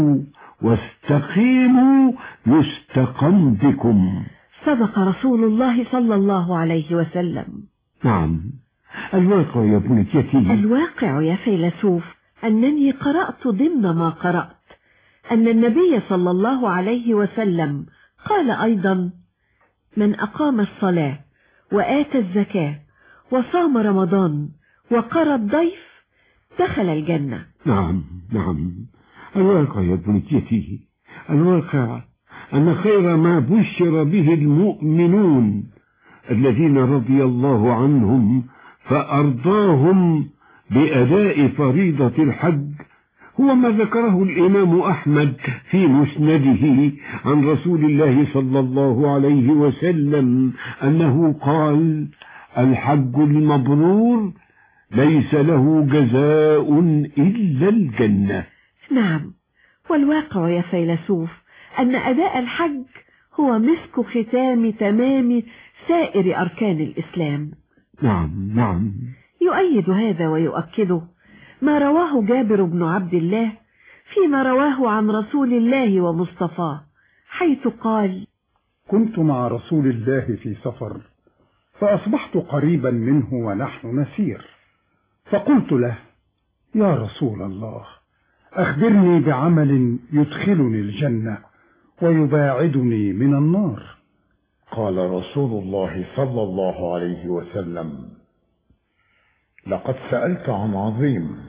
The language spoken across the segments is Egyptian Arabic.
واستقيموا يستقم بكم صدق رسول الله صلى الله عليه وسلم نعم الواقع يا بنيتي الواقع يا فيلسوف أنني قرأت ضمن ما قرأت أن النبي صلى الله عليه وسلم قال أيضا من أقام الصلاة وآتى الزكاة وصام رمضان وقرى الضيف دخل الجنة نعم نعم الواقع يا بنيتي الواقع أن خير ما بشر به المؤمنون الذين رضي الله عنهم فأرضاهم بأداء فريضة الحج هو ما ذكره الإمام أحمد في مسنده عن رسول الله صلى الله عليه وسلم أنه قال الحج المبرور ليس له جزاء إلا الجنة نعم والواقع يا فيلسوف أن أداء الحج هو مسك ختام تمام سائر أركان الإسلام نعم نعم يؤيد هذا ويؤكده ما رواه جابر بن عبد الله فيما رواه عن رسول الله ومصطفاه حيث قال كنت مع رسول الله في سفر فأصبحت قريبا منه ونحن نسير فقلت له يا رسول الله أخبرني بعمل يدخلني الجنة ويباعدني من النار قال رسول الله صلى الله عليه وسلم لقد سألت عن عظيم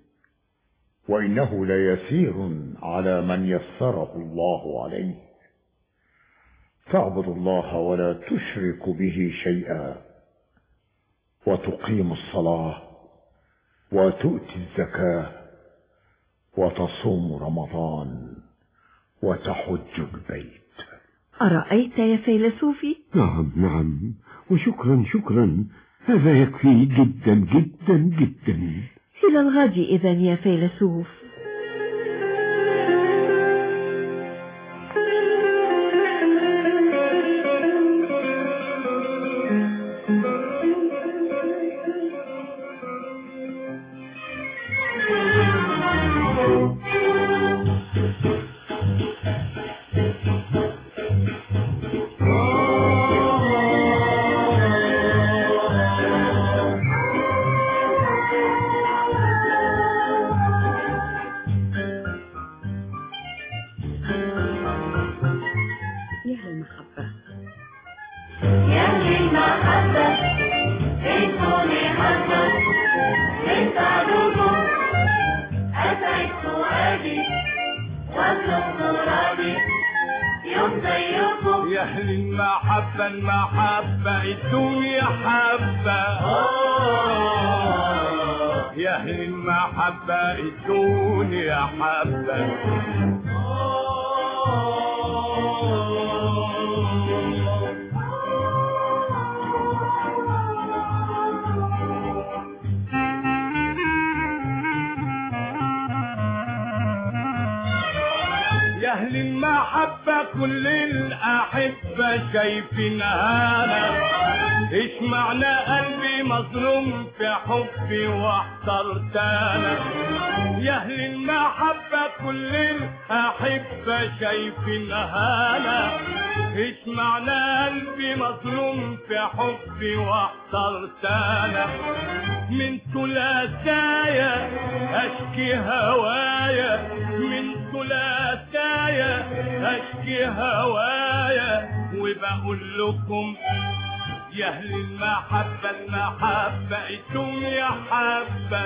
وإنه ليسير على من يسره الله عليه تعبد الله ولا تشرك به شيئا وتقيم الصلاة وتؤتي الزكاة وتصوم رمضان وتحج البيت أرأيت يا فيلسوفي؟ نعم نعم وشكرا شكرا هذا يكفي جدا جدا جدا إلى الغد إذا يا فيلسوف يا المحبة يا المحبة انتوني حبة من سعدكم أسعد فؤادي واطلب مرادي يوم زيكم يا أهل المحبة المحبة الدنيا حبة يا أهل المحبة الدنيا حبة يا أهل المحبة كل الأحبة شايفين هانا إيش معنى قلبي مظلوم في حبي واحترت أنا يا أهل المحبة كل الأحبة شايفين هانا إيش معنى قلبي مظلوم في حبي واحترت أنا من ثلاثايا أشكي هوايا من ثلاثايا أشكي هوايا وبقول لكم يا أهل المحبة المحبة الدنيا حبة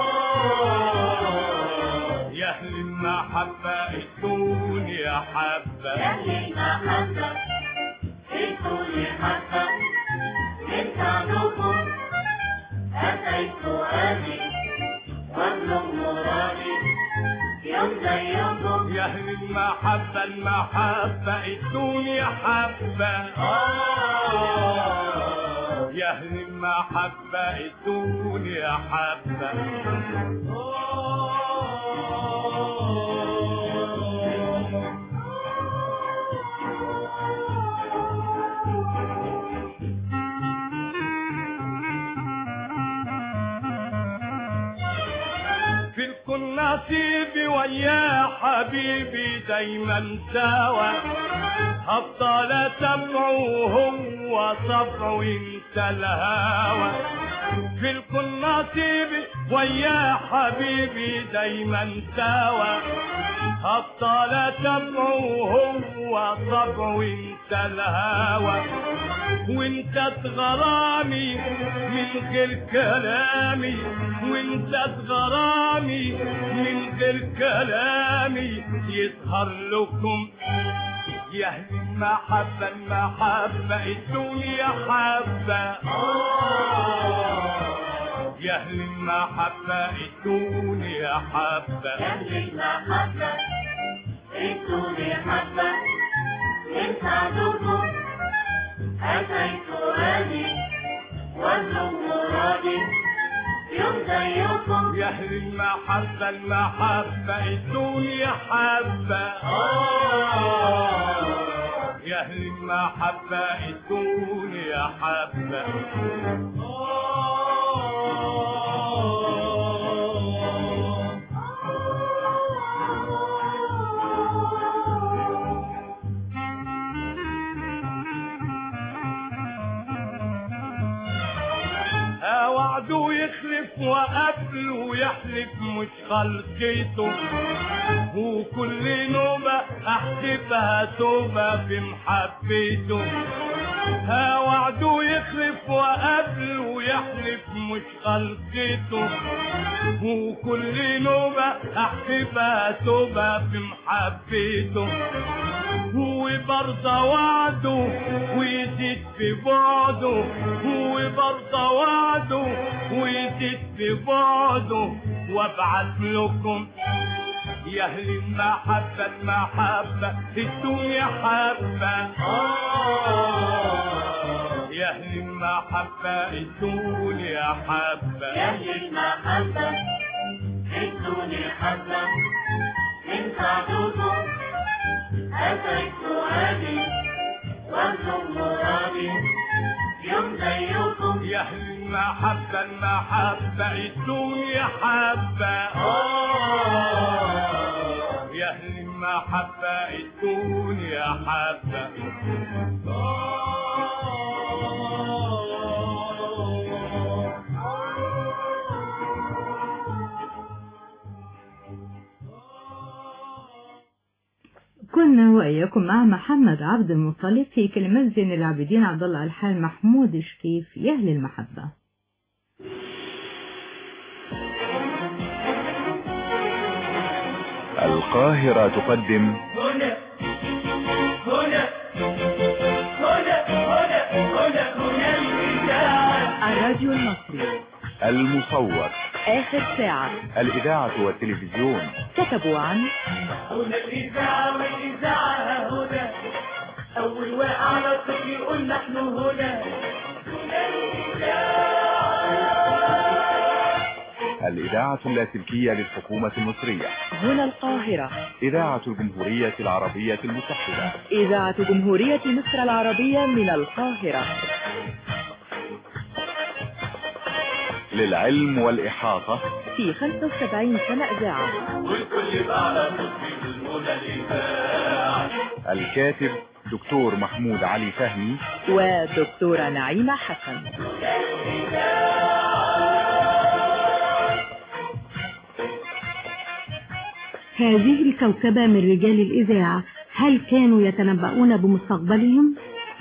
يا أهل المحبة الدنيا حبة يا أهل المحبة انتوني حبة من سعدكم أسعد فؤادي واطلب مرادي يوم زيكم يا أهل المحبة المحبة الدنيا حبة يا أهل المحبة الدنيا حبة في الكل نصيبي ويا حبيبي دايما سوا هفضل تبعه هو صبعه انت الهوى في الكل نصيبي ويا حبيبي دايما سوا هفضل تبعه هو صبعه انت الهوى وانت تغرامي من غير كلامي وانت تغرامي من غير كلامي يظهر لكم يا أهل المحبة المحبة الدنيا حبة يا أهل المحبة الدنيا حبة أهل المحبة ادوني حبة من سعدكم أتيت أني وأبلغ مرادي يوم زيكم يا أهل المحبة المحبة الدنيا حبة يا أهل المحبة الدنيا حبة وعده يخلف وقبله يحلف مش خلقته وكل نوبة احسبها توبة بمحبته ها وعده يخلف وقبله يحلف مش خلقته وكل نوبة احسبها توبة بمحبته هو برضه وعده ويزيد في بعده هو برضه وعده ويزيد في بعده وابعت لكم يا اهل المحبة المحبة الدنيا حبة يا اهل المحبة الدنيا حبة يا أهل المحبة ادوني حبة من سعدكم أتيت أني وأبلغ مرادي يوم زيكم يا اهل المحبة المحبة الدنيا حبة يا اهل المحبة الدنيا حبة كنا وإياكم مع محمد عبد المطلب في كلمات زين العابدين عبد الله الحال محمود شكيف يا أهل المحبة القاهرة تقدم هنا هنا هنا هنا هنا هنا الإذاعة الراديو المصري المصور آخر ساعة الإذاعة والتلفزيون كتبوا عن هنا الإذاعة والإذاعة هنا أول واقع على الطفل يقول نحن هنا هنا الإذاعة اللاسلكية للحكومة المصرية هنا القاهرة إذاعة الجمهورية العربية المتحدة إذاعة جمهورية مصر العربية من القاهرة للعلم والإحاطة في 75 سنة إذاعة والكل على طفل هنا الإذاعة الكاتب دكتور محمود علي فهمي ودكتورة نعيمة حسن هذه الكوكبة من رجال الإذاعة هل كانوا يتنبؤون بمستقبلهم؟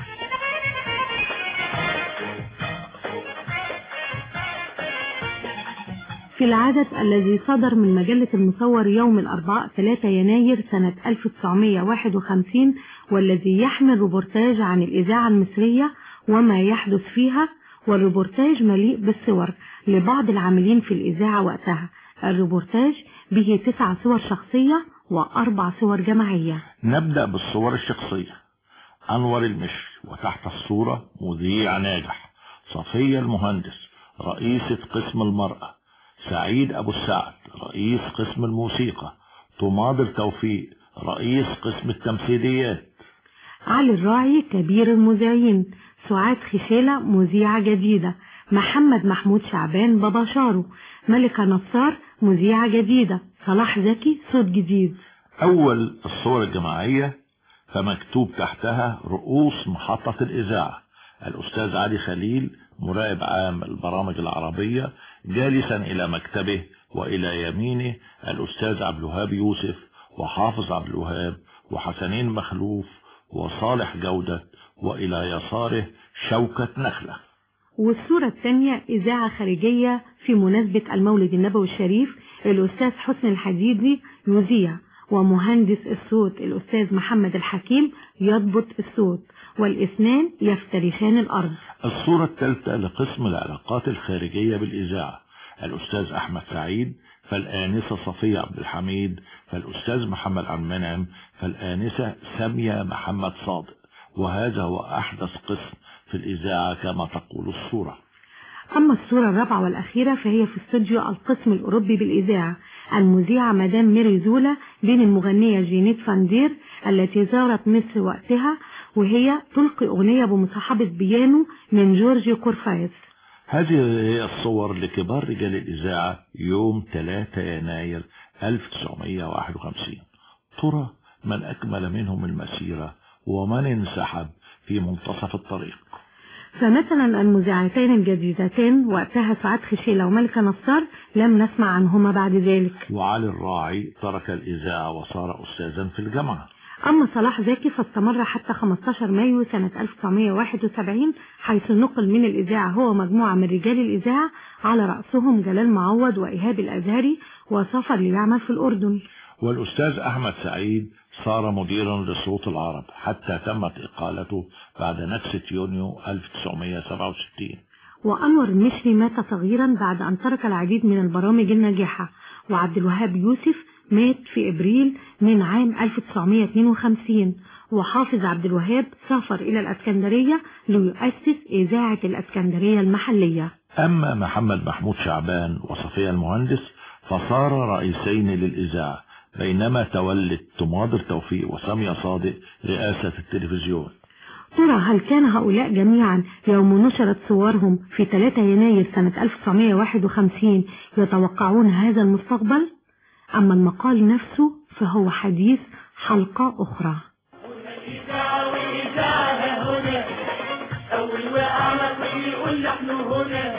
في العدد الذي صدر من مجلة المصور يوم الأربعاء 3 يناير سنة 1951 والذي يحمل روبورتاج عن الإذاعة المصرية وما يحدث فيها والروبورتاج مليء بالصور لبعض العاملين في الإذاعة وقتها الروبورتاج به تسع صور شخصية وأربع صور جماعية نبدأ بالصور الشخصية أنور المشري وتحت الصورة مذيع ناجح صفية المهندس رئيسة قسم المرأة سعيد أبو السعد رئيس قسم الموسيقى طماضر توفيق رئيس قسم التمثيليات علي الراعي كبير المذيعين سعاد خشيلة مذيعة جديدة محمد محمود شعبان بابا شارو ملكة نصار مذيعة جديدة صلاح زكي صوت جديد أول الصور الجماعية فمكتوب تحتها رؤوس محطة الإذاعة الأستاذ علي خليل مراقب عام البرامج العربية جالسا إلى مكتبه وإلى يمينه الأستاذ عبد الوهاب يوسف وحافظ عبد الوهاب وحسنين مخلوف وصالح جودة وإلى يساره شوكة نخلة والصورة الثانية إذاعة خارجية في مناسبة المولد النبوي الشريف الأستاذ حسن الحديدي يذيع ومهندس الصوت الأستاذ محمد الحكيم يضبط الصوت والاثنان يفترشان الأرض الصورة الثالثة لقسم العلاقات الخارجية بالإذاعة الأستاذ أحمد سعيد فالآنسة صفية عبد الحميد فالأستاذ محمد عبد المنعم فالآنسة سامية محمد صادق وهذا هو أحدث قسم في الإذاعة كما تقول الصورة أما الصورة الرابعة والأخيرة فهي في استوديو القسم الأوروبي بالإذاعة المذيعة مدام ميري زولا بين المغنية جينيت فاندير التي زارت مصر وقتها وهي تلقي أغنية بمصاحبة بيانو من جورجي كورفايس هذه هي الصور لكبار رجال الإذاعة يوم 3 يناير 1951 ترى من أكمل منهم المسيرة ومن انسحب في منتصف الطريق فمثلا المذيعتين الجديدتان وقتها سعاد خشيلة وملكة نصار لم نسمع عنهما بعد ذلك وعلي الراعي ترك الإذاعة وصار أستاذا في الجامعة أما صلاح زكي فاستمر حتى 15 مايو سنة 1971 حيث نقل من الإذاعة هو مجموعة من رجال الإذاعة على رأسهم جلال معوض وإيهاب الأزهري وسافر ليعمل في الأردن والأستاذ أحمد سعيد صار مديرا لصوت العرب حتى تمت إقالته بعد نكسة يونيو 1967 وأنور المشري مات صغيرا بعد أن ترك العديد من البرامج الناجحة وعبد الوهاب يوسف مات في إبريل من عام 1952 وحافظ عبد الوهاب سافر إلى الأسكندرية ليؤسس إذاعة الأسكندرية المحلية أما محمد محمود شعبان وصفية المهندس فصار رئيسين للإذاعة بينما تولت تماضر توفيق وسامية صادق رئاسة التلفزيون ترى هل كان هؤلاء جميعا يوم نشرت صورهم في 3 يناير سنة 1951 يتوقعون هذا المستقبل؟ أما المقال نفسه فهو حديث حلقة أخرى الإذاعة والإذاعة هنا أول وقعنا كل يقول نحن هنا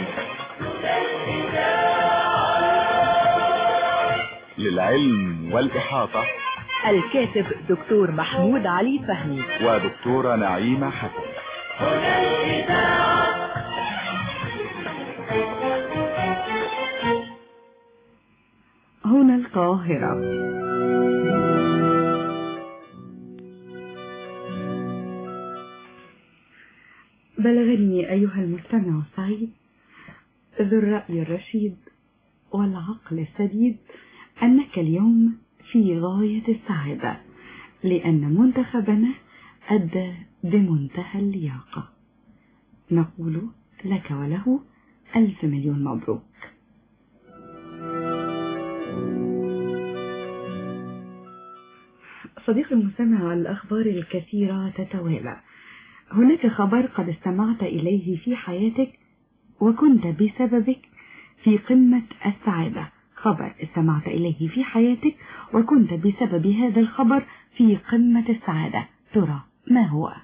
للعلم والإحاطة الكاتب دكتور محمود علي فهمي ودكتورة نعيمة حسن هنا الإذاعة هنا القاهرة بلغني أيها المستمع السعيد ذو الرأي الرشيد والعقل السديد أنك اليوم في غاية السعادة لأن منتخبنا أدى بمنتهى اللياقة نقول لك وله ألف مليون مبروك صديقي المستمع الأخبار الكثيرة تتوالى هناك خبر قد استمعت إليه في حياتك وكنت بسببك في قمة السعادة خبر استمعت إليه في حياتك وكنت بسبب هذا الخبر في قمة السعادة ترى ما هو؟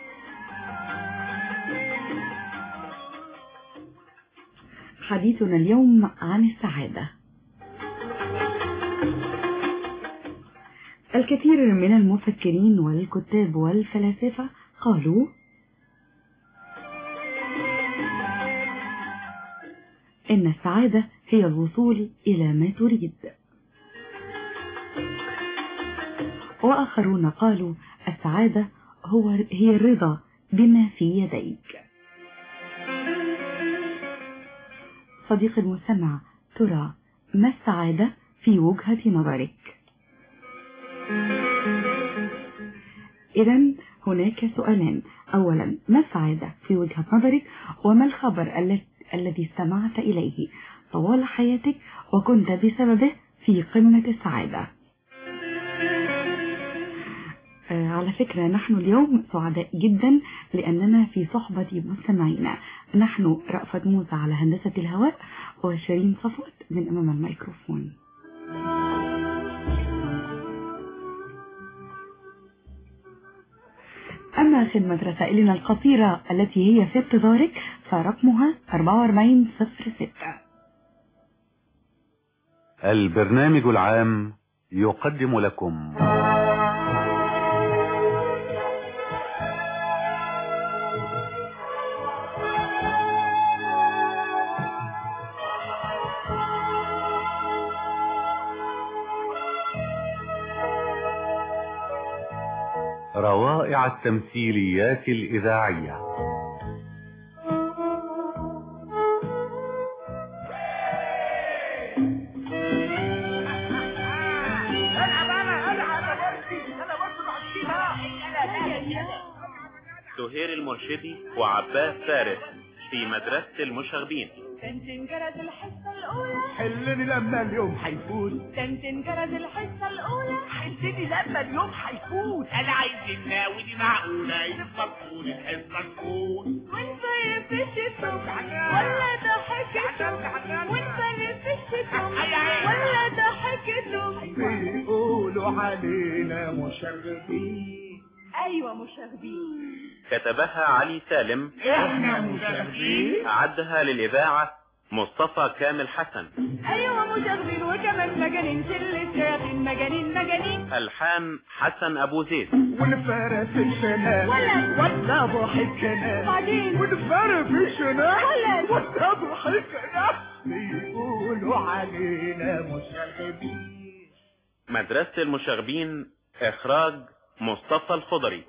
حديثنا اليوم عن السعادة الكثير من المفكرين والكتاب والفلاسفة قالوا إن السعادة هي الوصول إلى ما تريد وآخرون قالوا السعادة هو هي الرضا بما في يديك صديقي المستمع ترى ما السعادة في وجهة نظرك إذا هناك سؤالان أولا ما السعادة في وجهة نظرك وما الخبر الذي الذي استمعت إليه طوال حياتك وكنت بسببه في قمة السعادة آه، على فكرة نحن اليوم سعداء جدا لأننا في صحبة مستمعينا نحن رأفت موسى على هندسة الهواء وشيرين صفوت من أمام الميكروفون أما خدمة رسائلنا القصيرة التي هي في انتظارك فرقمها 4406 البرنامج العام يقدم لكم روائع التمثيليات الإذاعية سهير المرشدي وعباس فارس في مدرسة المشاغبين تنتن جرس الحصة الأولى حلني لما اليوم هيفوت تنتن جرس الحصة الأولى حلني لما اليوم هيفوت أنا عايز الناوي دي معقولة يفكرون الحصة تفوت وانت رفشتم ولا ضحكتم وانت رفشتم ولا ضحكتم بيقولوا علينا مشرفين أيوة مشاغبين كتبها علي سالم إحنا مشاغبين عدها للإذاعة مصطفى كامل حسن أيوة مشاغبين وكمان مجانين شلة شياطين مجانين مجانين ألحان حسن أبو زيد والفرس الشنان ولا ولا ضحكنا بعدين والفرس الشنان ولا ولا ضحكنا بيقولوا علينا مشرفين مدرسة المشاغبين إخراج مصطفى الخضري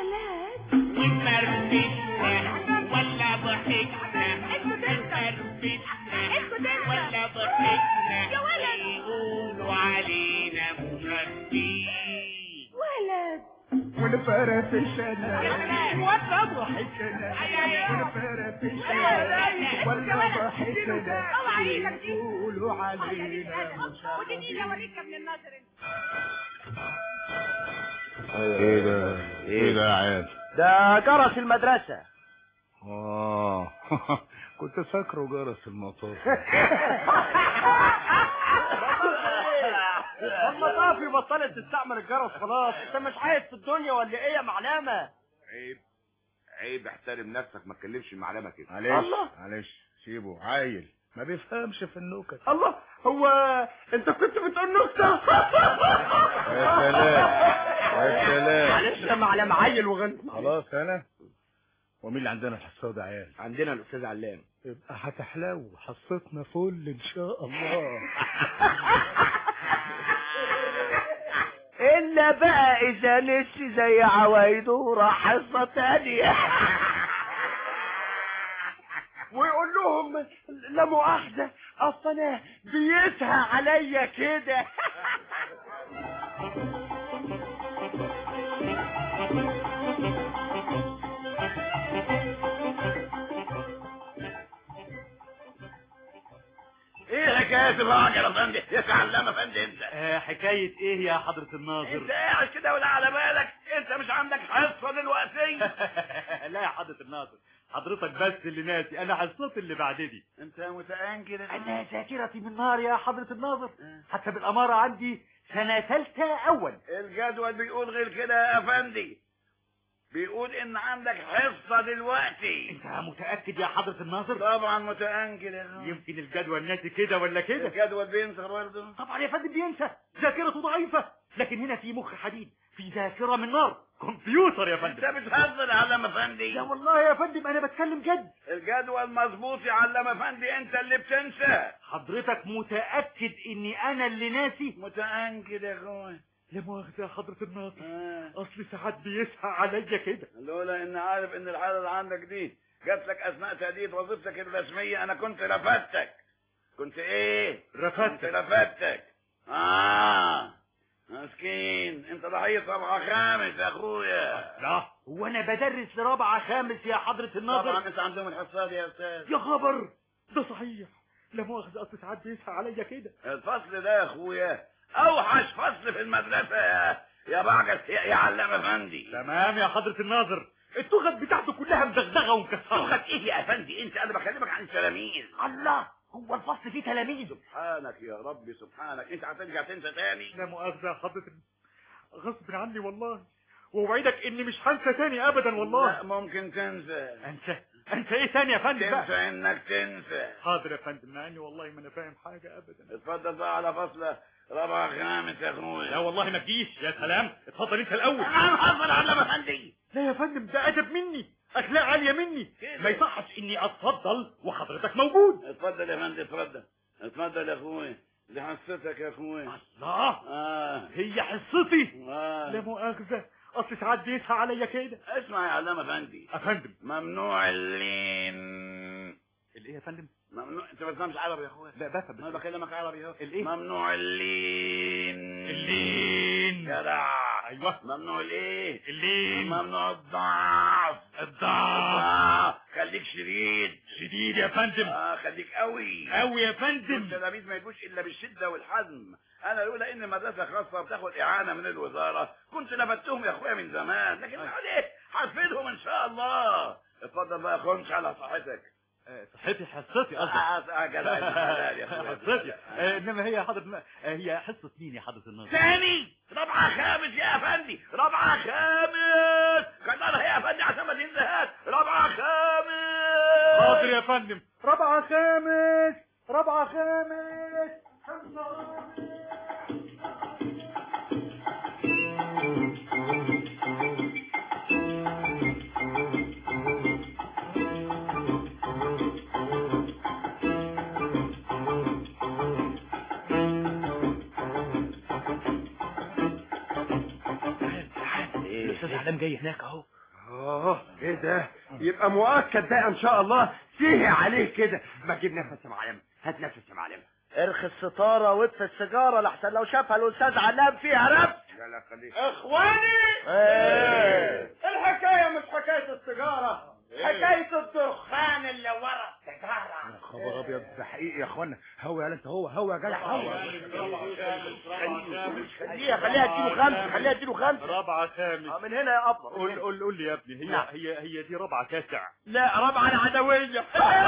واتمرمشنا ولا ضحكنا اتمرمشنا ولا ضحكنا يقولوا علينا مشرفين ولد والفرس الشنان ولا ضحكنا والفرس الشنان ولا ضحكنا بيقولوا علينا ودي اوريك من النظر ايه ده ايه ده يا عيال ده جرس المدرسة اه كنت فاكره جرس المطار المطافي بطلت تستعمل الجرس خلاص انت مش عايز في الدنيا ولا ايه يا معلمة عيب عيب احترم نفسك ما تكلمش المعلمه كده معلش معلش سيبه عيل ما بيفهمش في النكت الله هو انت كنت بتقول نكتة يا سلام يا سلام معلش يا معلم عيل وغني خلاص انا ومين اللي عندنا الحصه ده عيال عندنا الاستاذ علام يبقى هتحلو حصتنا فل ان شاء الله الا بقى اذا نسي زي عوايده راح حصة تانية ويقول لهم لا مؤاخذة اصل انا بيسهى عليا كده ايه حكايه الراجل يا فندم يا علامه فندم انت حكاية ايه يا حضرة الناظر انت قاعد كده ولا على بالك انت مش عندك حصه دلوقتي لا يا حضرة الناظر حضرتك بس اللي ناسي انا حصتي اللي بعد دي انت متأنكد انا ذاكرتي من نار يا حضرة الناظر حتى بالامارة عندي سنة ثالثة اول الجدول بيقول غير كده يا افندي بيقول ان عندك حصه دلوقتي انت متأكد يا حضرة الناظر طبعا متأنكد يا فندم. يمكن الجدول ناسي كده ولا كده الجدول بينسى برضه طبعا يا فندم بينسى ذاكرته ضعيفة لكن هنا في مخ حديد في ذاكرة من نار كمبيوتر يا انت فندم بتهزر يا علامه افندي لا والله يا فندم انا بتكلم جد الجدول مظبوط يا علامه افندي انت اللي بتنسى حضرتك متأكد اني انا اللي ناسي متأنكد يا اخويا لا مؤاخذة يا حضرة الناظر آه. اصل ساعات بيسهى عليا كده لولا ان عارف ان الحاله اللي عندك دي جات لك اثناء تأدية وظيفتك الرسمية انا كنت رفدتك كنت ايه كنت رفدت رفدتك اه مسكين انت ضحية طبعة خامس يا اخويا لا هو انا بدرس لرابعة خامس يا حضرة الناظر طبعا انت عندهم الحصة دي يا استاذ يا خبر ده صحيح لا مؤاخذة اصل ساعات بيسهى عليا كده الفصل ده يا اخويا اوحش فصل في المدرسة يا يا بعجل يا, يا علام افندي تمام يا حضرة الناظر التغت بتاعته كلها مدغدغة ومكسرة لغة ايه يا افندي انت انا بكلمك عن التلاميذ الله هو الفصل فيه تلاميذ سبحانك يا ربي سبحانك انت هترجع تنسى تاني لا مؤاخذة يا حضرة الن- غصب عني والله واوعدك اني مش هنسى تاني ابدا والله لا ممكن تنسى انسى انسى ايه تاني يا فندم بقى تنسى انك تنسى حاضر يا فندم مع اني والله ما انا فاهم حاجه ابدا اتفضل بقى على فصل رابع خامس يا اخويا لا والله ما تجيش يا سلام اتفضل انت الاول انا محضر على مفندي لا يا فندم ده ادب مني اخلاق عاليه مني ما يصحش اني اتفضل وحضرتك موجود اتفضل يا فندم اتفضل اتفضل يا اخويا دي حصتك يا اخويا الله اه هي حصتي آه. لا مؤاخذه اصل ساعات بيسعى عليا كده اسمع يا علام افندي افندم ممنوع اللين الايه يا فندم ممنوع انت ما بتفهمش عربي يا اخويا لا بفهم انا بكلمك عربي اهو الايه ممنوع اللين اللين جدع ايوه ممنوع الايه اللين ممنوع الضعف الضعف خليك شديد شديد يا فندم اه خليك قوي قوي يا فندم التلاميذ ما يجوش الا بالشده والحزم انا لولا ان مدرسه خاصه بتاخد اعانه من الوزاره كنت نبتهم يا اخويا من زمان لكن عليه هفيدهم ان شاء الله اتفضل بقى خمش على صحتك صحتي حصتي آه، قصدك آه، جدع، أنت حلال يا أخويا. حصتي آه، انما هي حضرة ما- آه، هي حصة مين يا حضرة الناظر ثاني رابعة خامس يا افندي رابعة خامس كترها يا افندي عشان ما تنساهاش رابعة خامس حاضر يا فندم رابعة خامس رابعة خامس الاستاذ علام جاي هناك اهو اه ايه ده يبقى مؤكد بقى ان شاء الله سيهي عليه كده ما تجيب نفس يا معلم هات نفس يا معلم ارخي الستاره واطفي السيجاره لحسن لو شافها الاستاذ علام فيها ربط لا لا خليك اخواني ايه الحكاية مش حكاية السيجارة حكاية الدخان اللي ورا السيجارة خبر ابيض ده حقيقي يا اخوانا هو يا انت هو هو يا جدع هو خليها خليها اديله خمسه خليها اديله خمسه رابعة خامس آه، من هنا يا ابطل قول قول قول لي يا ابني هي نعم. هي هي دي رابعة تاسع لا رابعه العدويه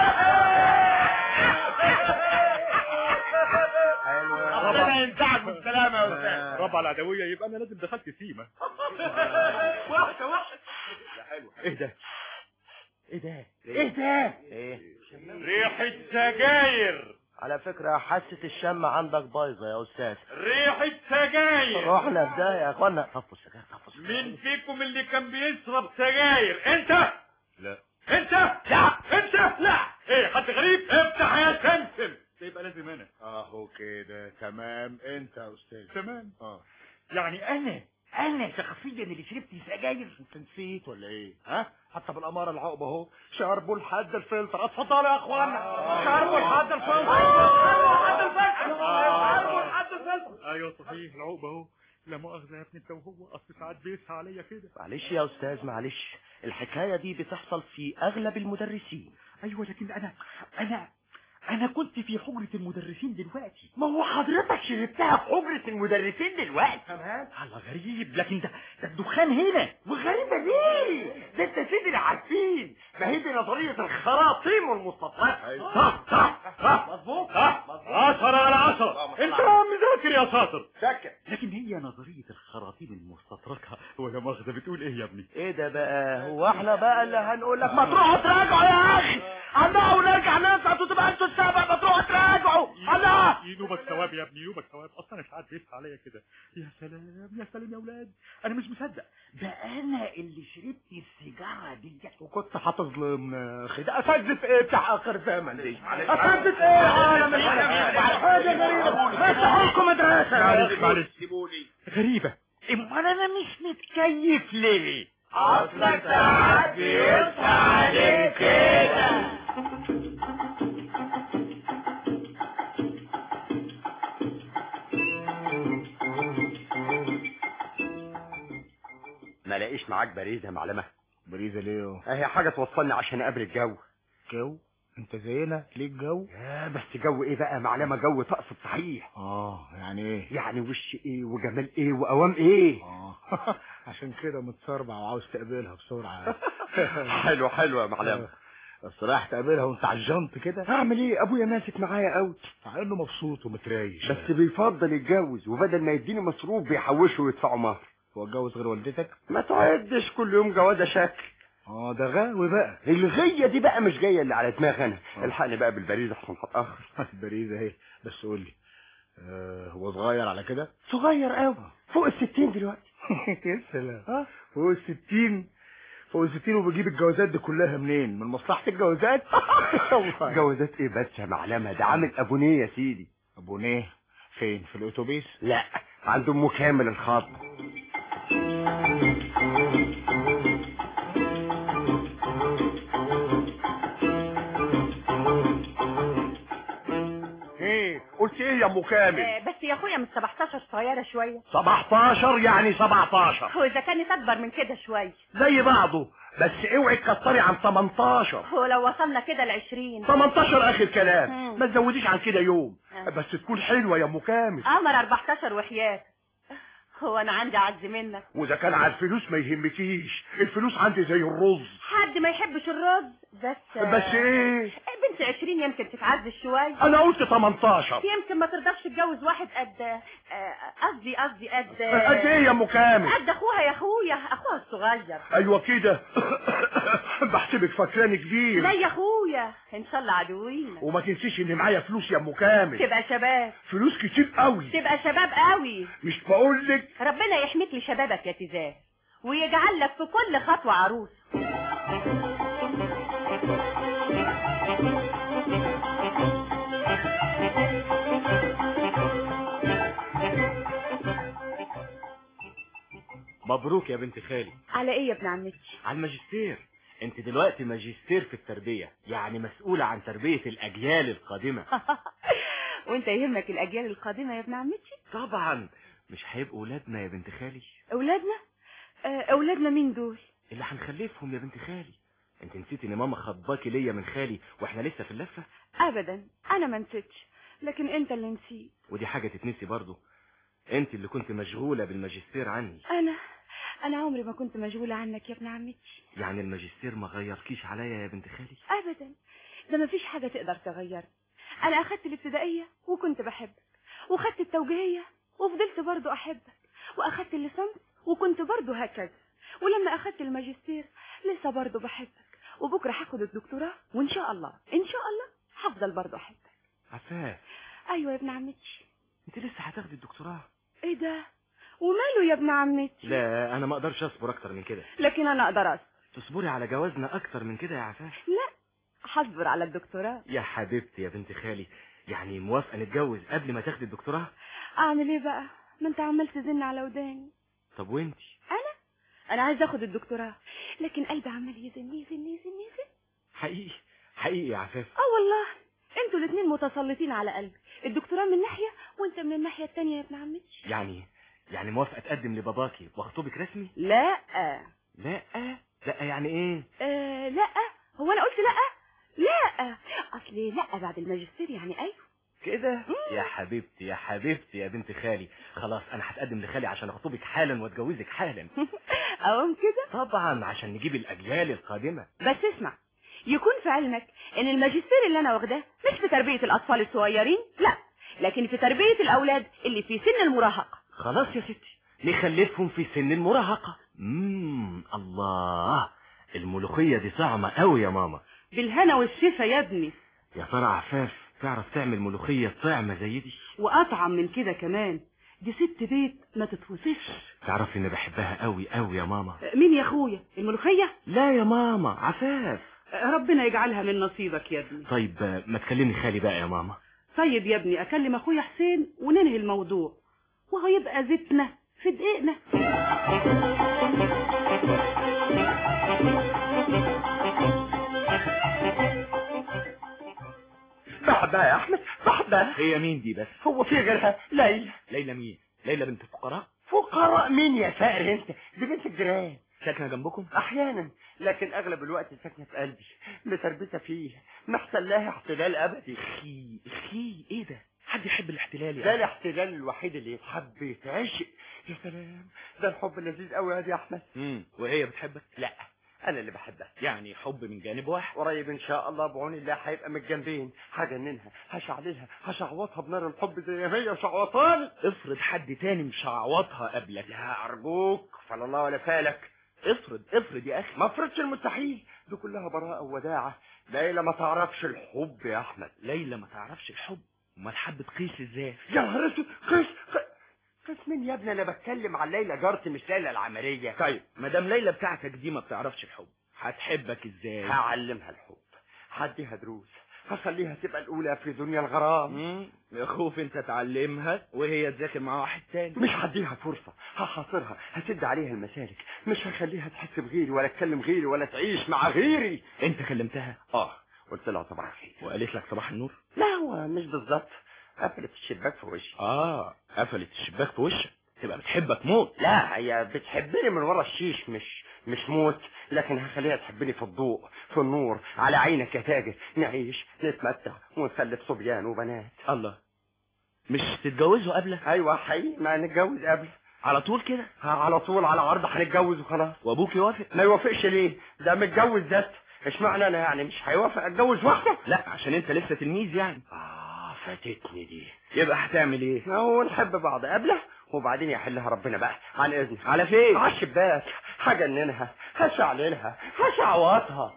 ربنا ينفعك بالسلامة يا استاذ رابعة العدوية يبقى انا لازم دخلت سيما وحشة وحشة ايه ده ايه ده ايه ده ايه ريحة سجاير على فكره حاسه الشم عندك بايظه يا استاذ ريحة سجاير رحنا في ده يا اخوانا طفوا السجاير طفوا السجاير مين فيكم اللي كان بيشرب سجاير انت لا انت لا انت لا ايه حد غريب افتح يا سمسم ده يبقى لازم انا اهو كده تمام انت يا استاذ تمام اه يعني انا انا شخصيا اللي شربت سجاير انت نسيت ولا ايه ها حتى بالاماره العقبه اهو شربوا لحد الفلتر اتفضلوا يا اخوانا شربوا لحد الفلتر شربوا لحد الفلتر شربوا لحد الفلتر ايوه صحيح العقبه اهو لا مؤاخذه يا ابني انت وهو اصل ساعات بيسعى عليا كده معلش يا استاذ معلش الحكايه دي بتحصل في اغلب المدرسين ايوه لكن انا انا انا كنت في حجرة المدرسين دلوقتي ما هو حضرتك شربتها في حجرة المدرسين دلوقتي تمام الله غريب لكن ده ده الدخان هنا وغريبة ليه؟ ده انت سيدي العارفين ما هي دي نظرية الخراطيم والمستطيلات صح صح صح مظبوط صح عشرة على عشرة انت مذاكر يا شاطر شكر لكن هي نظرية الخراطيم المستطرقة ولا مؤاخذة بتقول ايه يا ابني ايه ده بقى هو احنا بقى اللي هنقول لك ما تروحوا تراجعوا يا اخي الله ونرجع ننفع تبقى انتوا السبب ما تروحوا تراجعوا الله ينوبك ثواب يا ابني ينوبك ثواب اصلا انا ساعات بيسعى عليا كده يا سلام يا سلام يا اولاد انا مش مصدق ده انا اللي شربت السيجاره ديت وكنت هتظلم خداع اسدس ايه بتاع اخر زمن دي اسدس ايه عالم العالم حاجه غريبه ما تحكم مدرسه معلش معلش سيبوني غريبة امال انا مش متكيف ليه اصلك ساعات بيصحى عليك كده ما لاقيش معاك بريزه يا معلمه بريزه ليه اهي حاجه توصلني عشان اقابل الجو جو انت زينا ليه الجو يا بس جو ايه بقى معلمه جو طقس صحيح اه يعني ايه يعني وش ايه وجمال ايه وقوام ايه اه عشان كده متسربع وعاوز تقابلها بسرعه حلو حلو يا معلمه بس رايح تقابلها وانت على الجنط كده هعمل ايه ابويا ماسك معايا قوي مع انه مبسوط ومتريش بس بيفضل يتجوز وبدل ما يديني مصروف بيحوشه ويدفعوا مهر هو اتجوز غير والدتك ما تعدش كل يوم جوازة شكل اه ده غاوي بقى الغية دي بقى مش جاية اللي على دماغي انا الحقني بقى بالبريد احسن هتأخر البريزة اهي بس قول لي آه هو صغير على كده صغير قوي فوق الستين دلوقتي يا سلام فوق الستين فوق الستين وبجيب الجوازات دي كلها منين من مصلحة الجوازات جوازات ايه بس يا معلمة ده عامل ابونيه يا سيدي ابونيه فين في الاتوبيس لا عند ام كامل الخط ايه قلت ايه يا ام كامل آه، بس يا اخويا مش 17 صغيره شويه 17 يعني 17 واذا كانت اكبر من كده شويه زي بعضه بس اوعي تكتري عن 18 هو لو وصلنا كده ل 20 18 اخر كلام مم. ما تزوديش عن كده يوم آه. بس تكون حلوه يا ام كامل قمر 14 وحياه هو انا عندي عز منك واذا كان على الفلوس ما يهمكيش الفلوس عندي زي الرز حد ما يحبش الرز بس بس ايه بنت 20 يمكن تتعز شويه انا قلت 18 يمكن ما ترضاش تتجوز واحد قد آه، قصدي قصدي قد قد ايه يا ام كامل قد اخوها يا اخويا اخوها الصغير ايوه كده بحسبك فاكراني كبير زي اخويا ان شاء الله عدوين وما تنسيش ان معايا فلوس يا ام كامل تبقى شباب فلوس كتير قوي تبقى شباب قوي مش بقول لك ربنا يحميك لشبابك يا تزاه ويجعل لك في كل خطوة عروس مبروك يا بنت خالي على ايه يا ابن عمتي على الماجستير انت دلوقتي ماجستير في التربية يعني مسؤولة عن تربية الأجيال القادمة وانت يهمك الاجيال القادمة يا ابن عمتي طبعا مش هيبقوا ولادنا يا بنت خالي اولادنا آه، اولادنا مين دول اللي هنخلفهم يا بنت خالي انت نسيتي ان ماما خطباكي ليا من خالي واحنا لسه في اللفة ابدا انا ما نسيتش لكن انت اللي نسيت ودي حاجة تتنسي برضو انت اللي كنت مشغولة بالماجستير عني انا انا عمري ما كنت مشغولة عنك يا ابن عمتي يعني الماجستير ما غيركيش عليا يا بنت خالي ابدا ده ما فيش حاجة تقدر تغيرني انا اخدت الابتدائية وكنت بحبك واخدت التوجيهية وفضلت برضو احبك واخدت الليسانس وكنت برضو هكذا ولما اخدت الماجستير لسه برضو بحبك وبكرة هاخد الدكتوراه وان شاء الله ان شاء الله هفضل برضو احبك عفاف ايوه يا ابن عمتي انت لسه هتاخدي الدكتوراه ايه ده وماله يا ابن عمتي لا انا ما اقدرش اصبر اكتر من كده لكن انا اقدر اصبر تصبري على جوازنا اكتر من كده يا عفاف لا هصبر على الدكتوراه يا حبيبتي يا بنت خالي يعني موافقة نتجوز قبل ما تاخدي الدكتوراه اعمل ايه بقى ما انت عمال تزن على وداني طب وانتي انا انا عايز اخد الدكتوراه لكن قلبي عمال يزن يزن يزن يزن حقيقي حقيقي يا عفاف اه والله انتوا الاثنين متسلطين على قلبي الدكتوراه من ناحية وانت من الناحية التانية يا ابن عمتي يعني يعني موافقة تقدم لباباكي واخطبك رسمي لا لا لا يعني ايه آه لا هو انا قلت لا لا اصلي لا بعد الماجستير يعني ايوه كده يا حبيبتي يا حبيبتي يا بنت خالي خلاص انا هتقدم لخالي عشان اخطبك حالا واتجوزك حالا اقوم كده طبعا عشان نجيب الاجيال القادمة بس اسمع يكون في علمك ان الماجستير اللي انا واخداه مش في تربية الاطفال الصغيرين لا لكن في تربية الاولاد اللي في سن المراهقة خلاص يا ستي نخلفهم في سن المراهقة امم الله الملوخية دي طعمة قوي يا ماما بالهنا والشفا يا ابني يا ترى عفاف تعرف تعمل ملوخية طعمة زي دي واطعم من كده كمان دي ست بيت ما تتوصفش تعرفي اني بحبها قوي قوي يا ماما مين يا اخويا الملوخية لا يا ماما عفاف ربنا يجعلها من نصيبك يا ابني طيب ما تكلمني خالي بقى يا ماما طيب يا ابني اكلم اخويا حسين وننهي الموضوع وهيبقى زيتنا في دقيقنا بحبها يا احمد بحبها هي مين دي بس هو في غيرها ليلى ليلى مين ليلى بنت الفقراء فقراء مين يا سائر انت دي بنت الجيران ساكنة جنبكم احيانا لكن اغلب الوقت ساكنه في قلبي متربسه فيه محصل لها احتلال ابدي اخي اخي ايه ده حد يحب الاحتلال ده يعني الاحتلال الوحيد اللي يتحب يتعشق يا سلام ده الحب لذيذ قوي يا دي يا احمد امم وهي بتحبك لا انا اللي بحبها يعني حب من جانب واحد قريب ان شاء الله بعون الله هيبقى من الجنبين هجننها هشعللها هشعوطها بنار الحب زي ما هي شعوطاني افرض حد تاني مشعوطها قبلك لا ارجوك فلا الله ولا فالك افرض افرض يا اخي ما افرضش المستحيل دي كلها براءة ووداعة ليلى ما تعرفش الحب يا احمد ليلى ما تعرفش الحب امال حبت قيس ازاي يا نهار اسود قيس قيس مين يا ابني انا بتكلم عن ليلى جارتي مش ليلى العملية طيب ما دام ليلى بتاعتك دي ما بتعرفش الحب هتحبك ازاي هعلمها الحب هديها دروس هخليها تبقى الاولى في دنيا الغرام مم، يا خوف انت تعلمها وهي تذاكر مع واحد تاني مش هديها فرصة هحاصرها هسد عليها المسالك مش هخليها تحس بغيري ولا تكلم غيري ولا تعيش مع غيري انت كلمتها اه قلت لها صباح الخير وقالت لك صباح النور لا هو مش بالظبط قفلت الشباك في وشي اه قفلت الشباك في وشك تبقى بتحبك موت لا هي بتحبني من ورا الشيش مش مش موت لكن هخليها تحبني في الضوء في النور على عينك يا تاجر نعيش نتمتع ونخلف صبيان وبنات الله مش تتجوزوا قبلك ايوه حقيقي ما نتجوز قبل على طول كده على طول على عرض هنتجوز وخلاص وابوك يوافق ما يوافقش ليه ده متجوز ذات اشمعنى انا يعني مش هيوافق اتجوز واحده لا عشان انت لسه تلميذ يعني اه فاتتني دي يبقى هتعمل ايه هو نحب بعض قبله وبعدين يحلها ربنا بقى عن اذنك على فين على الشباك هجننها هشعللها هشعوطها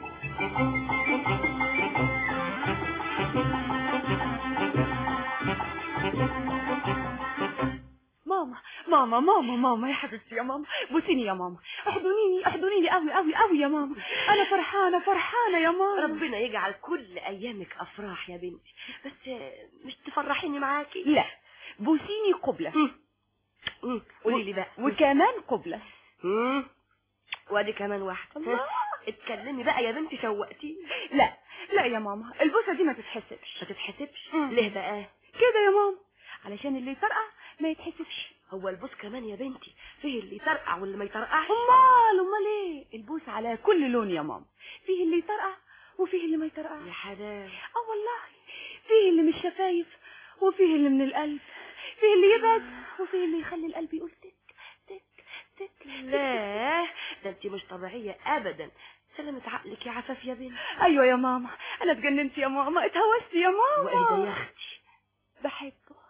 ماما ماما ماما ماما يا حبيبتي يا ماما بوسيني يا ماما احضنيني احضنيني قوي قوي قوي يا ماما انا فرحانه فرحانه يا ماما ربنا يجعل كل ايامك افراح يا بنتي بس مش تفرحيني معاكي لا بوسيني قبلة قولي لي بقى وكمان قبلة مم. وادي كمان واحده اتكلمي بقى يا بنتي شوقتيني لا لا يا ماما البوسه دي ما تتحسبش ما تتحسبش مم. ليه بقى كده يا ماما علشان اللي يطرقع ما يتحسبش هو البوس كمان يا بنتي فيه اللي يطرقع واللي ما يطرقعش امال امال ايه البوس على كل لون يا ماما فيه اللي يطرقع وفيه اللي ما يطرقعش يا حلال اه والله فيه اللي من الشفايف وفيه اللي من القلب فيه اللي يبعد وفيه اللي يخلي القلب يقول تك تك تك لا ده انت مش طبيعيه ابدا سلامة عقلك يا عفاف يا بنتي ايوه يا ماما انا اتجننت يا ماما اتهوست يا ماما وايه ده يا اختي بحبه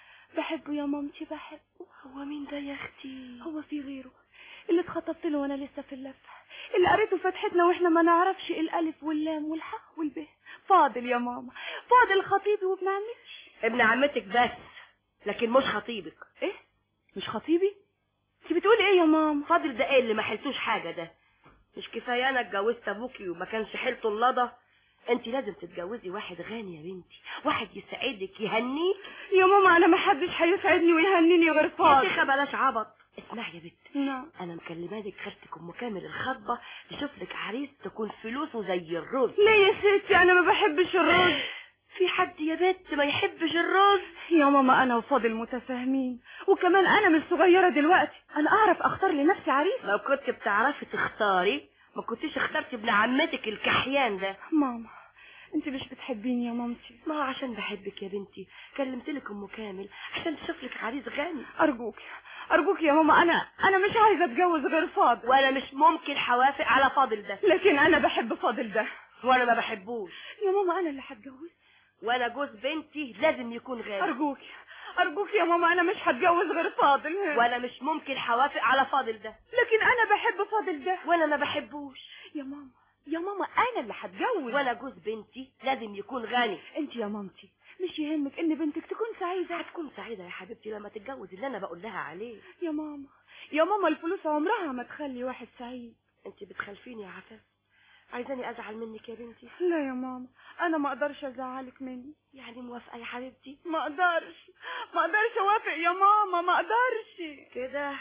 بحبه يا مامتي بحبه هو مين ده يا اختي هو في غيره اللي اتخطبت له وانا لسه في اللفه اللي قريته فتحتنا واحنا ما نعرفش الالف واللام والحاء والب فاضل يا ماما فاضل خطيبي وابن عمتي ابن عمتك بس لكن مش خطيبك ايه مش خطيبي انت بتقولي ايه يا ماما فاضل ده ايه اللي ما حلتوش حاجه ده مش كفايه انا اتجوزت ابوكي وما كانش حيلته اللضى انت لازم تتجوزي واحد غني يا بنتي واحد يسعدك يهنيك يا ماما انا ما حدش هيسعدني ويهنيني غير يا فاضل شيخه بلاش عبط اسمعي يا بنت نعم انا مكلمه لك خالتك ام كامل الخطبه تشوف لك عريس تكون فلوسه زي الرز ليه يا ستي انا ما بحبش الرز في حد يا بنت ما يحبش الرز يا ماما انا وفاضل متفاهمين وكمان انا مش صغيره دلوقتي انا اعرف اختار لنفسي عريس لو كنت بتعرفي تختاري ما كنتيش اخترتي ابن عمتك الكحيان ده ماما انت مش بتحبيني يا مامتي ما هو عشان بحبك يا بنتي كلمت لك ام كامل عشان تشوف لك عريس غني ارجوك ارجوك يا ماما انا انا مش عايزه اتجوز غير فاضل وانا مش ممكن حوافق على فاضل ده لكن انا بحب فاضل ده وانا ما بحبوش يا ماما انا اللي هتجوز وانا جوز بنتي لازم يكون غني ارجوك ارجوك يا ماما انا مش هتجوز غير فاضل وانا مش ممكن حوافق على فاضل ده لكن انا بحب فاضل ده وانا ما بحبوش يا ماما يا ماما انا اللي هتجوز وانا جوز بنتي لازم يكون غني انت يا مامتي مش يهمك ان بنتك تكون سعيده هتكون سعيده يا حبيبتي لما تتجوز اللي انا بقول لها عليه يا ماما يا ماما الفلوس عمرها ما تخلي واحد سعيد انت بتخلفيني يا عفاف عايزاني ازعل منك يا بنتي لا يا ماما انا ما اقدرش ازعلك مني يعني موافقه يا حبيبتي ما اقدرش ما اقدرش اوافق يا ماما ما اقدرش كده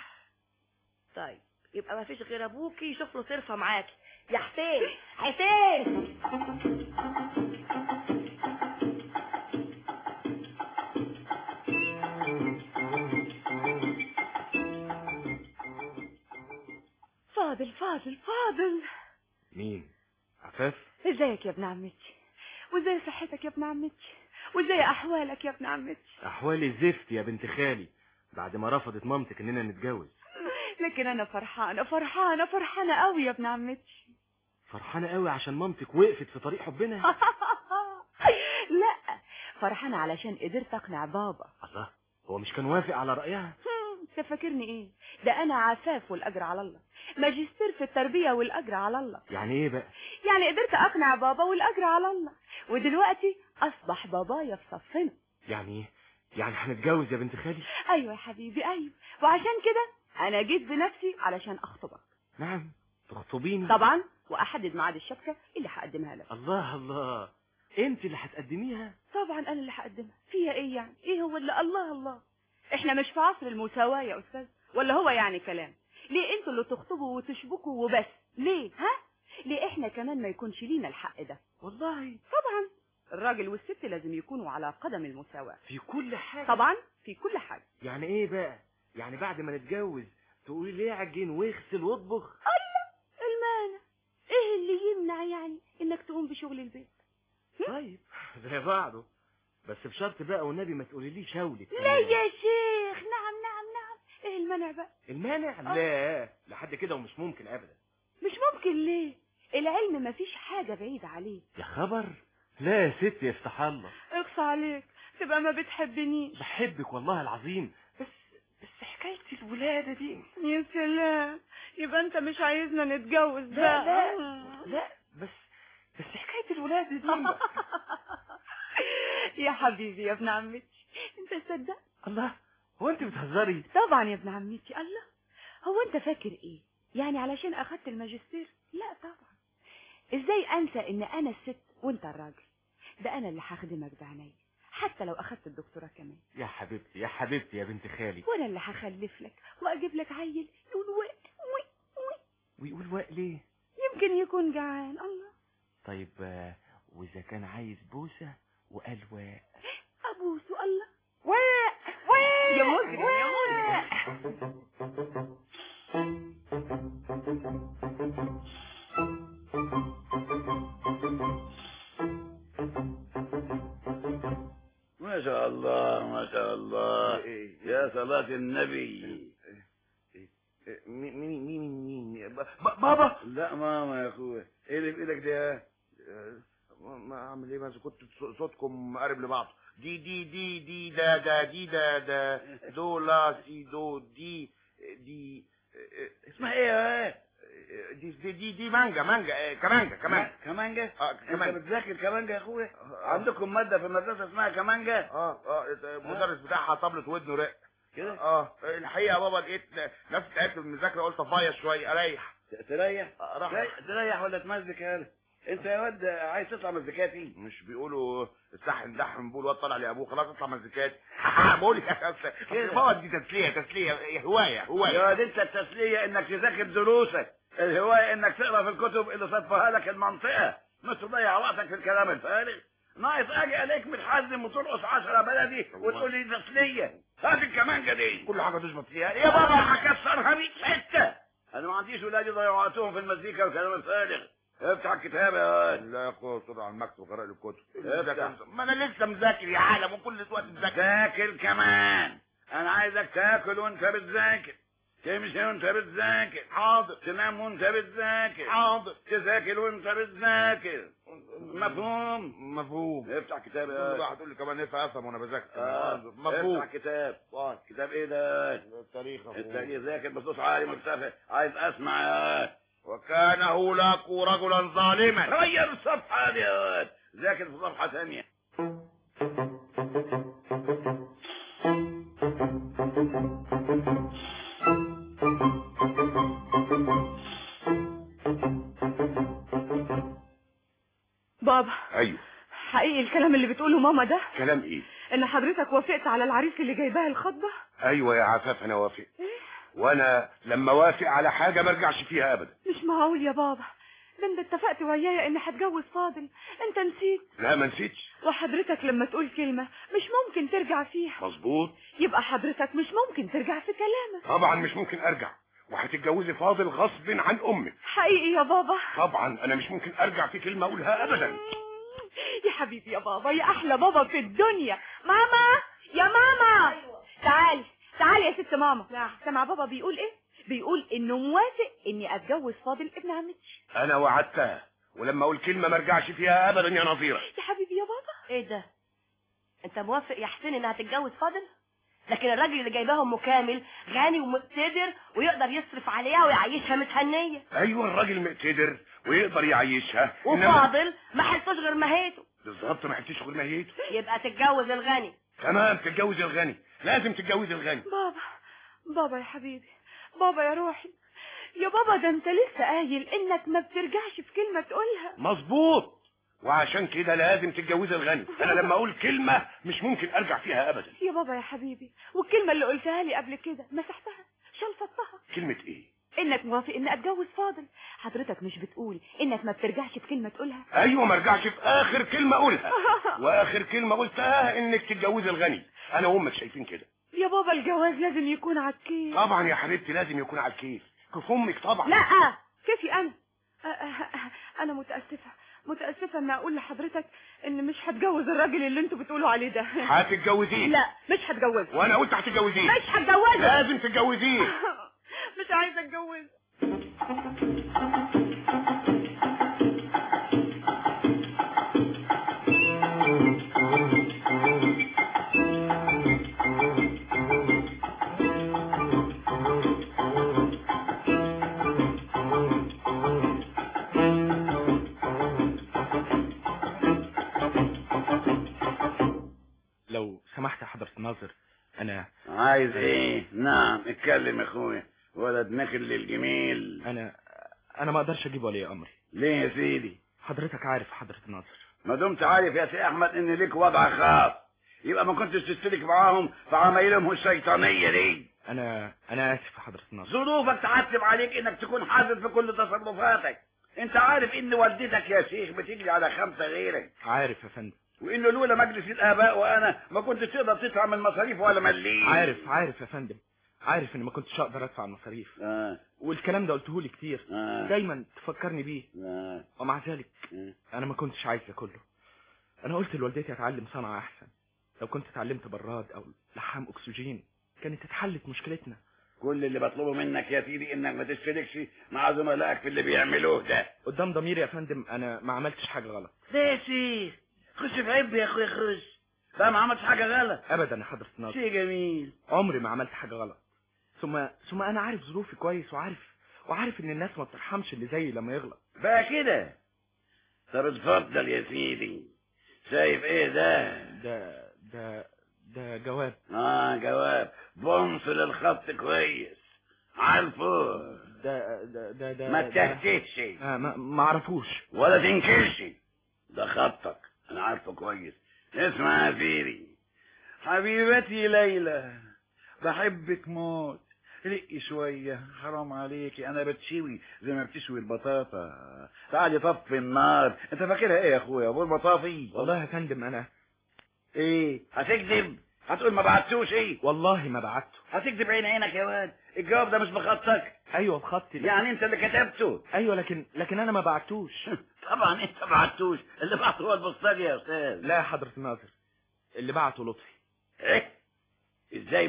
طيب يبقى ما فيش غير ابوكي يشوف له صرفه معاكي يا حسين حسين فاضل فاضل فاضل مين عفاف ازيك يا ابن عمتي وازاي صحتك يا ابن عمتي وازاي احوالك يا ابن عمتي احوالي زفت يا بنت خالي بعد ما رفضت مامتك اننا نتجوز لكن انا فرحانه فرحانه فرحانه قوي يا ابن عمتي فرحانة قوي عشان مامتك وقفت في طريق حبنا لا فرحانه علشان قدرت اقنع بابا الله هو مش كان وافق على رأيها هم، انت فاكرني ايه ده انا عفاف والاجر على الله ماجستير في التربيه والاجر على الله يعني ايه بقى يعني قدرت اقنع بابا والاجر على الله ودلوقتي اصبح بابايا في صفنا يعني ايه يعني هنتجوز يا بنت خالي ايوه يا حبيبي ايوه وعشان كده انا جيت بنفسي علشان اخطبك نعم تخطبيني طبعا واحدد ميعاد الشبكه اللي هقدمها لك الله الله انت اللي هتقدميها طبعا انا اللي هقدمها فيها ايه يعني ايه هو اللي الله الله احنا مش في عصر المساواه يا استاذ ولا هو يعني كلام ليه انتوا اللي تخطبوا وتشبكوا وبس ليه ها ليه احنا كمان ما يكونش لينا الحق ده والله طبعا الراجل والست لازم يكونوا على قدم المساواه في كل حاجة طبعا في كل حاجه يعني ايه بقى يعني بعد ما نتجوز تقولي ليه عجين واغسل واطبخ المانع ايه اللي يمنع يعني انك تقوم بشغل البيت طيب زي بعضه بس بشرط بقى والنبي ما تقولي شولك لا يا شيخ نعم نعم نعم ايه المانع بقى المانع لا لحد كده ومش ممكن ابدا مش ممكن ليه العلم مفيش حاجه بعيده عليه يا خبر لا يا ست يفتح الله اقصى عليك تبقى ما بتحبنيش بحبك والله العظيم بس بس حكاية الولادة دي يا سلام يبقى انت مش عايزنا نتجوز لا بقى لا لا بس بس حكاية الولادة دي بقى. يا حبيبي يا ابن عمتي انت تصدق الله هو انت بتهزري طبعا يا ابن عمتي الله هو انت فاكر ايه يعني علشان اخدت الماجستير لا طبعا ازاي انسى ان انا الست وانت الراجل ده انا اللي هخدمك بعيني حتى لو اخدت الدكتوراه كمان يا حبيبتي يا حبيبتي يا بنت خالي وانا اللي هخلف لك واجيب لك عيل يقول وي وي وي ويقول واق ليه يمكن يكون جعان الله طيب آه، واذا كان عايز بوسة وقال واق ابوسه الله واق واق يا مجرم يا مجرم ما شاء الله ما شاء الله يا صلاة النبي مين مين مين مين بابا لا ماما يا اخويا ايه اللي في ايدك ده ما اعمل ايه بس كنت ص- صوتكم قارب لبعض دي دي دي دي دا دا دي دا دا دو لا سي دو دي دي اسمها ايه يا دي دي دي, دي مانجا مانجا آه، كمانجا كمان كمانجا اه انت كمان بتذاكر كمانجا يا اخويا عندكم مادة في المدرسة اسمها كمانجا اه اه المدرس بتاعها طبلة ودنه رق كده اه الحقيقه يا بابا لقيت نفسي تعبت من المذاكره قلت افايص شويه اريح تريح راح تريح- تريح ولا تمزك يا انت يا واد عايز تطلع مزيكاتي مش بيقولوا السحن دحم بيقول واد طالع لابوه خلاص اطلع مزيكات بقول لك يا أستاذ، بابا دي تسليه تسليه هوايه هوايه يا واد انت التسلية انك تذاكر دروسك الهواية انك تقرا في الكتب اللي صفها لك المنطقة مش تضيع وقتك في الكلام الفارغ ناقص اجي عليك متحزم وترقص عشرة بلدي وتقول لي تسلية هات الكمانجة دي كل حاجه تشبط فيها يا بابا هكسرها 100 حتة انا ما عنديش ولادي ضيعوا وقتهم في المزيكا والكلام الفارغ افتح الكتاب يا واد لا يا اخويا اقعد على المكتب وقرا لي الكتب افتح. ما انا لسه مذاكر يا عالم وكل الوقت مذاكر تاكل كمان انا عايزك تاكل وانت بتذاكر تمشي وانت بتذاكر حاضر تنام وانت بتذاكر حاضر تذاكر وانت بتذاكر مفهوم مفهوم افتح كتاب كل يا واحد يقول لي كمان نفع افهم وانا بذاكر آه. مفهوم افتح كتاب طيب. كتاب ايه ده التاريخ أخويا. التاريخ ذاكر بصوت عالي مرتفع عايز اسمع يا وكان هولاك رجلا ظالما غير الصفحة دي يا واد ذاكر في صفحة ثانية بابا ايوه حقيقي الكلام اللي بتقوله ماما ده كلام ايه ان حضرتك وافقت على العريس اللي جايباه الخطبه ايوه يا عفاف انا وافق وانا لما وافق على حاجه ما ارجعش فيها ابدا مش معقول يا بابا ده انت اتفقت ويايا اني هتجوز فاضل انت نسيت لا ما نسيتش وحضرتك لما تقول كلمة مش ممكن ترجع فيها مظبوط يبقى حضرتك مش ممكن ترجع في كلامك طبعا مش ممكن ارجع وهتتجوزي فاضل غصب عن امك حقيقي يا بابا طبعا انا مش ممكن ارجع في كلمه اقولها ابدا يا حبيبي يا بابا يا احلى بابا في الدنيا ماما يا ماما تعالي تعالي يا ست ماما سمع بابا بيقول ايه بيقول انه موافق اني اتجوز فاضل ابن عمتي انا وعدتها ولما اقول كلمه ما ارجعش فيها ابدا يا نظيره يا حبيبي يا بابا ايه ده انت موافق يا حسين انها تتجوز فاضل لكن الراجل اللي جايباه ام كامل غني ومقتدر ويقدر يصرف عليها ويعيشها متهنيه ايوه الراجل مقتدر ويقدر يعيشها إنما- وفاضل ما حلتوش غير مهيته بالظبط ما حكيتش غير مهيته يبقى تتجوز الغني تمام تتجوز الغني لازم تتجوز الغني بابا بابا يا حبيبي بابا يا روحي يا بابا ده انت لسه قايل انك ما بترجعش في كلمة تقولها مظبوط وعشان كده لازم تتجوز الغني انا لما اقول كلمه مش ممكن ارجع فيها ابدا يا بابا يا حبيبي والكلمة اللي قلتها لي قبل كده مسحتها شلفتها كلمه ايه انك موافق ان اتجوز فاضل حضرتك مش بتقول انك ما بترجعش في كلمة تقولها ايوه ما ارجعش في اخر كلمه اقولها واخر كلمه قلتها انك تتجوز الغني انا وامك شايفين كده يا بابا الجواز لازم يكون على الكيف طبعا يا حبيبتي لازم يكون على الكيف كيف امك طبعا لا كيفي انا أ- أ- انا متأسفة متأسفة ان اقول لحضرتك ان مش هتجوز الراجل اللي انتوا بتقولوا عليه ده هتتجوزيه لا مش هتجوزه وانا قلت هتتجوزيه مش هتجوزه لازم تتجوزيه مش عايزة اتجوزه لو سمحت يا حضرة الناظر انا عايز ايه نعم اتكلم يا اخويا ولد نخل للجميل انا انا ما اقدرش اجيب ولي امري ليه يا سيدي حضرتك عارف يا حضرة الناظر ما دمت عارف يا سي احمد ان ليك وضع خاص يبقى ما كنتش تشترك معاهم في عمايلهم الشيطانيه دي انا انا اسف يا حضرة الناظر ظروفك تعتب عليك انك تكون حذر في كل تصرفاتك انت عارف ان والدتك يا شيخ بتجري على خمسه غيرك عارف يا فندم وانه لولا مجلس الاباء وانا ما كنتش تقدر تدفع من المصاريف ولا مليم عارف عارف يا فندم عارف اني ما كنتش اقدر ادفع المصاريف آه. والكلام ده قلته لي كتير آه. دايما تفكرني بيه آه. ومع ذلك آه. انا ما كنتش عايز ده كله انا قلت لوالدتي اتعلم صنعة احسن لو كنت اتعلمت براد او لحام اكسجين كانت اتحلت مشكلتنا كل اللي بطلبه منك يا سيدي انك ما تشتركش مع زملائك في اللي بيعملوه ده قدام ضميري يا فندم انا ما عملتش حاجة غلط ده يا شيخ خش في عب يا اخويا خش ده ما عملتش حاجه غلط ابدا يا حضرة الناظر شيء جميل عمري ما عملت حاجة غلط ثم ثم انا عارف ظروفي كويس وعارف وعارف ان الناس ما بترحمش اللي زيي لما يغلط بقى كده طب اتفضل يا سيدي شايف ايه ده ده ده ده جواب اه جواب بنص للخط كويس عارفه ده ده ده ده ما ده- تهتهش آه ما ما اعرفوش ولا تنكرش ده خطك انا عارفه كويس اسمع يا سيدي حبيبتي ليلى بحبك موت رقي شوية حرام عليكي أنا بتشوي زي ما بتشوي البطاطا تعالي طفي النار أنت فاكرها إيه يا أخويا أبو المطافي والله يا فندم انا إيه هتكذب هتقول ما بعتوش إيه والله ما بعته هتكذب عين عينك يا واد الجواب ده مش بخطك ايوه بخطي لكن- يعني أنت اللي كتبته ايوه لكن لكن انا ما بعتوش طبعا أنت ما بعتوش اللي بعته هو البسطجي يا أستاذ لا يا حضرة الناظر اللي بعته لطفي ايه ازاي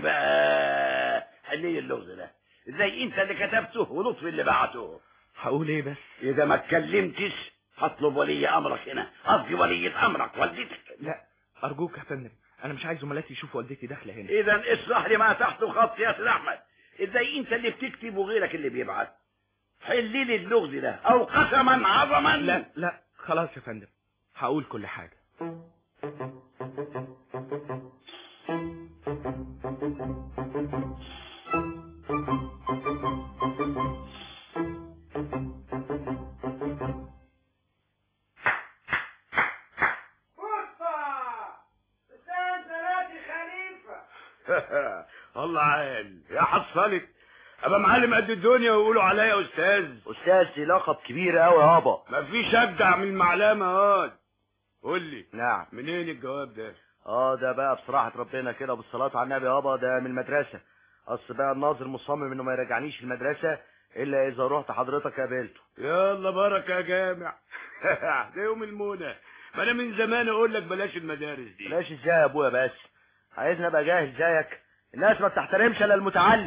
بقى حلي اللغز ده ازاي انت اللي كتبته ولطفي اللي بعته هقول ايه بس اذا ما اتكلمتش هطلب ولي امرك هنا قصدي ولية امرك والدتك لا ارجوك يا فندم انا مش عايز زملاتي يشوفوا والدتي داخله هنا اذا اشرح لي ما تحت خط يا سيد احمد ازاي انت اللي بتكتب وغيرك اللي بيبعت حل لي اللغز ده او قسما عظما لا لا خلاص يا فندم هقول كل حاجة الله عال يا حصلت ابقى معلم قد الدنيا ويقولوا عليا استاذ استاذ دي لقب كبير قوي يابا مفيش ابدع من المعلمه هاد قول لي نعم منين الجواب ده اه ده بقى بصراحة ربنا كده بالصلاة على النبي يابا ده من المدرسة اصل بقى الناظر مصمم انه ما يرجعنيش المدرسة الا اذا رحت حضرتك قابلته يلا بركه يا جامع ده يوم المنى ما انا من زمان اقول لك بلاش المدارس دي بلاش ازاي يا ابويا بس عايزني ابقى جاهل زيك الناس ما بتحترمش الا المتعلم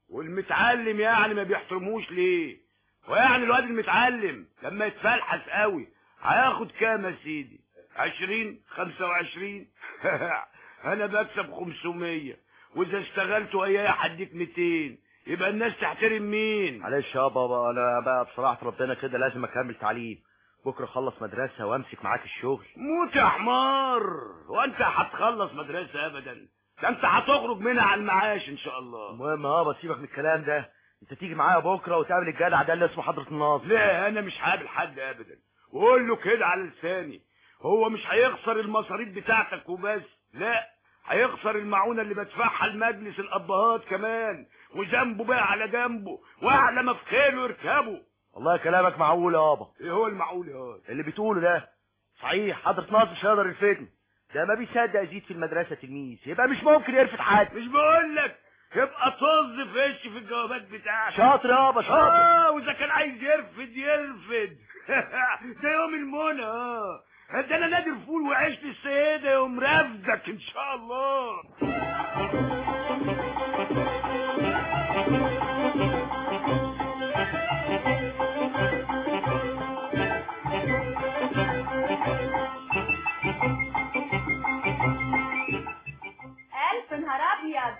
والمتعلم يعني ما بيحترموش ليه ويعني الواد المتعلم لما يتفلحس قوي هياخد كام يا سيدي عشرين خمسة وعشرين انا بكسب خمسمية واذا اشتغلت ويايا هديك ميتين يبقى الناس تحترم مين معلش يا بابا انا بقى بصراحه ربنا كده لازم اكمل تعليم بكره اخلص مدرسه وامسك معاك الشغل موت يا حمار وانت هتخلص مدرسة ابدا ده انت هتخرج منها على المعاش ان شاء الله المهم اه سيبك من الكلام ده انت تيجي معايا بكره وتقابل الجدع ده اللي اسمه حضره الناظر لا انا مش هقابل حد ابدا وقول له كده على لساني هو مش هيخسر المصاريف بتاعتك وبس لا هيخسر المعونة اللي بدفعها لمجلس الابهات كمان وذنبه بقى على جنبه واعلى ما في خيله يركبه والله كلامك معقول يابا ايه هو المعقول يا واد؟ اللي بتقوله ده صحيح حضره ناظر مش هيقدر يفيدني ده ما بيصدق يزيد في المدرسه تلميذ يبقى مش ممكن يرفض حد مش بقول لك يبقى طز في وش في الجوابات بتاعتك شاطر يابا شاطر اه واذا كان عايز يرفد يرفد ده يوم المنى اه ده انا نادر فول وعشت السيده يوم رفدك ان شاء الله ألف نهار أبيض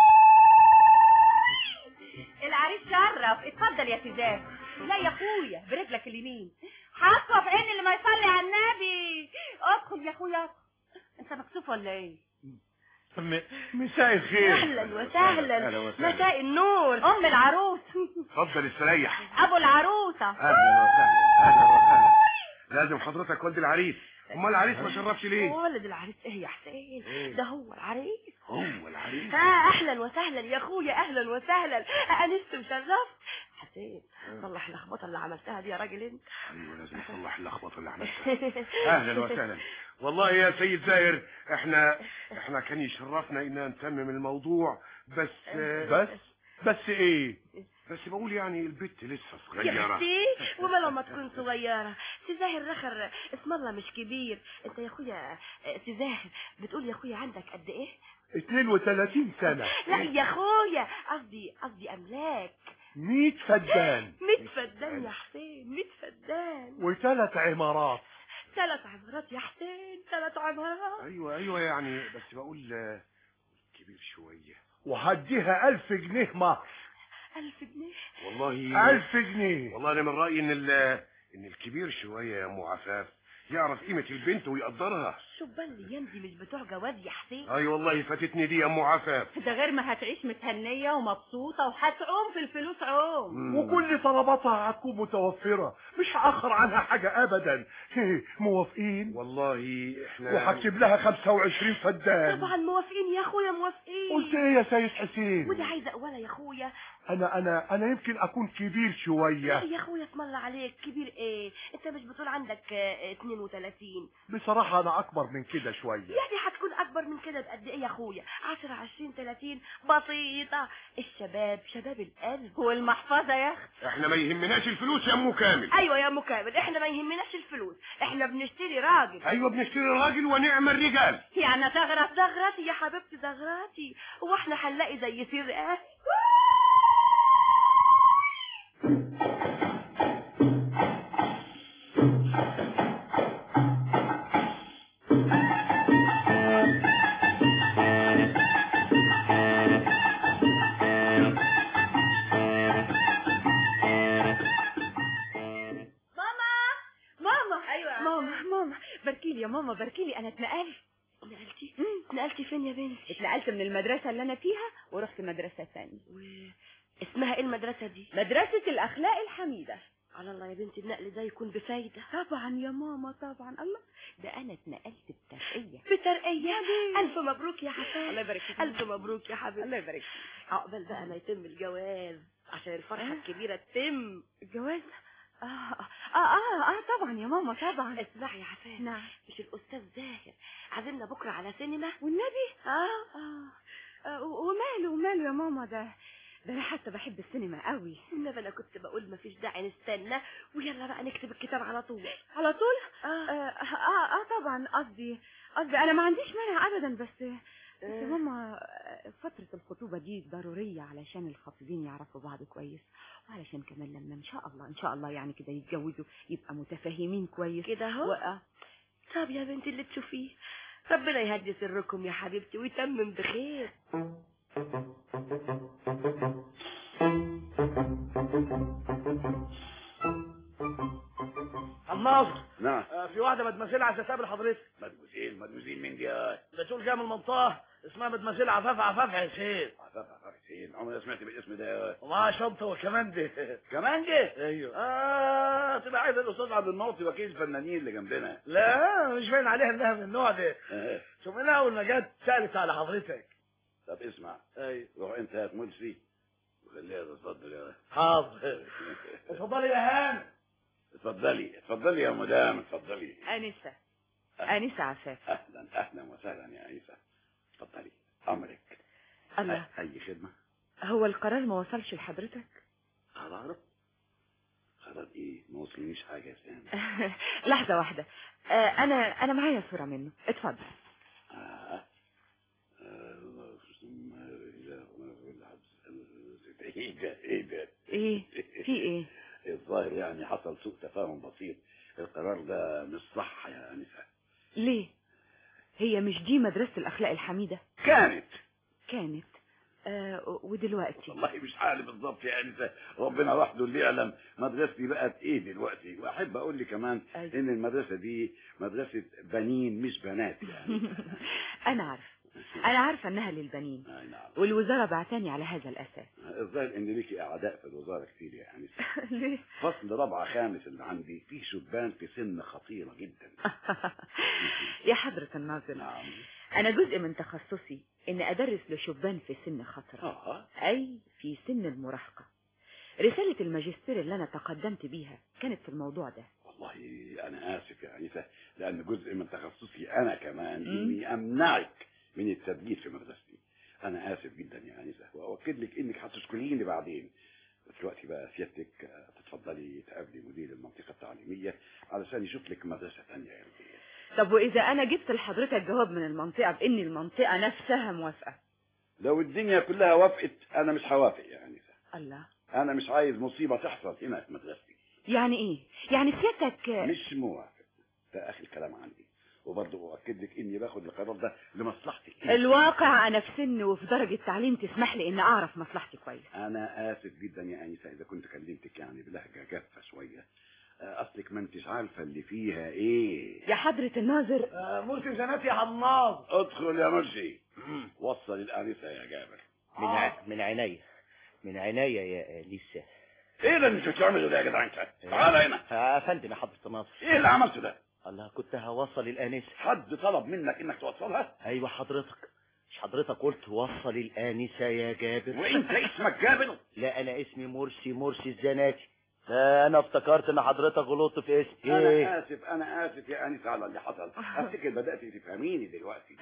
العريس شرف اتفضل يا سيزان لا يا اخويا برجلك اليمين حاطه في عين اللي ما يصلي على النبي ادخل يا اخويا انت مكسوف ولا ايه مساء الخير اهلا وسهلا أهلا وسهلا. مساء النور ام العروس اتفضل استريح ابو العروسه اهلا وسهلا اهلا وسهلا لازم حضرتك ولد العريس امال العريس ما شرفش ليه ولد العريس ايه يا حسين إيه؟ ده هو العريس هو العريس ها اهلا وسهلا يا اخويا اهلا وسهلا انست وشرفت حسين صلح اللخبطه اللي عملتها دي يا راجل انت ايوه لازم اصلح اللخبطه اللي عملتها اهلا وسهلا والله يا سيد زاهر احنا احنا كان يشرفنا ان نتمم الموضوع بس بس بس ايه بس بقول يعني البت لسه يا صغيره اختي وما لما تكون صغيرة سزاهر رخر اسم الله مش كبير انت يا اخويا سزاهر بتقول يا اخويا عندك قد ايه 32 سنة لا يا اخويا قصدي قصدي املاك 100 فدان ميت فدان يا حسين ميت فدان وثلاث عمارات ثلاث عمارات يا حسين ثلاث عمارات ايوه ايوه يعني بس بقول آه، كبير شويه وهديها ألف جنيه مهر ألف جنيه والله ألف جنيه والله انا من رايي ان ال- ان الكبير شويه يا ام عفاف يعرف قيمه البنت ويقدرها شوفان الايام دي مش بتوع جواز يا حسين اي والله فاتتني دي يا ام عفاف ده غير ما هتعيش متهنية ومبسوطة وهتعوم في الفلوس عوم مم. وكل طلباتها هتكون متوفرة مش هأخر عنها حاجة أبدا موافقين والله احنا وهكتب لها 25 فدان طبعا موافقين يا اخويا موافقين قلت ايه يا سيد حسين ودي عايزه اقولها يا اخويا انا انا انا يمكن اكون كبير لا شوية يا اخويا اسم الله عليك كبير ايه انت مش بتقول عندك آه، 32 بصراحة انا اكبر من كده شوية يعني هتكون اكبر من كده بقد ايه يا اخويا 10 20 30 بسيطه الشباب شباب القلب والمحفظة يا اخت احنا ما يهمناش الفلوس يا ام كامل ايوه يا ام كامل احنا ما يهمناش الفلوس احنا بنشتري راجل ايوه بنشتري راجل ونعم الرجال يعني تغرف زغراتي يا حبيبتي زغراتي هو احنا هنلاقي زي سير ايه ماما ايوه ماما ماما باركيلي يا ماما باركيلي انا اتنقلت نقلتي نقلتي فين يا بنتي اتنقلت من المدرسة اللي انا فيها ورحت مدرسة ثانية اسمها ايه المدرسه دي مدرسة الاخلاق الحميدة على الله يا بنتي النقل ده يكون بفايده طبعا يا ماما طبعا الله ده انا اتنقلت بترقية بترقية الف مبروك يا حسن الله يبارك فيك الف مبروك يا حبيبتي الله يبارك فيك عقبال بقى ما يتم الجواز عشان الفرحه آه. الكبيره تتم الجواز اه اه اه اه طبعا يا ماما طبعا اسمعي يا حسن نعم مش الاستاذ زاهر عازمنا بكره على سينما والنبي اه اه آه، وماله وماله يا ماما ده ده انا حتى بحب السينما قوي والنبي انا كنت بقول مفيش داعي نستنى ويلا بقى نكتب الكتاب على طول على طول اه آه, اه اه طبعا قصدي قصدي انا ما عنديش مانع ابدا بس بس ماما آه، فترة الخطوبة دي ضرورية علشان الخطيبين يعرفوا بعض كويس وعلشان كمان لما ان شاء الله ان شاء الله يعني كده يتجوزوا يبقى متفاهمين كويس كده اهو و- طب يا بنتي اللي تشوفيه ربنا يهدي سركم يا حبيبتي ويتمم بخير الناظر نعم آه، في واحدة مدمسيل عايزة تقابل حضرتك مدموزيل مدموزيل مين دي يا ده تقول جايه من المنطقة اسمها مدمسيل عفاف عفاف حسين عفاف عفاف حسين عمري ما سمعت بالاسم ده يا ومعاها شنطة وكمان دي كمان جه ايوه اه تبقى عايز الاستاذ عبد الناصر وكيل الفنانين اللي جنبنا لا مش باين عليها انها من النوع ده آه. شوف منها اول ما جت سالت على حضرتك طب اسمع ايوه روح انت هات ملسي وخليها تتفضل يا حاضر اتفضلي يا هان اتفضلي اتفضلي يا مدام اتفضلي انسة انسة عفاف اهلا اهلا وسهلا يا عيسى اتفضلي امرك الله أ- اي خدمه هو القرار ما وصلش لحضرتك قرار قرار ايه ما وصلنيش حاجه يا سام لحظة واحدة آه، انا انا معايا صورة منه اتفضل آه. آه، الله ثم إله والعبد. ايه ده ايه ده ايه في ايه الظاهر يعني حصل سوء تفاهم بسيط القرار ده مش صح يا انسه ليه هي مش دي مدرسة الاخلاق الحميدة كانت كانت آه ودلوقتي والله مش عارف بالظبط يا انسه ربنا وحده اللي يعلم مدرستي بقت ايه دلوقتي واحب اقول لي كمان أيوة. ان المدرسه دي مدرسه بنين مش بنات يعني انا عارفة انا عارفة انها للبنين اي نعم والوزارة بعتني على هذا الاساس الظاهر ان ليكي اعداء في الوزاره كتير يا انسه ليه فصل رابعه خامس اللي عندي فيه شبان في سن خطيره جدا يا حضرة الناظر نعم انا جزء من تخصصي ان ادرس لشبان في سن خطرة اه اي في سن المراهقة رسالة الماجستير اللي انا تقدمت بيها كانت في الموضوع ده والله انا اسف يا انسه لان جزء من تخصصي انا كمان مم. اني امنعك من التدليس في مدرستي انا اسف جدا يا انسه واؤكد لك انك هتشكريني بعدين دلوقتي بقى سيادتك آه، تتفضلي تقابلي مدير المنطقه التعليميه علشان يشوف لك مدرسه ثانيه يا ولدي. طب واذا انا جبت لحضرتك جواب من المنطقة بان المنطقة نفسها موافقة لو الدنيا كلها وافقت انا مش هوافق يا انسه الله انا مش عايز مصيبه تحصل هنا في مدرستي يعني ايه يعني سيادتك مش موافق ده اخر كلام عندي وبرضه اؤكد لك اني باخد القرار ده لمصلحتك انت. الواقع انا في سن وفي درجة تعليم تسمح لي ان اعرف مصلحتي كويس انا اسف جدا يا انسه اذا كنت كلمتك يعني بلهجه جافه شويه آه، اصلك ما انتش عارفه اللي فيها ايه يا حضرة الناظر آه، مرسي زناتي يا حماض ادخل يا مرسي وصل الانسه يا جابر من ع... من عينيا من عينيا يا لسه ايه اللي انت بتعمله ده يا جدع انت تعال هنا يا فندم يا حضرة الناظر ايه اللي عملته ده الله كنت هوصل الآنسة حد طلب منك انك توصلها أيوة حضرتك مش حضرتك قلت وصل الآنسة يا جابر وانت اسمك جابر لا أنا اسمي مرسي مرسي الزناتي ده أنا افتكرت إن حضرتك غلطت في اسمي انا اسف انا اسف يا انسه على اللي حصل افتكر بدات تفهميني دلوقتي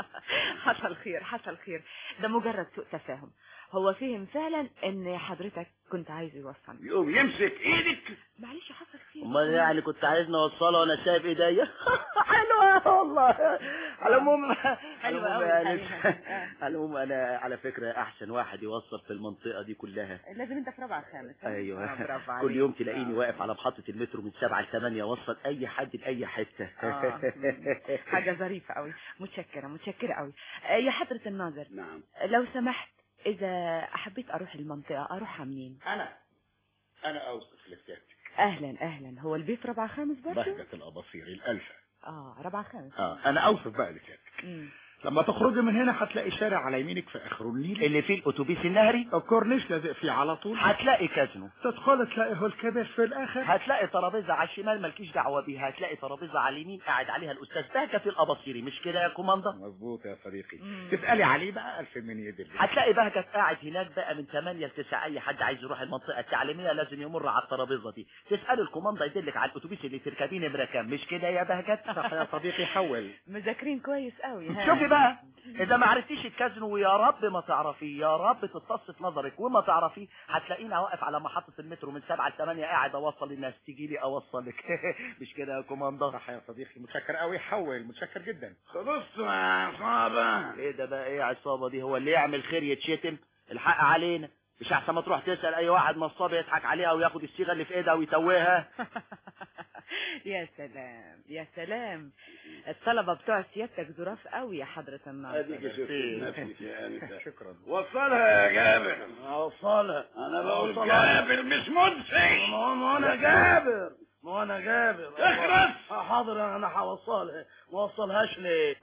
حصل خير حصل خير ده مجرد سوء تفاهم هو فهم فعلا ان حضرتك كنت عايز يوصلني يقوم يمسك ايدك معلش حصل خير أمال يعني كنت عايزني أوصلها وأنا سايب إيديا حلوة والله على العموم على حلوة العموم أوي يا عليها. أنسة على العموم أنا على فكرة أحسن واحد يوصل في المنطقة دي كلها لازم انت في رابعه خامس ها؟ آه، ايوه برافو كل عليك. يوم تلاقيني واقف على محطة المترو من سبعة لثمانية اوصل اي حد لاي حتة آه. حاجه ظريفه قوي متشكره متشكره قوي آه، يا حضرة الناظر نعم لو سمحت اذا حبيت اروح المنطقه اروحها منين انا انا اوصف لسيادتك اهلا اهلا هو البيت في رابعه خامس برضه بهجة الاباصير الالفة اه رابعه خامس اه انا اوصف بقى لسيادتك مم. لما تخرجي من هنا هتلاقي شارع على يمينك في اخره النيل اللي فيه الاتوبيس النهري الكورنيش لازق فيه على طول هتلاقي كازينو تدخل تلاقي هو الكبير في الاخر هتلاقي ترابيزة على الشمال مالكيش دعوة بيها هتلاقي ترابيزة على اليمين قاعد عليها الأستاذ بهجة في الأباصيري مش كده يا كوماندا مظبوط يا صديقي تسألي عليه بقى ألف من يدل هتلاقي بهجة قاعد هناك بقى من 8 ل 9 أي حد عايز يروح المنطقة التعليمية لازم يمر على الترابيزة دي تسأل الكوماندا يدلك على الأتوبيس اللي تركبيه نمرة كام مش كده يا بهجة صح يا صديقي حول مذاكرين كويس قوي ها شوفي بقى اذا ما عرفتيش الكازينو ويا رب ما تعرفيه يا رب تتص في نظرك وما تعرفيه هتلاقيني واقف على محطة المترو من سبعة لثمانية قاعد اوصل الناس تيجي لي اوصلك مش كده يا كوماندر صح يا صديقي متشكر قوي حول متشكر جدا خلصت يا عصابة ايه ده بقى ايه عصابة دي هو اللي يعمل خير يتشتم الحق علينا مش احسن ما تروح تسأل اي واحد نصاب يضحك عليها وياخد الصيغة اللي في ايدها ويتوهها يا سلام يا سلام الطلبة بتوع سيادتك ظراف قوي يا حضرة الناظر اديك شفت نفسك يا انت شكرا وصلها يا جابر اوصلها انا بقول جابر مش منسي ما انا جابر ما انا جابر اخرس آه، حاضر انا هوصلها ما وصلهاش ليه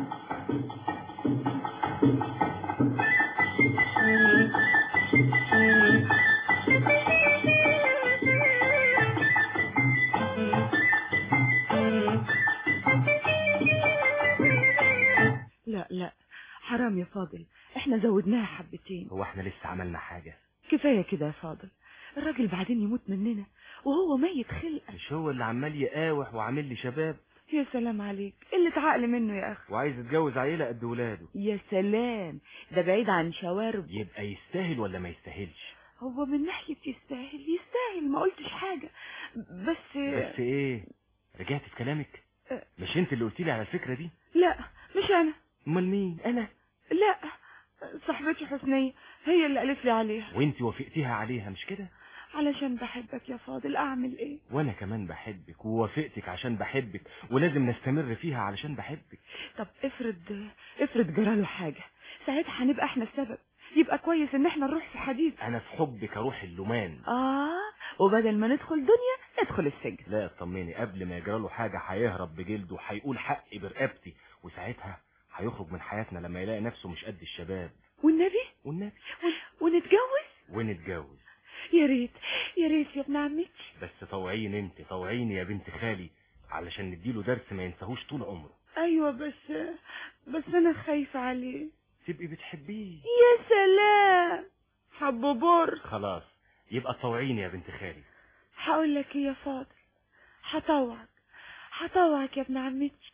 لا لا حرام يا فاضل احنا زودناها حبتين هو احنا لسه عملنا حاجة كفاية كده يا فاضل الراجل بعدين يموت مننا وهو ميت خلقة مش هو اللي عمال يقاوح وعامل لي شباب يا سلام عليك قلة عقل منه يا اخي وعايز يتجوز عيلة قد ولاده يا سلام ده بعيد عن شوارب يبقى يستاهل ولا ما يستاهلش هو من ناحية يستاهل يستاهل ما قلتش حاجة بس بس ايه رجعت في كلامك مش انت اللي قلت لي على الفكرة دي لا مش انا امال مين انا لا صاحبتي حسنية هي اللي قالت لي عليها وانت وافقتيها عليها مش كده علشان بحبك يا فاضل اعمل ايه وانا كمان بحبك ووافقتك عشان بحبك ولازم نستمر فيها علشان بحبك طب افرض افرض جراله حاجة ساعتها هنبقى احنا السبب يبقى كويس ان احنا نروح في حديد انا في حبك اروح اللومان اه وبدل ما ندخل دنيا ندخل السجن لا اطمني قبل ما يجراله حاجة هيهرب بجلده وهيقول حقي برقبتي وساعتها هيخرج من حياتنا لما يلاقي نفسه مش قد الشباب والنبي والنبي ون... ونتجوز ونتجوز يا ريت يا ريت يا ابن عمتي بس طوعيني انت طوعيني يا بنت خالي علشان نديله درس ما ينساهوش طول عمره ايوه بس بس انا خايفة عليه تبقي بتحبيه يا سلام حبه بر خلاص يبقى طوعيني يا بنت خالي هقول لك ايه يا فاضل هطوعك هطوعك يا ابن عمتي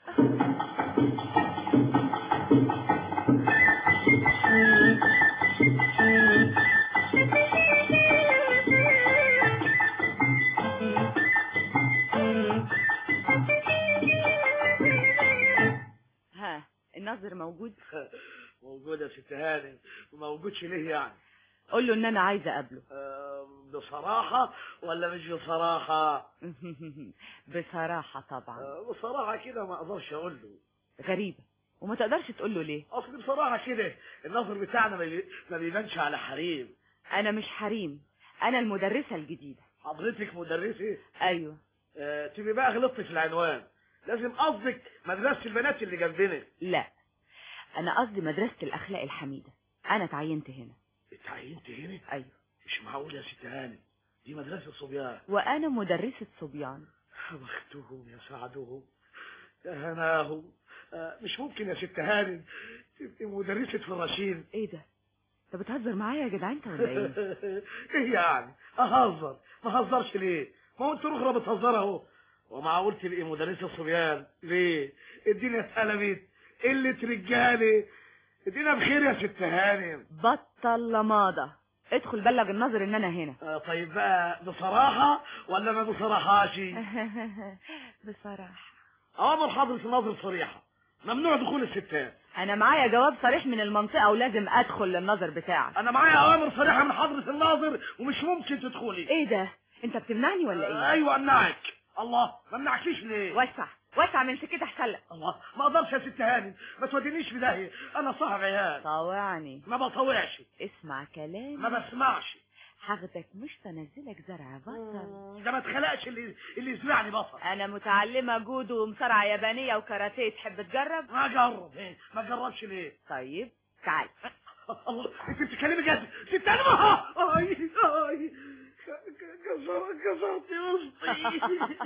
ها الناظر موجود موجود يا ست هانم ما موجودش ليه يعني قول له ان انا عايزه اقابله آه، بصراحة ولا مش بصراحة بصراحه طبعا آه، بصراحة كده ما اقدرش اقول له غريبه وما تقدرش تقول له ليه اصل بصراحة كده النظر بتاعنا ما بي- ما بيبانش على حريم انا مش حريم انا المدرسه الجديده حضرتك مدرسة ايوه آه، تبقي بقى غلطت في العنوان لازم قصدك مدرسة البنات اللي جنبنا لا انا قصدي مدرسه الاخلاق الحميده انا اتعينت هنا اتعينت هنا ايوه مش معقول يا ست هانم دي مدرسة صبيان وانا مدرسه صبيان بختهم يا سعدهم يا هناهم آه، مش ممكن يا ست هانم تبقي مدرسة فراشين ايه ده انت بتهزر معايا يا جدع انت ولا ايه ايه يعني اهزر ما هزرش ليه ما هو انت اخرى بتهزر اهو ومعقول تبقي مدرسة صبيان ليه الدنيا اتقلبت قلة رجالة الدنيا بخير يا ست هانم بطل لماضة ادخل بلغ الناظر ان انا هنا آه، طيب بقى بصراحة ولا ما بصراحاش بصراحة اوامر حضرة الناظر صريحة ممنوع دخول الستات انا معايا جواب صريح من المنطقة ولازم ادخل للنظر بتاعك انا معايا اوامر صريحة من حضرة الناظر ومش ممكن تدخلي ايه ده انت بتمنعني ولا ايه آه، ايوه امنعك الله ما امنعكيش ليه وسع وسع من سكتك حلق الله ما اقدرش يا ست هانم ما تودينيش في داهيه انا صاحب عيال طاوعني ما بطوعش اسمع كلامي ما بسمعش هاخدك مش تنزلك زرع بطل ده ما اتخلقش اللي اللي يزرعني بطل انا متعلمة جودو ومصارعة يابانية وكاراتيه تحب تجرب ما اجرب إيه، ما اجربش ليه طيب تعال الله انت بتتكلمي جد ست هانم اي اي كسرت كسرت وسطي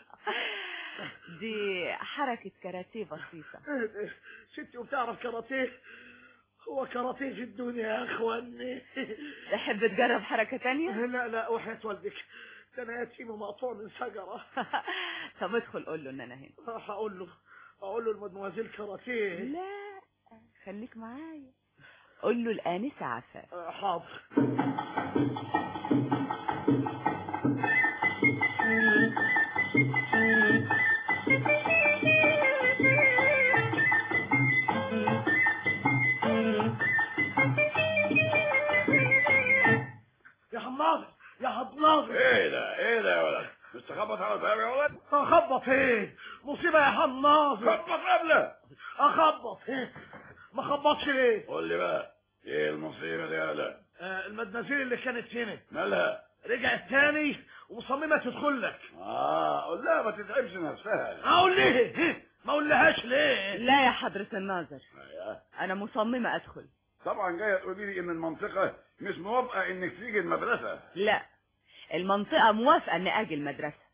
دي حركة كاراتيه بسيطة ستي وبتعرف كاراتيه هو كاراتيه في الدنيا يا اخواني تحب تجرب حركة تانية لا لا وحياة والدك ده انا يتيم ومقطوع من شجرة طب ادخل قول له ان انا هنا هقول له اقول له المدموزيل كاراتيه لا خليك معايا قول له الآنسة عفاف حاضر يا حماضي يا حماضي ايه ده ايه ده يا ولد مستخبط على الباب يا ولد اخبط ايه مصيبه يا حماضي خبط قبله اخبط ايه ما خبطش ليه قول لي بقى ايه المصيبه دي يا ولد آه المدمزيل اللي كانت هنا مالها رجعت تاني ومصممه تدخل لك اه قول لها ما تتعبش نفسها اقول ليه ما اقولهاش ليه لا يا حضرة الناظر أيوة. أنا مصممة أدخل طبعا جايه تقولي لي ان المنطقه مش موافقه انك تيجي المدرسه لا المنطقة موافقة إن أجي المدرسة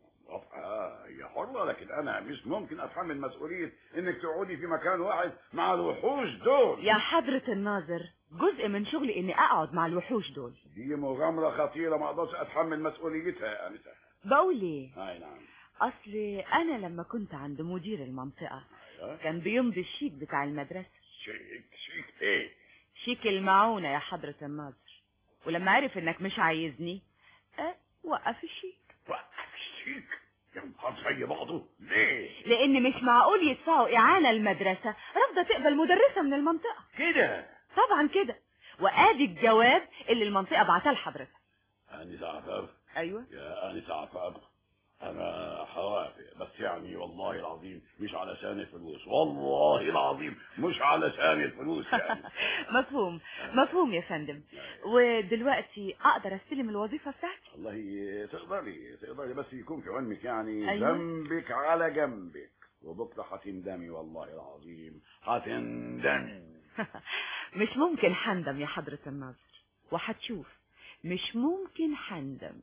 موافقه هي حره لكن انا مش ممكن اتحمل مسؤوليه انك تقعدي في مكان واحد مع الوحوش دول يا حضرة الناظر جزء من شغلي إني أقعد مع الوحوش دول دي مغامره خطيره ما اقدرش اتحمل مسؤوليتها يا انسه بقول إيه اي نعم أصل أنا لما كنت عند مدير المنطقة أيوة. كان بيمضي الشيك بتاع المدرسة شيك شيك ايه شيك المعونة يا حضرة الناظر ولما عرف إنك مش عايزني أه وقف الشيك وقف الشيك يا نهار زي بعضه ليه لأن مش معقول يدفعوا إعانة المدرسة رافضة تقبل مدرسة من المنطقة كده طبعا كده وآدي الجواب اللي المنطقة بعتها لحضرتك انسه عفاف أيوة يا انسه عفاف انا هوافق بس يعني والله العظيم مش علشان الفلوس والله العظيم مش علشان الفلوس يعني مفهوم مفهوم يا فندم ودلوقتي أقدر أستلم الوظيفة بتاعتي والله تقدري تقدري بس يكون في علمك يعني أيوة. جنبك على جنبك وبكره هتندمي والله العظيم هتندمي مش ممكن حندم يا حضرة الناظر وهتشوف مش ممكن حندم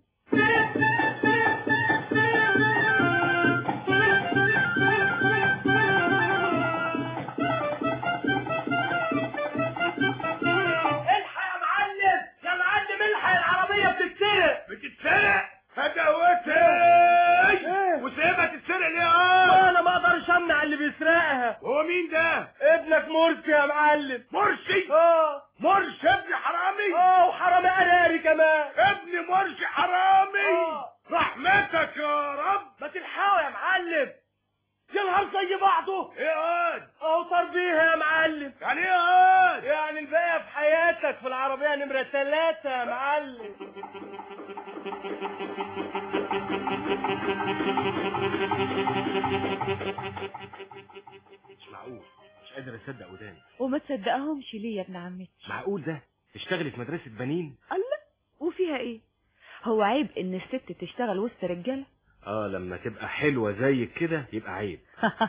الحق يا معلم يا معلم الحق العربيه بتتسرق بتتسرق هدوتي وسيبها تتسرق ليه اه انا ما اقدرش امنع اللي بيسرقها هو مين ده ابنك مرسي يا معلم مرسي اه مرسي ابن حرامي اه وحرامي قراري كمان ابن مرسي حرامي آه. رحمتك يا رب ما تلحقوا يا معلم يا نهار زي بعضه ايه قاد اهو طربيها يا معلم يعني ايه قاد يعني الباقية في حياتك في العربية نمرة ثلاثة يا معلم مش معقول مش قادر اصدق وداني وما تصدقهمش ليه يا ابن عمتي معقول ده تشتغلي في مدرسة بنين الله وفيها ايه هو عيب ان الست تشتغل وسط رجاله اه لما تبقى حلوة زيك كده يبقى عيب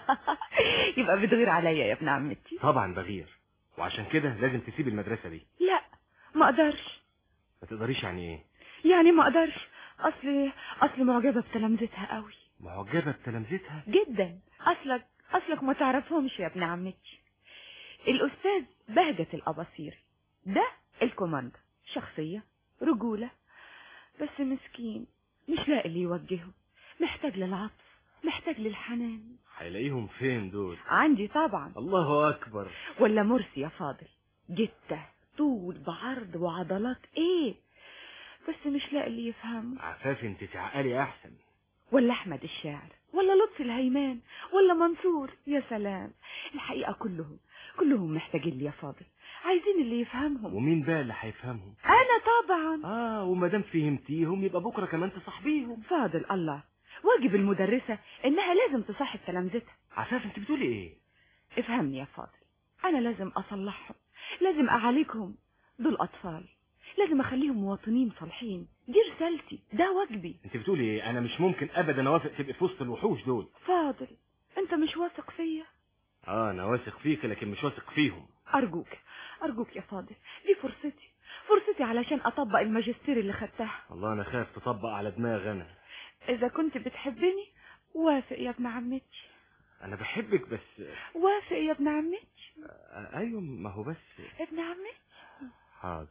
يبقى بتغير عليا يا ابن عمتي طبعا بغير وعشان كده لازم تسيب المدرسة دي لا ما اقدرش ما تقدريش يعني ايه يعني ما اقدرش اصل اصل معجبه بتلامذتها قوي معجبة بتلامذتها جدا اصلك اصلك ما تعرفهمش يا ابن عمتي الاستاذ بهجة الاباصيري ده الكوماندر شخصيه رجوله بس مسكين مش لاقي اللي يوجهه محتاج للعطف محتاج للحنان هيلاقيهم فين دول عندي طبعا الله اكبر ولا مرسي يا فاضل جته طول بعرض وعضلات ايه بس مش لاقي اللي يفهمه عفاف انت تعقلي احسن ولا احمد الشاعر ولا لطفي الهيمان ولا منصور يا سلام الحقيقه كلهم كلهم محتاجين لي يا فاضل عايزين اللي يفهمهم ومين بقى اللي هيفهمهم انا طبعا اه وما دام فهمتيهم يبقى بكره كمان تصاحبيهم فاضل الله واجب المدرسه انها لازم تصاحب تلامذتها عفاف انت بتقولي ايه افهمني يا فاضل انا لازم اصلحهم لازم اعالجهم دول اطفال لازم اخليهم مواطنين صالحين دي رسالتي ده واجبي انت بتقولي ايه انا مش ممكن ابدا اوافق تبقي في وسط الوحوش دول فاضل انت مش واثق فيا اه انا واثق فيك لكن مش واثق فيهم ارجوك ارجوك يا فاضل دي فرصتي فرصتي علشان اطبق الماجستير اللي خدتها والله انا خايف تطبق على دماغ انا اذا كنت بتحبني وافق يا ابن عمتي انا بحبك بس وافق يا ابن عمتي آه ايوه ما هو بس ابن عمتي حاضر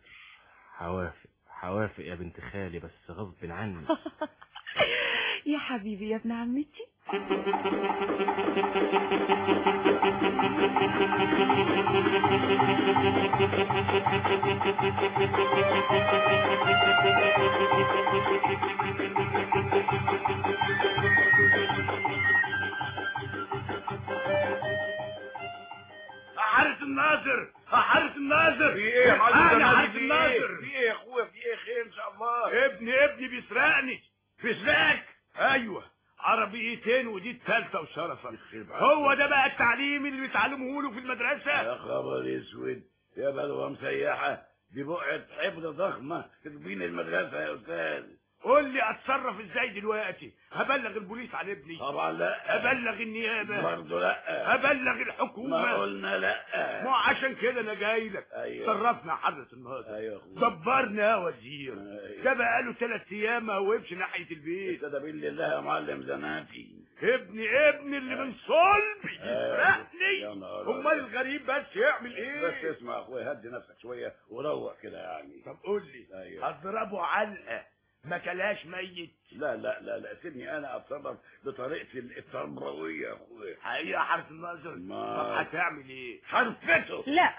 هوافق هوافق يا بنت خالي بس غصب عني يا حبيبي يا ابن عمتي حارس الناظر حارس الناظر في ايه يا معلم انا زناتي؟ حارس في ايه؟ الناظر في ايه يا اخويا في ايه خير ان شاء الله ابني ابني بيسرقني بيسرقك ايوه عربيتين ودي الثالثه وشرفك هو ده بقى التعليم اللي بيتعلموه له في المدرسه يا خبر اسود يا بلوه مسيحه دي بقعه حفظ ضخمه تكبين المدرسه يا استاذ قول لي اتصرف ازاي دلوقتي هبلغ البوليس عن ابني طبعا لا هبلغ النيابه برضه لا هبلغ الحكومه ما قلنا لا ما عشان كده انا جاي لك أيوة. صرفنا حضرة النهارده ايوه دبرنا يا وزير ده بقاله ثلاث ايام ما وقفش ناحيه البيت ده بالله يا معلم زناتي ابني ابني اللي من صلبي يا يسرقني نهار امال الغريب بس يعمل ايه بس اسمع يا اخويا هدي نفسك شويه وروق كده يعني طب قول لي ايوه اضربه علقه ما كلاش ميت لا لا لا لا سيبني انا اتصرف بطريقتي التربويه يا اخويا حقيقة يا حارس الناظر ما- طب هتعمل ايه حرفته لا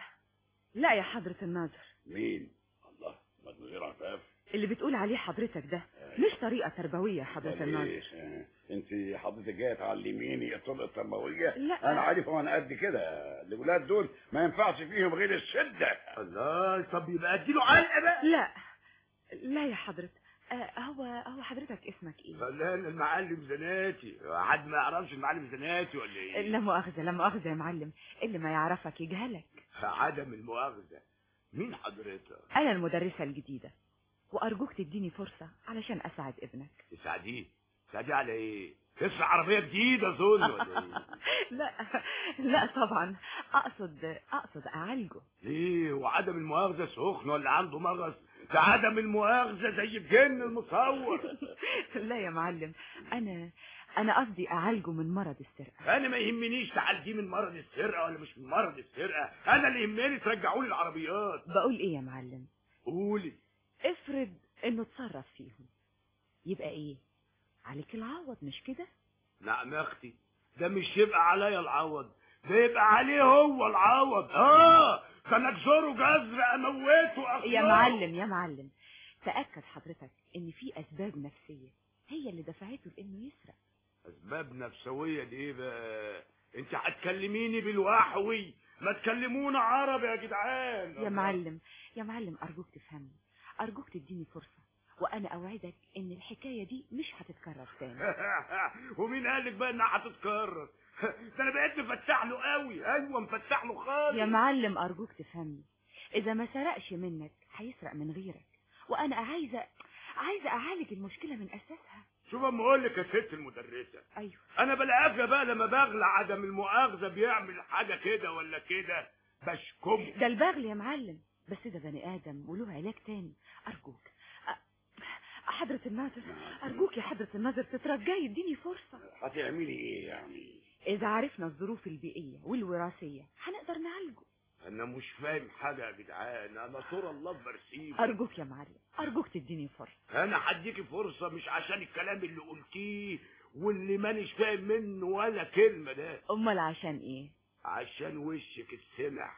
لا يا حضرة الناظر مين الله مدمزير عفاف اللي بتقول عليه حضرتك ده مش طريقة تربوية يا حضرة الناظر ليش آه، انت حضرتك جايه تعلميني الطرق التربويه لا. انا عارف وانا قد كده الاولاد دول ما ينفعش فيهم غير الشده الله طب يبقى اديله علقه بقى لا لا يا حضرة آه هو هو حضرتك اسمك ايه فلان المعلم زناتي حد ما يعرفش المعلم زناتي ولا ايه لا مؤاخذة لا مؤاخذة يا معلم اللي ما يعرفك يجهلك عدم المؤاخذه مين حضرتك انا المدرسة الجديدة وارجوك تديني فرصة علشان اساعد ابنك تساعديه تساعديه على ايه تسرق عربيه جديده اظن ولا ايه لا لا طبعا اقصد اقصد اعالجه ليه وعدم المؤاخذه سخن ولا عنده مغص ده عدم المؤاخذه زي الجن المصور لا يا معلم انا انا قصدي اعالجه من مرض السرقة انا ما يهمنيش تعالجيه من مرض السرقه ولا مش من مرض السرقه انا اللي يهمني ترجعوا لي العربيات بقول ايه يا معلم قولي افرض انه اتصرف فيهم يبقى ايه عليك العوض مش كده نعم يا اختي ده مش يبقى عليا العوض ده يبقى عليه هو العوض اه ده انا اجزره جزر اموته اخلصه يا معلم يا معلم تأكد حضرتك ان في اسباب نفسية هي اللي دفعته لانه يسرق اسباب نفسويه دي ايه بقى انت هتكلميني بالوحوي ما تكلمونا عربي يا جدعان يا معلم يا معلم ارجوك تفهمني ارجوك تديني فرصة وانا اوعدك ان الحكاية دي مش هتتكرر تاني ومين قال لك بقى انها هتتكرر ده انا بقيت مفتح له قوي ايوه مفتح له خالص يا معلم ارجوك تفهمني اذا ما سرقش منك هيسرق من غيرك وانا عايزة عايزة اعالج المشكلة من اساسها شوف اما اقول لك يا ست المدرسه ايوه انا بالعافيه بقى لما بغلى عدم المؤاخذه بيعمل حاجه كده ولا كده بشكمه ده البغل يا معلم بس ده بني ادم وله علاج تاني ارجوك أ- حضرة الناظر ارجوك يا حضرة الناظر تترجى يديني فرصة هتعملي ايه يعني اذا عرفنا الظروف البيئية والوراثية هنقدر نعالجه انا مش فاهم حاجه يا جدعان انا صور الله برسيم ارجوك يا معلم ارجوك تديني فرصة انا هديكي فرصه مش عشان الكلام اللي قلتيه واللي مانيش فاهم منه ولا كلمه ده امال عشان ايه عشان وشك السمع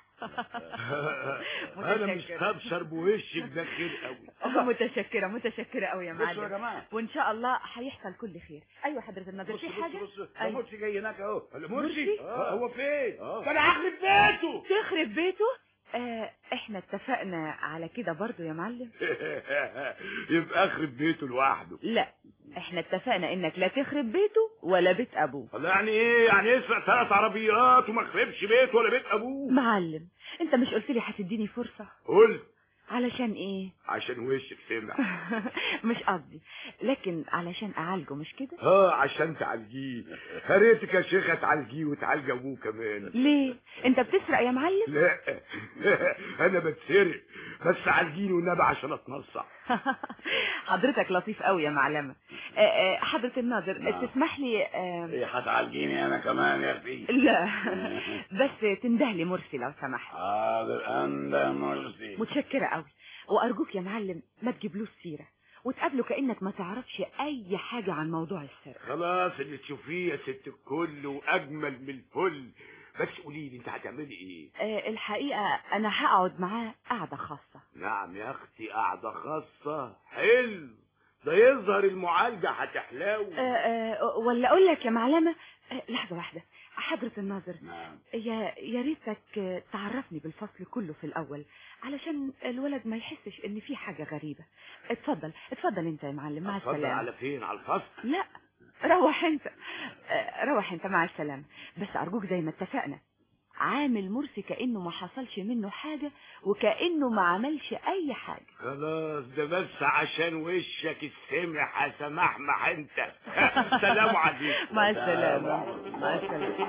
انا متشكرة. مستبشر بوشك ده خير قوي متشكرة متشكرة قوي يا بصوا معلم يا جماعة. وان شاء الله هيحصل كل خير ايوه حضرة الناظر في حاجة ده أيوة. مرسي جاي هناك اهو مرسي آه. هو فين آه. ده انا هخرب بيته تخرب بيته آه احنا اتفقنا على كده برضو يا معلم يبقى اخرب بيته لوحده لا احنا اتفقنا انك لا تخرب بيته ولا بيت ابوه والله يعني ايه يعني يسرق ثلاث عربيات وما خربش بيته ولا بيت ابوه معلم انت مش قلت لي هتديني فرصة قلت علشان ايه عشان وشك سمع مش قصدي لكن علشان اعالجه مش كده اه عشان تعالجيه يا ريتك يا شيخه تعالجيه وتعالج ابوه كمان ليه انت بتسرق يا معلم لا انا بتسرق بس عالجيني والنبي عشان اتنصح حضرتك لطيف قوي يا معلمة آه، آه، حضرة الناظر نعم. تسمح لي آه، ايه هتعالجيني انا كمان يا اختي لا بس تندهلي مرسي لو سمحت حاضر انت مرسي متشكرة قوي وارجوك يا معلم ما تجيبلوش سيرة وتقابله كأنك ما تعرفش أي حاجة عن موضوع السرقة خلاص اللي تشوفيه يا ست الكل واجمل من الفل بس قولي لي انت هتعملي ايه آه، الحقيقة أنا هقعد معاه قعدة خاصة نعم يا اختي قاعده خاصه حلو ده يظهر المعالجه هتحلاوي آه، آه، ولا أقول لك يا معلمة آه، لحظة واحدة حضرة الناظر نعم يا يا ريتك آه، تعرفني بالفصل كله في الأول علشان الولد ما يحسش إن في حاجة غريبة اتفضل اتفضل أنت يا معلم مع اتفضل السلامة على فين على الفصل لا روح انت آه، روح انت مع السلامة بس ارجوك زي ما اتفقنا عامل مرسي كأنه ما حصلش منه حاجة وكأنه ما عملش اي حاجة خلاص ده بس عشان وشك السمح يا سمحمح انت سلام عليكم مع السلامة مع السلامة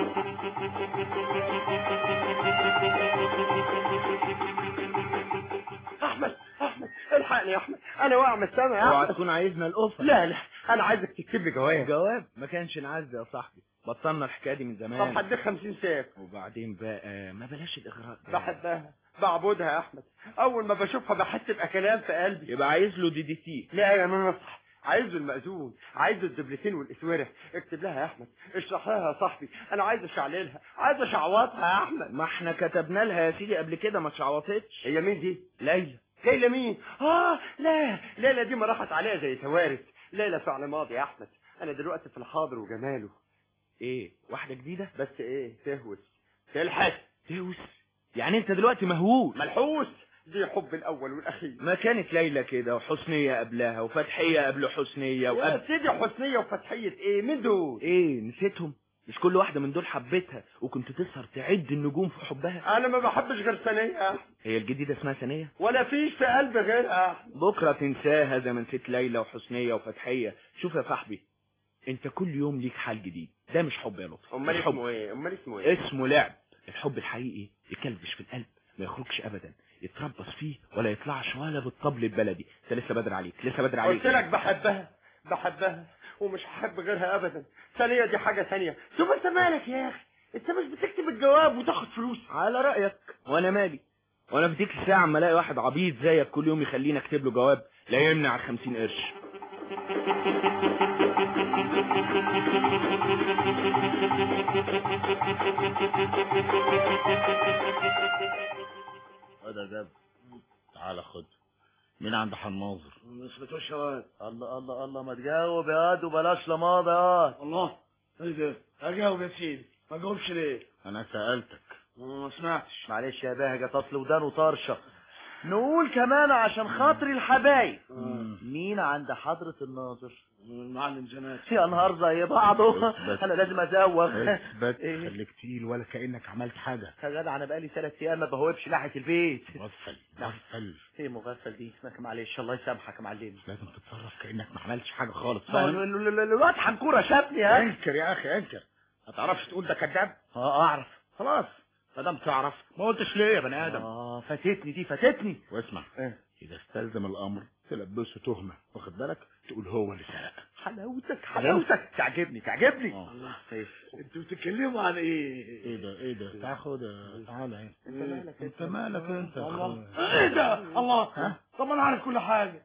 احمد احمد الحقني يا احمد انا واقع من السما يا اوعى احمد تكون عايزنا القفة لا لا انا عايزك تكتب لي جواب جواب ما كانش نعز يا صاحبي بطلنا الحكايه دي من زمان طب هديك 50 ساعه وبعدين بقى ما بلاش الاغراء ده بحبها بعبدها يا احمد اول ما بشوفها بحس باكلام في قلبي يبقى عايز له دي دي تي لا يا نصح عايزه المأذون عايزه الدبلتين والاسوره اكتب لها يا احمد اشرح لها يا صاحبي انا عايز اشعللها عايز اشعوطها يا احمد ما احنا كتبنا لها يا سيدي قبل كده ما اتشعوطتش هي مين دي ليلى ليلى مين اه لا ليلى دي ما راحت عليها زي توارث ليلى فعل ماضي يا احمد انا دلوقتي في الحاضر وجماله ايه واحده جديده بس ايه تهوس تلحس تهوس يعني انت دلوقتي مهووس ملحوس دي حب الاول والاخير ما كانت ليلى كده وحسنية قبلها وفتحية قبل حسنية يا وقبل سيدي حسنية وفتحية ايه مين دول ايه نسيتهم مش كل واحدة من دول حبيتها وكنت تسهر تعد النجوم في حبها انا ما بحبش غير ثانية هي الجديدة اسمها ثانية ولا فيش في قلبي غيرها بكرة تنساها زي ما نسيت ليلى وحسنية وفتحية شوف يا صاحبي انت كل يوم ليك حال جديد ده مش حب يا لطفي امال مش حب. اسمه ايه امال اسمه ايه اسمه لعب الحب الحقيقي يكلبش في القلب ما يخرجش ابدا يتربص فيه ولا يطلعش ولا بالطبل البلدي انت لسه بدري عليك لسه بدري عليك قلت لك بحبها بحبها ومش هحب غيرها ابدا ثانية دي حاجة ثانية شوف انت مالك يا اخي انت مش بتكتب الجواب وتاخد فلوس على رأيك وانا مالي وانا في ديك الساعة اما الاقي واحد عبيط زيك كل يوم يخليني اكتب له جواب لا يمنع الخمسين قرش هذا جاب تعال خد مين عند حناظر ما سمعتوش يا واد الله الله الله ما تجاوب يا واد وبلاش لماضي يا واد الله ايه ده اجاوب يا سيدي ما جاوبش ليه انا سألتك ما سمعتش معلش يا بهجة اصل ودانه طرشة نقول كمان عشان خاطري الحبايب مين عند حضرة الناظر المعلم زمان يا نهار زي بعضه بس. انا لازم ازوغ اثبت إيه؟ خليك تقيل ولا كأنك عملت حاجة يا جدع انا بقالي ثلاث ايام ما بهوبش ناحية البيت مغفل نعم. مغفل ايه مغفل دي اسمك معلش الله يسامحك يا معلم لازم تتصرف كأنك ما عملتش حاجة خالص ما هو فاهم؟ ال- ال- ال- الواد حنكورة شافني ها انكر يا اخي انكر ما تعرفش تقول ده كذاب اه اعرف خلاص ما دام تعرف ما قلتش ليه يا بني ادم اه فاتتني دي فاتتني واسمع إيه؟ اذا استلزم الامر تلبسه تهمة واخد بالك تقول هو اللي سرق حلاوتك حلاوتك تعجبني تعجبني آه. طيب. انتوا بتتكلموا عن ايه ايه ده ايه ده تعال خد تعالى هنا انت مالك انت مالك انت يا الله أخويا؟ ايه ده الله ها؟ طب انا عارف كل حاجة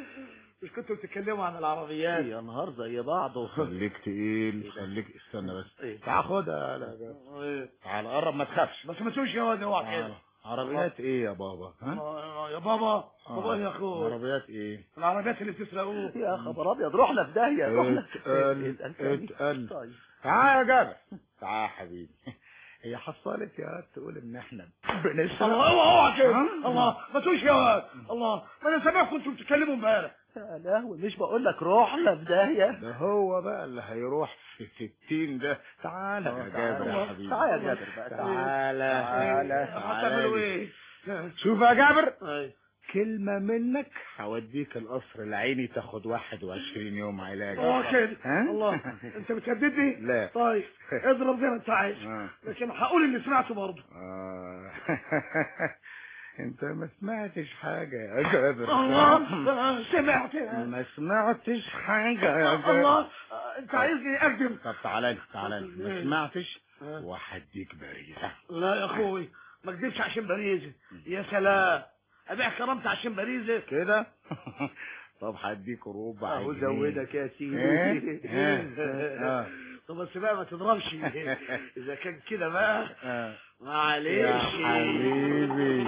مش كنتوا بتتكلموا عن العربيات يا نهار زي بعضه خليك تقيل خليك استنى بس إيه؟ تعال خدها لا إيه؟ تعال قرب ما تخافش ما سمعتوش يا واد اوعى كده تعال. عربيات ايه يا بابا ها آه، يا بابا بابا يا اخويا عربيات ايه العربيات اللي بتسرقوه يا خبر ابيض رحنا في داهيه رحنا اتقل اتقل اتقل طيب تعال يا جابر تعال يا حبيبي هي حصلت يا واد تقول ان احنا بنسرق الله اوعى اوعى كده ها؟ الله ما تقولش يا واد الله ما انا سامعكم انتوا بتتكلموا امبارح يا لهوي مش بقول لك رحنا في داهيه ده هو بقى اللي هيروح في ستين ده تعالى يا جابر يا حبيبي تعالى يا جابر بقى تعالى تعالى هتعملوا ايه شوف يا جابر أيوة. كلمة منك هوديك القصر العيني تاخد 21 يوم علاج اه كده ها؟ الله انت بتهددني لا طيب اضرب زي ما انت عايز آه. لكن هقول اللي سمعته برضه آه. انت ما سمعتش حاجة يا جابر الله سمعت ما سمعتش حاجة يا جابر الله انت عايزني اكذب طب تعالى لي تعالى لي ما سمعتش وهديك باريزة لا يا اخوي ما اكذبش عشان باريزه يا سلام ابيع كرامتي عشان باريزه كده طب هديك ربع اهو جنيه. زودك يا سيدي إيه؟ ها؟ طب بس بقى ما تضربش اذا كان كده بقى ها. معلش يا حبيبي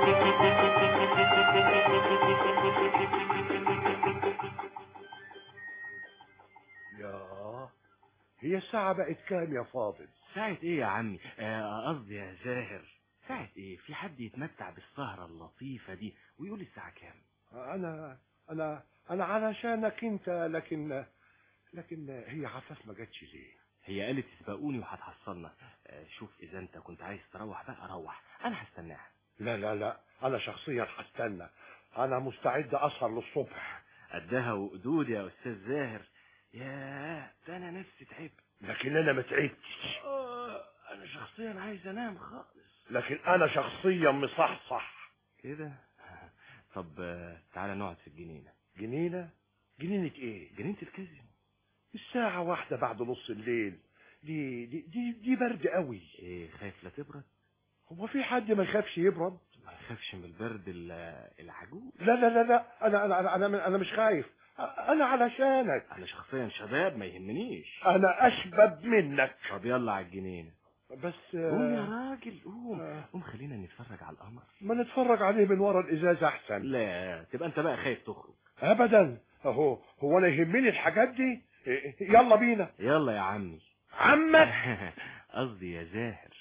يا هي الساعة بقت كام يا فاضل ساعة ايه يا عمي آه، قصدي يا زاهر ساعة ايه في حد يتمتع بالسهرة اللطيفة دي ويقول الساعة كام انا انا انا علشانك انت لكن لكن هي عفاف ما جاتش ليه هي قالت تسبقوني وهتحصلنا آه، شوف اذا انت كنت عايز تروح بقى روح انا هستناها لا لا لا انا شخصيا هستنى انا مستعد اسهر للصبح قدها وقدود يا استاذ زاهر يا ده انا نفسي تعبت لكن انا ما تعبتش آه، انا شخصيا عايز انام خالص لكن انا شخصيا مصحصح كده طب آه، تعالى نقعد في الجنينة جنينة جنينة ايه جنينة الكازينو الساعة واحدة بعد نص الليل دي دي دي, دي برد قوي ايه خايف لا تبرد هو في حد ما يخافش يبرد ما يخافش من البرد ال- العجوز لا لا لا لا انا انا انا انا, أنا مش خايف انا علشانك انا شخصيا شباب ما يهمنيش انا اشبب منك طب يلا على الجنينة بس قوم يا راجل قوم قوم خلينا نتفرج على القمر ما نتفرج عليه من ورا الازاز احسن لا تبقى انت بقى خايف تخرج ابدا اهو هو انا يهمني الحاجات دي يلا بينا يلا يا عمي عمك قصدي يا زاهر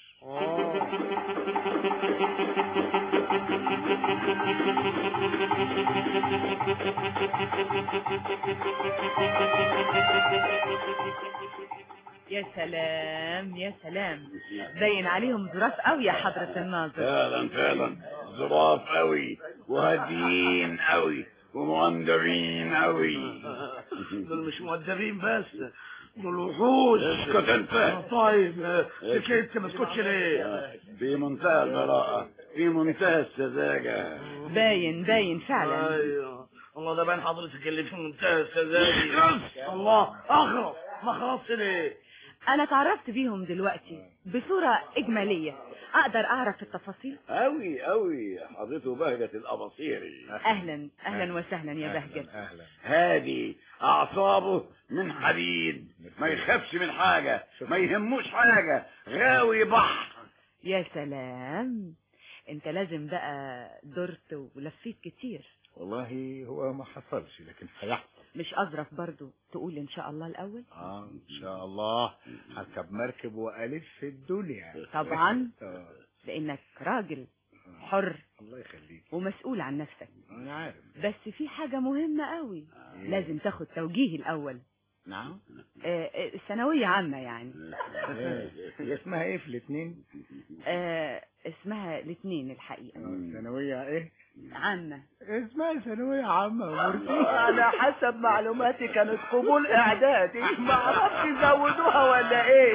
يا سلام يا سلام باين عليهم ظراف قوي يا حضرة الناظر فعلا فعلا ظراف قوي وهاديين قوي ومؤدبين قوي دول مش مؤدبين بس دول وحوش اسكت انت طيب سكت ما تسكتش ليه في منتهى البراءة في منتهى السذاجة باين باين فعلا ايوه الله ده باين حضرتك اللي في منتهى السذاجة الله اخرس ما خرجت ليه انا اتعرفت بيهم دلوقتي بصورة اجمالية اقدر اعرف التفاصيل قوي قوي حضرته بهجة الأباصيري اهلا اهلا وسهلا يا بهجت أهلا هادي أعصابه من حديد ما يخافش من حاجة ما يهموش حاجة غاوي بحر يا سلام انت لازم بقى درت ولفيت كتير والله هو ما حصلش لكن هيحصل مش اظرف برضو تقول ان شاء الله الاول اه ان شاء الله هركب مركب والف في الدنيا طبعا آه، لانك راجل حر الله يخليك ومسؤول عن نفسك انا عارف بس في حاجة مهمة قوي لازم تاخد توجيه الاول نعم آه، آه، ثانوية عامة يعني إيه، هي اسمها ايه في الاثنين آه، اسمها الاثنين الحقيقة ثانوية ايه عامة اسمها ثانوية عامة يا مرسي على حسب معلوماتي كانت قبول اعدادي ما اعرفش يزودوها ولا ايه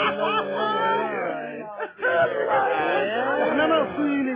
انا ناقصينك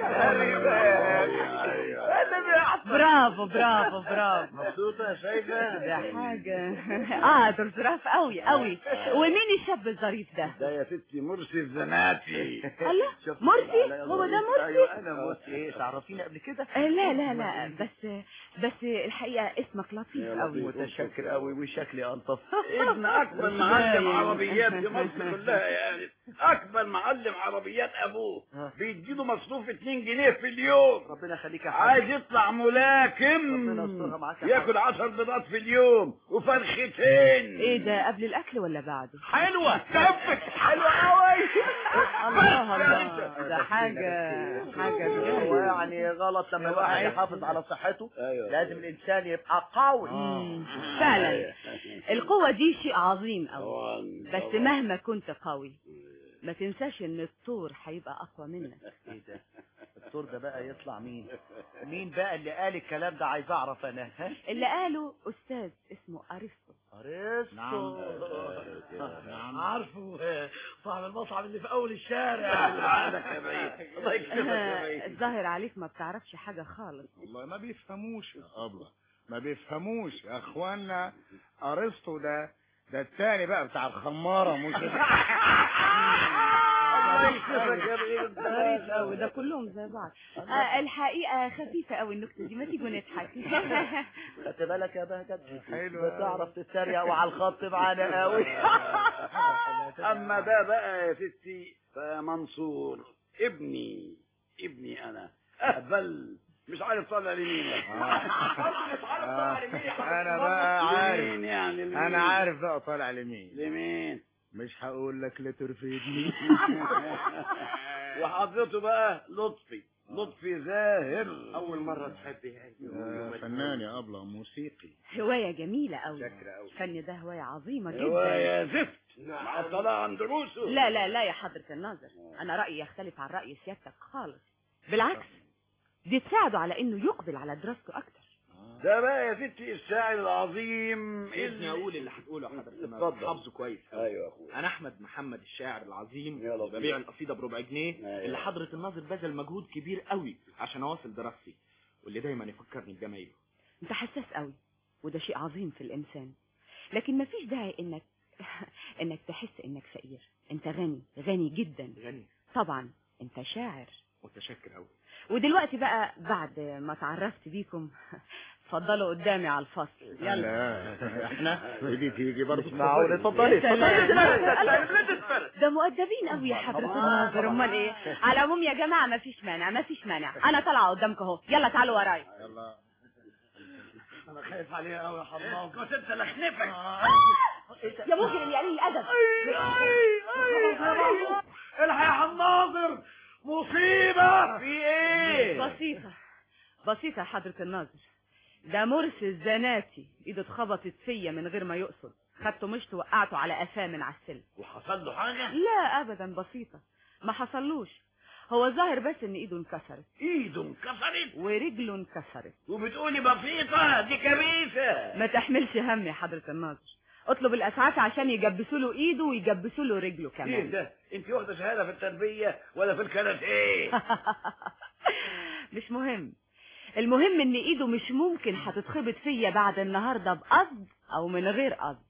برافو برافو برافو مبسوطة يا شايفة ده حاجة اه دول ظراف قوي قوي ومين الشاب الظريف ده ده يا ستي مرسي الزناتي الله مرسي هو ده مرسي ايوه انا مرسي ايه تعرفيني قبل كده آه، لا لا لا بس بس الحقيقة اسمك لطيف قوي متشكر قوي وشكلي الطف ابن اكبر معلم عربيات في مصر كلها يعني اكبر معلم عربيات ابوه بيديله مصروف 2 جنيه في اليوم ربنا يخليك يا حاج عايز يطلع ملاكم ربنا يسترها معاك يا ياكل 10 بيضات في اليوم وفرختين ايه ده قبل الاكل ولا بعده حلوه تنفس حلوة قوي الله الله ده حاجة حاجة هو بجد يعني غلط لما الواحد يحافظ على صحته أيوة. لازم الانسان يبقى قوي مم، فعلا القوة دي شيء عظيم قوي طبعاً، بس طبعاً. مهما كنت قوي ما تنساش ان الطور هيبقى اقوى منك ايه ده الدكتور ده بقى يطلع مين مين بقى اللي قال الكلام ده عايز اعرف انا ها اللي قاله استاذ اسمه ارسطو ارسطو نعم عارفه صاحب المطعم اللي في اول الشارع عندك يا بعيد الله يكرمك يا آه، بعيد الظاهر عليك ما بتعرفش حاجة خالص والله ما بيفهموش يا أبلة ما بيفهموش يا اخوانا ارسطو ده ده التاني بقى بتاع الخمارة مش الله يكرمك يا بيه ظريف قوي ده كلهم زي بعض آه الحقيقة خفيفة قوي النكتة دي ما تيجوا نضحك خدت بالك يا بهجت حلو بتعرف تتريق وعلى الخط معانا قوي اما ده بقى يا ستي فمنصور ابني ابني انا اهبل مش عارف طالع لمين انا بقى عارف لمين يعني لمين؟ انا عارف بقى طالع لمين لمين مش هقول لك لا ترفدني وحضرته بقى لطفي لطفي زاهر اول مره تحبي آه، فنان يا ابله موسيقي هواية جميلة قوي شكرا قوي الفن ده هواية عظيمة جدا هواية زفت معطلة عن دروسه لا لا لا يا حضرة الناظر أنا رأيي يختلف عن رأي سيادتك خالص بالعكس دي تساعده على إنه يقبل على دراسته أكتر ده بقى يا ستي الشاعر العظيم سيبني اقول اللي هتقوله يا حضرة اتفضل. حافظه كويس ايوه يا اخويا انا احمد محمد الشاعر العظيم يا لطيف. ببيع القصيده بربع جنيه أيوة. اللي حضرة الناظر بذل مجهود كبير قوي عشان اواصل دراستي واللي دايما يفكرني بجمايله أنت حساس قوي وده شيء عظيم في الإنسان لكن مفيش داعي إنك إنك تحس إنك فقير أنت غني غني جدا غني طبعا أنت شاعر متشكر قوي ودلوقتي بقى بعد ما تعرفت بيكم اتفضلوا قدامي على الفصل يلا لا احنا ودي تيجي برضه معقول اتفضلي يا سلام. اتفضلي ده مؤدبين قوي يا حضرة الناظر امال ايه على العموم يا جماعة ما فيش مانع ما فيش مانع انا طالعة قدامكم اهو يلا تعالوا ورايا يلا انا خايف عليها قوي يا حمام كنت انت لخنفك يا مجرم يا قليل الادب الحق يا حناظر مصيبة في ايه بسيطة بسيطة يا حضرة الناظر ده مرسي الزناتي ايده اتخبطت فيا من غير ما يقصد خدته مشط وقعته على قفاه من على السلم وحصل له حاجة لا ابدا بسيطة ما حصلوش هو ظاهر بس ان ايده انكسرت ايده انكسرت ورجله انكسرت وبتقولي بسيطة دي كبيسة ما تحملش هم يا حضرة الناظر اطلب الاسعاف عشان يجبسوا له ايده ويجبسوا له رجله ايه كمان ده انت واخدة شهادة في التربية ولا في الكاراتيه مش مهم المهم ان ايده مش ممكن هتتخبط فيا بعد النهارده بقصد او من غير قصد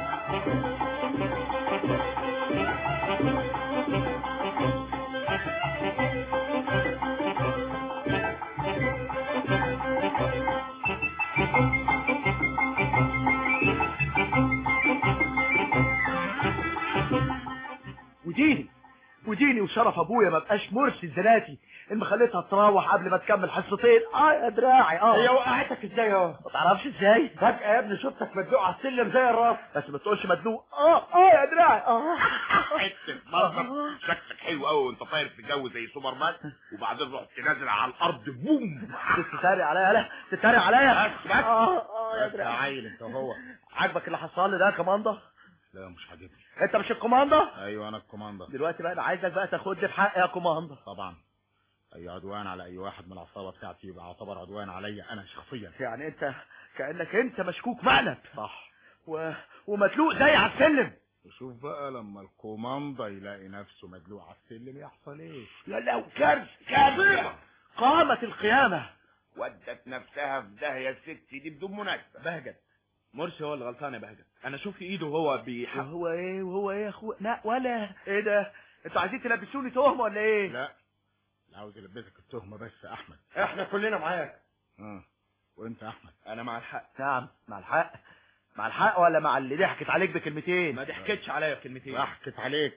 وديني وديني وشرف ابويا ما بقاش مرسي الزناتي اللي خليتها تروح قبل ما تكمل حصتين اه يا دراعي اه هي وقعتك ازاي اهو ما تعرفش ازاي فجأة يا ابني شفتك مدلوق على السلم زي الراس بس ما تقولش مدلوق اه اه يا دراعي اه حته منظر شكلك حلو قوي وانت طاير في الجو زي سوبر مان وبعدين رحت نازل على الارض بوم تتريق عليا لا تتريق عليا بس بس اه اه يا بس يا دراعي عيل انت وهو عاجبك اللي حصل لي ده يا كماندا لا مش عاجبني انت مش الكوماندا ايوه انا الكوماندا دلوقتي بقى انا عايزك بقى تاخدني في حقي يا كوماندا طبعا اي عدوان على اي واحد من العصابه بتاعتي يبقى يعتبر عدوان عليا انا شخصيا يعني انت كانك انت مشكوك مقلب صح و... ومدلوق زي على السلم وشوف بقى لما الكوماندا يلاقي نفسه مدلوق على السلم يحصل ايه لا لو كارث كارثه قامت القيامة ودت نفسها في داهيه الست دي بدون مناسبه بهجت مرسي هو اللي غلطان يا بهجت انا شفت ايده وهو بيحق وهو ايه وهو ايه يا اخويا لا ولا ايه ده انتوا عايزين تلبسوني تهمه ولا ايه لا اللي عاوز يلبسك التهمه بس يا احمد احنا كلنا معاك اه وانت يا احمد انا مع الحق نعم مع الحق مع الحق ولا مع اللي ضحكت عليك بكلمتين ما ضحكتش عليا بكلمتين ضحكت عليك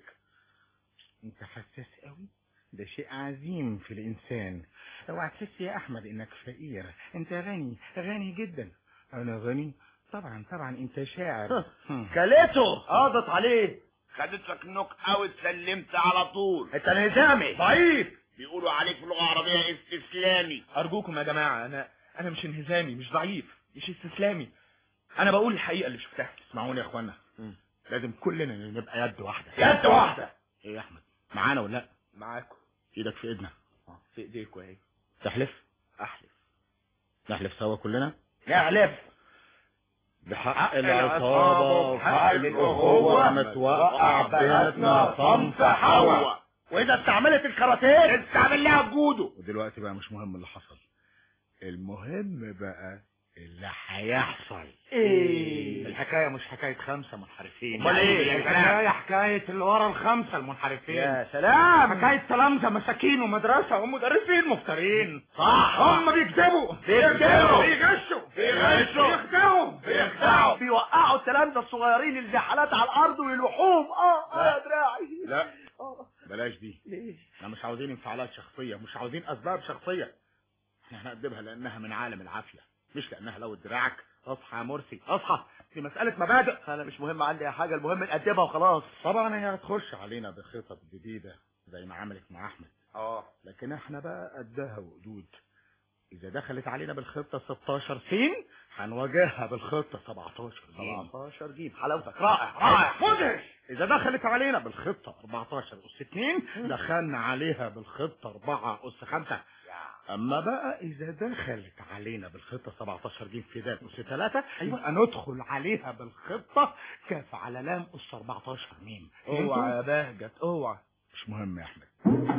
انت حساس قوي ده شيء عظيم في الانسان اوعى تحس يا احمد انك فقير انت غني غني جدا انا غني طبعا طبعا انت شاعر هم. كليته قضت عليه خدت لك نوك اوت سلمت على طول انت انهزامي ضعيف بيقولوا عليك في اللغه العربيه استسلامي ارجوكم يا جماعه انا انا مش انهزامي مش ضعيف مش استسلامي انا بقول الحقيقه اللي شفتها اسمعوني يا اخوانا لازم كلنا نبقى يد واحده يد واحده ايه يا احمد معانا ولا لا معاكم ايدك في ايدنا في ايديكم اهي تحلف احلف نحلف سوا كلنا نحلف بحق العصابة وحق الأخوة ما توقع بيناتنا صنف حوا واذا استعملت الكاراتيه استعمل لها جودو ودلوقتي بقى مش مهم اللي حصل المهم بقى اللي هيحصل ايه الحكايه مش حكايه خمسه منحرفين امال ايه؟ الحكايه حكايه اللي ورا الخمسه المنحرفين يا سلام. حكايه تلامذه مساكين ومدرسه ومدرسين مفترين صح. هم بيكذبوا بيكذبوا. بيغشوا بيغشوا. بيخدعوا بيخدعوا بيوقعوا التلامذة الصغيرين الزحالات على الارض ويلوحوهم اه اه يا دراعي لا بلاش دي احنا مش عاوزين انفعالات شخصيه مش عاوزين اسباب شخصيه احنا هنقدمها لانها من عالم العافيه مش لانها لو دراعك اصحى يا مرسي اصحى دي مساله مبادئ انا مش مهم عندي حاجه المهم نقدمها وخلاص طبعا هي هتخش علينا بخطط جديده زي ما عملت مع احمد اه لكن احنا بقى قدها وقدود اذا دخلت علينا بالخطه 16 سين هنواجهها بالخطه 17 جيم 17 جيم حلاوتك رائع رائع مدهش اذا دخلت علينا بالخطه 14 اس 2 دخلنا عليها بالخطه 4 اس 5 اما بقى اذا دخلت علينا بالخطه 17 جيم في دال اس 3 يبقى ندخل عليها بالخطه كاف على لام اس 14 ميم اوعى يا بهجت اوعى مش مهم يا احمد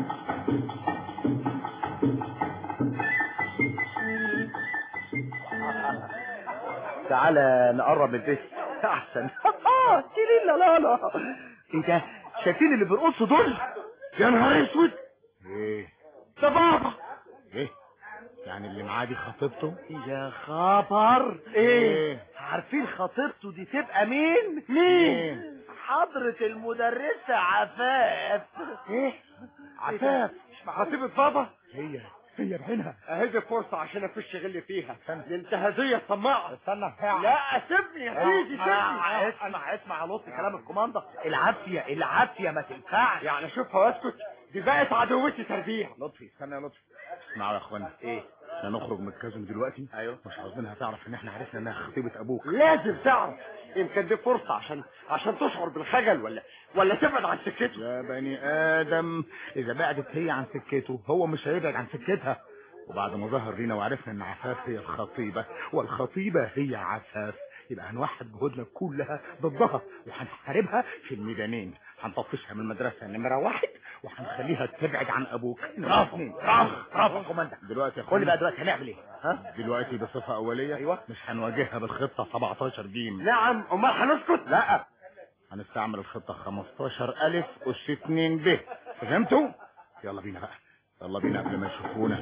تعالى نقرب من البيت احسن لا لا لا ايه ده شايفين اللي بيرقصوا دول يا نهار اسود ايه ده بابا ايه يعني اللي معاه دي خطيبته يا خبر ايه عارفين خطيبته دي تبقى مين مين؟ حضرة المدرسة عفاف ايه عفاف خطيبة بابا هي هي بعينها اهي دي فرصة عشان افش غلي فيها دي انتهازية الطماعة استنى لا سيبني يا سيدي اسمع سيبني اسمع اسمع لطف كلام الكوماندا العافية العافية ما تنفعش يعني اشوفها واسكت دي بقت عدوتي تربيع لطفي استنى يا لطفي اسمعوا يا اخوانا ايه احنا نخرج من الكازينو دلوقتي ايوه مش عاوزينها تعرف ان احنا عرفنا انها خطيبة ابوك لازم تعرف يمكن دي فرصة عشان عشان تشعر بالخجل ولا ولا تبعد عن سكته يا بني ادم اذا بعدت هي عن سكته هو مش هيبعد عن سكتها وبعد ما ظهر لينا وعرفنا ان عفاف هي الخطيبة والخطيبة هي عفاف يبقى هنوحد جهودنا كلها ضدها وهنحاربها في الميدانين هنطفشها من المدرسة نمرة واحد وهنخليها تبعد عن ابوك نمرة اثنين برافو برافو يا كوماندا دلوقتي يا قول لي بقى اخوانا دلوقتي هنعمل ايه ها دلوقتي بصفة أولية أيوة. مش هنواجهها بالخطة 17 جيم نعم امال هنسكت لا هنستعمل الخطة 15 ألف أس 2 ب فهمتوا؟ يلا بينا بقى يلا بينا قبل ما يشوفونا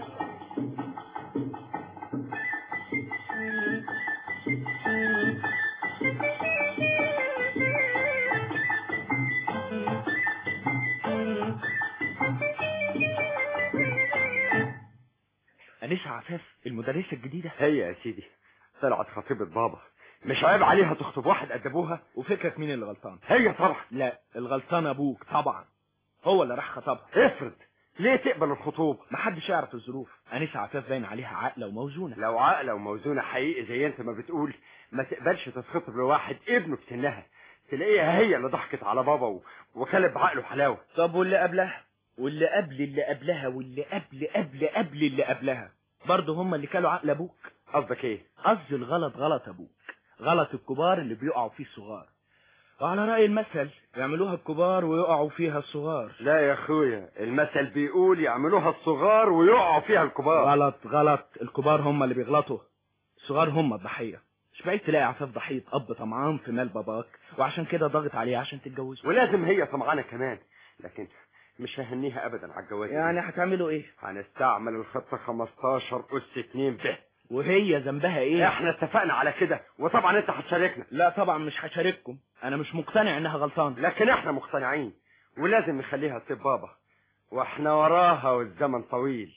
أنسة عفاف المدرسة الجديدة هي يا سيدي طلعت خطيبة بابا مش عيب عليها تخطب واحد قد ابوها وفكرك مين اللي غلطان هي طبعا لا الغلطان ابوك طبعا هو اللي راح خطبها افرض ليه تقبل الخطوبة محدش يعرف الظروف أنسة عفاف باين عليها عاقلة وموزونة لو عاقلة وموزونة حقيقي زي انت ما بتقول ما تقبلش تتخطب لواحد ابنه في سنها تلاقيها هي اللي ضحكت على بابا و... وكلب بعقله حلاوة طب واللي قبلها واللي قبل اللي قبلها واللي قبل قبل قبل اللي قبلها برضه هم اللي كانوا عقل ابوك قصدك ايه قصدي الغلط غلط ابوك غلط الكبار اللي بيقعوا فيه الصغار وعلى رأي المثل يعملوها الكبار ويقعوا فيها الصغار لا يا اخويا المثل بيقول يعملوها الصغار ويقعوا فيها الكبار غلط غلط الكبار هم اللي بيغلطوا الصغار هم الضحية مش بعيد تلاقي عفاف ضحية أب طمعان في مال باباك وعشان كده ضاغط عليه عشان تتجوزه ولازم هي طمعانة كمان لكن مش ههنيها ابدا على الجواز يعني هتعملوا ايه هنستعمل الخطة 15 اس 2 ب وهي ذنبها ايه احنا اتفقنا على كده وطبعا انت هتشاركنا لا طبعا مش هشارككم انا مش مقتنع انها غلطان لكن احنا مقتنعين ولازم نخليها تسيب بابا واحنا وراها والزمن طويل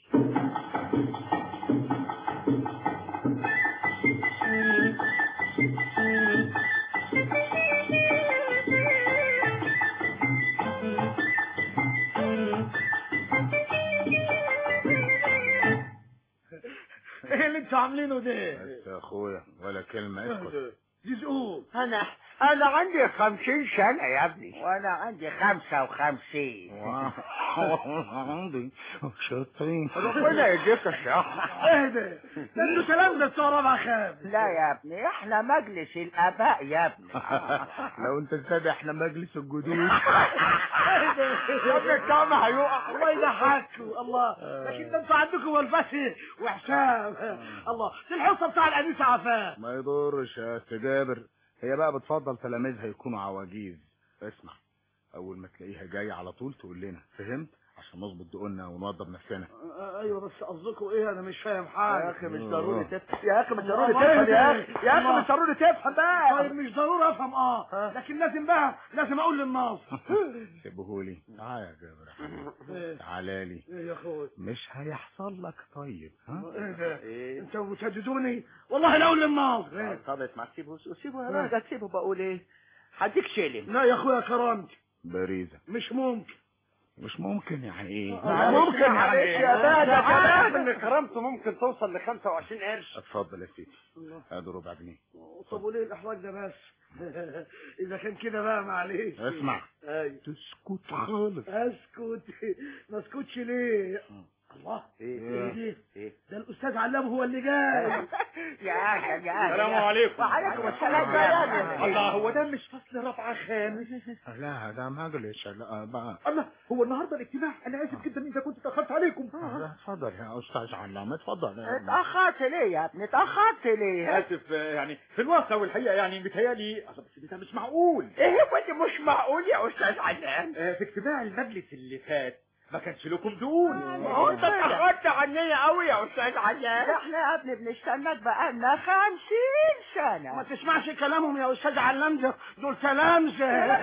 ايه اللي انتوا عاملينه ده بس يا اخويا ولا كلمة اسكت جزء انا انا عندي خمسين سنة يا ابني وانا عندي خمسة وخمسين عندي شاطرين ربنا يديك الصحة اهدى ده انتوا كلام ده بتوع رابعة خام لا يا ابني احنا مجلس الاباء يا ابني لو انت سابق احنا مجلس الجدود يا ابني الكعب هيقع الله يضحكوا الله لكن ده انتوا عندكم والفتح وحسام الله دي الحصه بتاع الانيس عفان ما يضرش يا أستاذ جابر هي بقى بتفضل تلاميذها يكونوا عواجيز اسمع اول ما تلاقيها جايه على طول تقول لنا فهمت عشان نظبط دقنا ونوضب نفسنا ايوه بس قصدكم ايه انا مش فاهم حاجه يا أخي مش ضروري تفهم. يا اخي مش ضروري تفهم يا اخي يا اخي مش ضروري تفهم بقى طيب مش ضروري افهم اه لكن لازم بقى لازم اقول للناظر سيبهولي تعالى يا جابر يا حبيبي. تعالى لي ايه يا اخوي مش هيحصل لك طيب ها ايه ده انتوا بتهددوني والله لا اقول للناظر طب اسمع سيبه سيبه يا راجل سيبه بقول ايه هديك شيلين لا يا اخويا كرامتي باريزة مش ممكن مش ممكن يعني ايه ممكن معلش يا باشا ده كلام كلام. ان كرامته ممكن توصل ل 25 قرش اتفضل يا سيدي ادي ربع جنيه طب وليه الاحراج ده بس اذا كان كده بقى معلش اسمع. ايوه تسكت خالص اسكت ما اسكتش ليه الله ايه ايه دي ايه ده الاستاذ علام هو اللي جاي يا اهلا يا اهلا السلام عليكم. وعليكم السلام يا اهلا الله هو ده مش فصل رفع خامس لا ده مجلس لا بقى الله هو النهارده الاجتماع انا اسف جدا اذا كنت اتاخرت عليكم لا، اتفضل يا استاذ علام اتفضل يا ابني. اتأخرت ليه يا ابني اتأخرت ليه اسف آه، يعني في الواقع والحقيقه يعني متهيألي أصل بس ده مش معقول ايه هو اللي مش معقول يا استاذ علام آه، في اجتماع المجلس اللي فات ما كانش لكم دول ما هو انت اتأخرت عننا قوي يا استاذ علام ده احنا يا ابني بنستناك بقالنا خمسين سنة ما تسمعش كلامهم يا استاذ علام ده دول تلامذه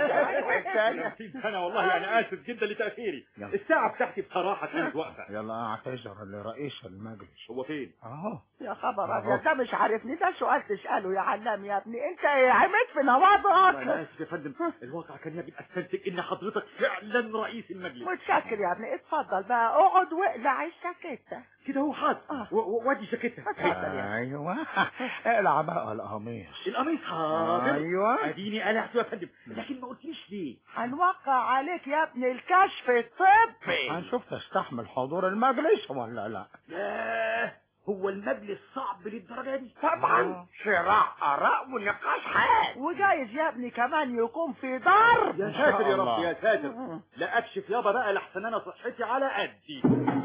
انا والله انا اسف جدا لتاخيري الساعه بتاعتي بصراحه كانت واقفه يلا اعتذر لرئيس المجلس هو فين اهو يا خبر أهو. ابيض ده مش عارفني ده سؤال تسأله يا علام يا ابني انت ايه عملت في انا نواضعك اسف يا فندم الواقع كان يجب استنتج ان حضرتك فعلا رئيس المجلس متشكر يا ابني اتفضل بقى اقعد واقلع السكتة كده هو حاضر و- و- وادي شكتها ايوه اقلع بقى القميص القميص حاضر ايوه اديني قلعته يا فندم لكن ما قلتليش ليه هنوقع عليك يا ابني الكشف الطبي هنشوف تستحمل حضور المجلس ولا لا ياه هو المجلس صعب للدرجه دي طبعا صراع اراء ونقاش حاد وجايز يا ابني كمان يكون في ضرب يا ساتر يا رب يا ساتر لا اكشف يابا بقى لحسن انا صحتي على قدي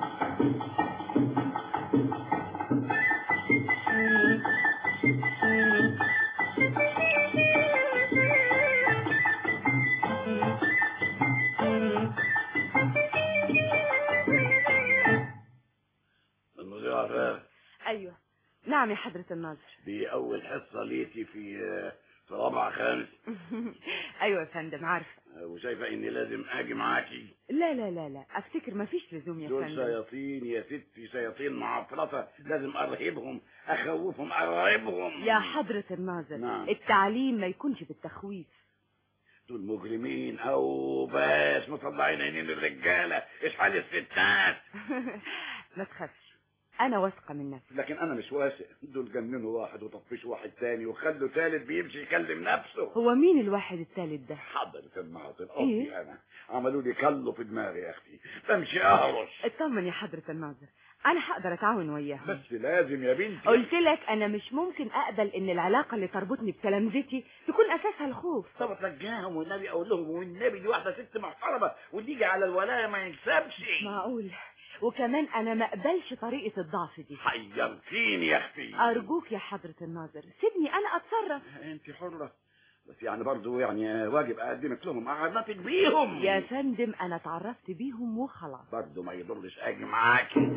المذيع عفاف ايوه نعم يا حضرة الناظر دي أول حصة ليكي في في رابعة خامس ايوه يا فندم عارفه وشايفة إني لازم أجي معاكي لا لا لا لا افتكر ما فيش لزوم يا دول فندم شياطين يا ستي شياطين معفرطة لازم أرهبهم أخوفهم أرهبهم يا حضرة الناظر نعم. التعليم ما يكونش بالتخويف دول مجرمين أو باش مطلعين عينين الرجالة إيش حال الستات ما تخافش انا واثقه من نفسي لكن أنا مش واثق دول جننوا واحد وطفشوا واحد تاني وخلوا ثالث بيمشي يكلم نفسه هو مين الواحد الثالث ده حضرة الناظر إيه؟ قصدي أنا عملوا لي كله في دماغي يا أختي بمشي أهرش اطمن يا حضرة الناظر انا هقدر اتعاون وياهم بس لازم يا بنتي قلت لك انا مش ممكن اقبل ان العلاقه اللي تربطني بتلامذتي تكون اساسها الخوف طب اترجاهم والنبي اقول لهم والنبي دي واحده ست محترمه واللي يجي على الولايه ما يكسبش معقول وكمان انا ما اقبلش طريقه الضعف دي حيرتيني يا اختي ارجوك يا حضرة الناظر سيبني انا اتصرف انت حره بس يعني برضو يعني واجب اقدمك لهم اعرفك بيهم يا فندم انا اتعرفت بيهم وخلاص برضو ما يضرش اجي معاكي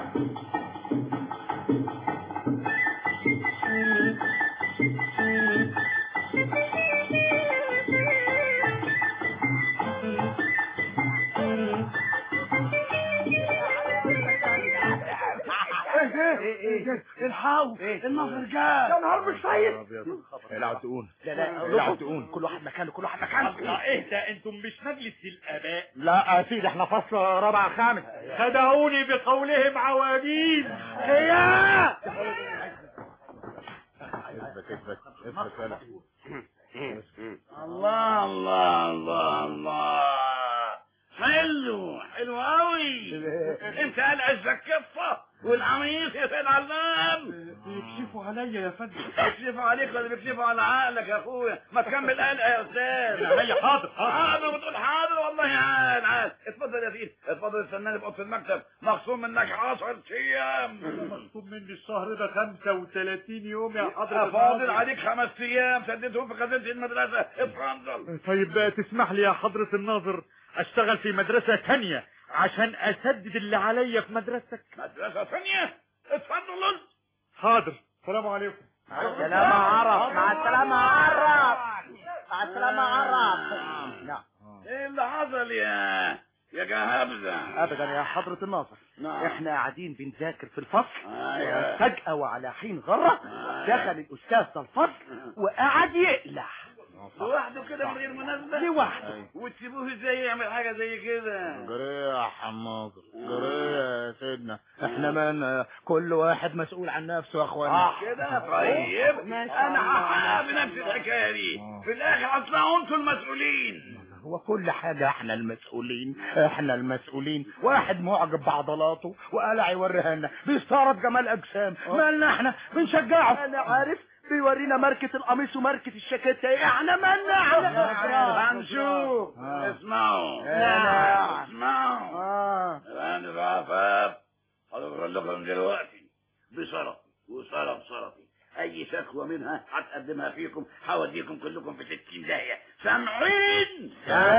ايه ده الحاو النظر جاء يا نهار مش طيب العب تقول لا لا العب تقول كل واحد مكانه كل واحد مكانه الله ايه ده انتم مش مجلس الاباء لا يا سيدي احنا فصل رابع خامس خدعوني بقولهم عواجيز يا اثبت اثبت اثبت يلا الله الله الله الله حلو حلو قوي انت قلع الزكفة والقميص يا سيد علام بيكشفوا عليا يا فندم بيكشفوا عليك ولا بيكشفوا على عقلك يا اخويا ما تكمل قلق يا استاذ عينيا حاضر، حاضر. حاضر بتقول حاضر والله عال عال اتفضل يا سيدي اتفضل استناني في اوضه المكتب مخصوم منك 10 ايام مطلوب مني الشهر ده 35 يوم يا حضرة فاضل الناظر. عليك خمس ايام سددهم في خزينه المدرسه اتفضل طيب بقى تسمح لي يا حضرة الناظر اشتغل في مدرسة تانية عشان اسدد اللي عليا في مدرستك مدرسه ثانيه اتفضل حاضر السلام عليكم مع السلامة عرب مع السلامة عرب مع السلامة عرب نعم ايه اللي حصل يا يا جهابزه ابدا يا حضرة الناظر نعم. احنا قاعدين بنذاكر في الفصل أيوة. فجأة وعلى حين غرة دخل الاستاذ ده الفصل وقعد يقلع لوحده كده من غير مناسبه لوحده وتسيبوه ازاي يعمل حاجه زي كده جريح يا حماضر جريح يا سيدنا احنا من كل واحد مسؤول عن نفسه يا اخوانا كده طيب انا هحقق بنفس الحكايه دي في الاخر هتطلعوا انتوا المسؤولين هو كل حاجة احنا المسؤولين احنا المسؤولين واحد معجب بعضلاته وقلع يوريها لنا بيستعرض جمال اجسام مالنا احنا بنشجعه انا عارف بيورينا ماركة القميص وماركة الشاكيتة ايه احنا مالنا احنا هنشوف اسمعوا لا. اسمعوا انا بعفاف هقول لكم دلوقتي بصرف وصرف صرفي اي شكوى منها هتقدمها فيكم هوديكم كلكم في 60 داهيه سامعين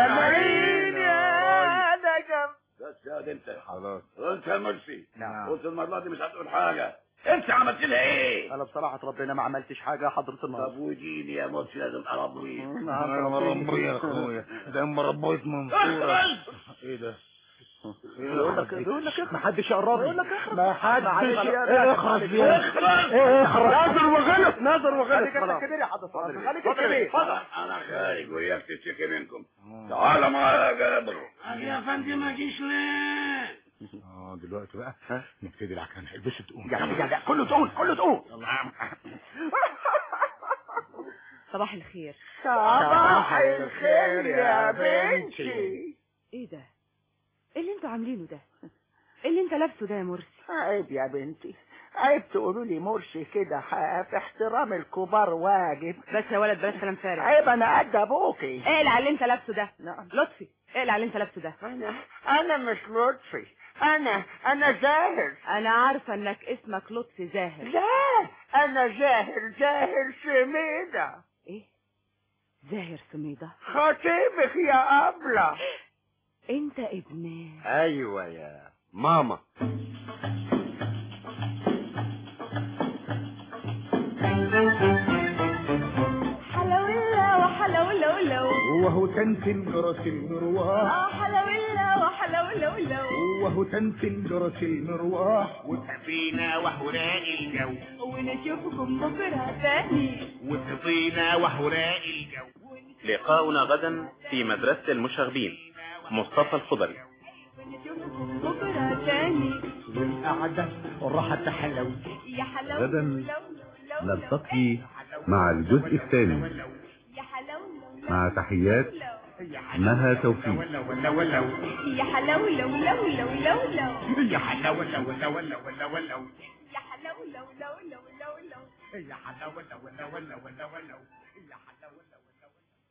سامعين يا نجم بس يا دي انت خلاص وانت يا مرسي نعم. قلت المره دي مش هتقول حاجه انت عملت لها ايه انا بصراحة ربنا ما عملتش حاجة يا حضرة الناظر طب وديني يا مرسي لازم اربيك انا مربي يا اخويا ده مربيت منصورة اخرج ايه ده بيقول لك بيقول لك ما حدش يقرب بيقول لك ما حدش اخرج اخرج اخرج ناظر وغلط ناظر وغلط خليك خلاص كبير يا حضرة خليك كبير انا انا خارج وياك تشتكي منكم تعال معايا يا جابر يا فندم ما جيش ليه اه دلوقتي بقى نبتدي العكان البس تقوم يا يا يا كله تقول كله تقول صباح الخير صباح الخير يا بنتي ايه ده ايه اللي انتوا عاملينه ده ايه اللي انت لابسه ده يا مرسي عيب يا بنتي عيب تقولوا لي مرشي كده حاف احترام الكبار واجب بس يا ولد بلاش كلام فارغ عيب انا قد ابوكي اقلع اللي انت لابسه ده نعم لطفي اقلع اللي انت لابسه ده انا انا مش لطفي انا انا زاهر انا عارفه انك اسمك لطفي زاهر لا انا زاهر زاهر سميدة ايه زاهر سميدة خطيبك يا ابله انت ابناه ايوه يا ماما حلولا وحلولا ولو وهو تنتن جرس المروح اه حلولا وحلولا ولو وهو تنتن جرس المروح وتفينا وحراء الجو ونشوفكم بكرة تاني وتفينا وحراء الجو لقاؤنا غدا في مدرسة المشاغبين مصطفى الخضري ونشوفكم بكرة تاني والقعدة راح تحلو يا حلو غداً لو لو لو نلتقي مع الجزء الثاني يا حلو مع تحيات مها توفيق يا حلو لو لو لو لو لو يا حلاوة لو لو لو لو لو يا حلو لو لو لو لو لو يا حلاوة لو لو لو لو لو يا حلاوة لو لو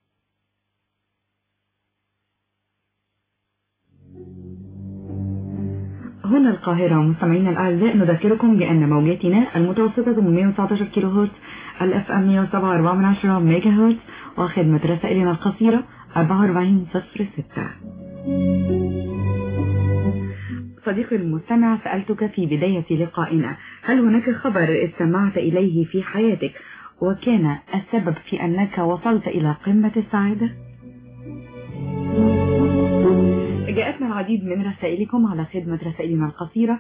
هنا القاهرة مستمعينا الأعزاء نذكركم بأن موجاتنا المتوسطة من 119 كيلو هرتز الاف ام 107.4 ميجا هرتز وخدمة رسائلنا القصيرة 4406 صديقي المستمع سألتك في بداية لقائنا هل هناك خبر استمعت إليه في حياتك وكان السبب في أنك وصلت إلى قمة السعادة؟ جاءتنا العديد من رسائلكم على خدمة رسائلنا القصيرة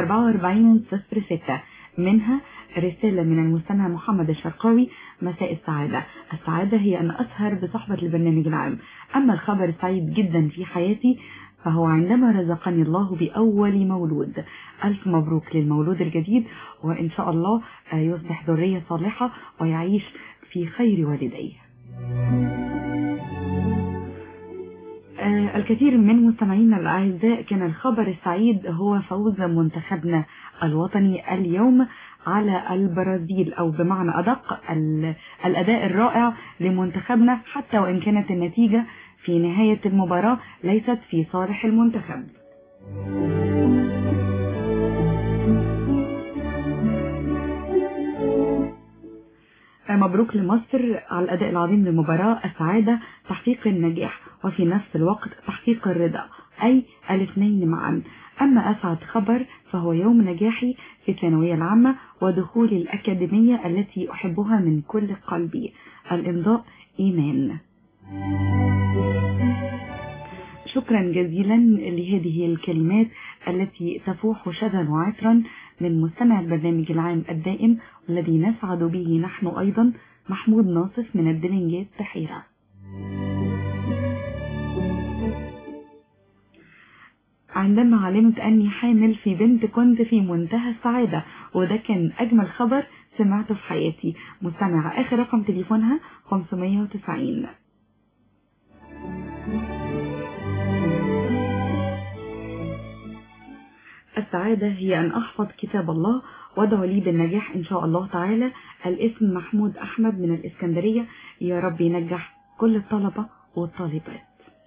4406 منها رسالة من المستمع محمد الشرقاوي مساء السعادة السعادة هي أن أسهر بصحبة البرنامج العام أما الخبر السعيد جدا في حياتي فهو عندما رزقني الله بأول مولود ألف مبروك للمولود الجديد وإن شاء الله يصبح ذرية صالحة ويعيش في خير والديه آه، الكثير من مستمعينا الأعزاء كان الخبر السعيد هو فوز منتخبنا الوطني اليوم على البرازيل أو بمعنى أدق ال- الأداء الرائع لمنتخبنا حتى وإن كانت النتيجة في نهاية المباراة ليست في صالح المنتخب مبروك لمصر على الأداء العظيم للمباراة السعادة تحقيق النجاح وفي نفس الوقت تحقيق الرضا أي الاثنين معا أما أسعد خبر فهو يوم نجاحي في الثانوية العامة ودخولي الأكاديمية التي أحبها من كل قلبي الإمضاء إيمان شكرا جزيلا لهذه الكلمات التي تفوح شذا وعطرا من مستمع البرنامج العام الدائم والذي نسعد به نحن أيضا محمود ناصف من الدلنجات بحيرة عندما علمت أني حامل في بنت كنت في منتهى السعادة وده كان أجمل خبر سمعته في حياتي مستمع آخر رقم تليفونها 590 السعادة هي أن أحفظ كتاب الله وادعو لي بالنجاح إن شاء الله تعالى الاسم محمود أحمد من الإسكندرية يا رب ينجح كل الطلبة والطالبات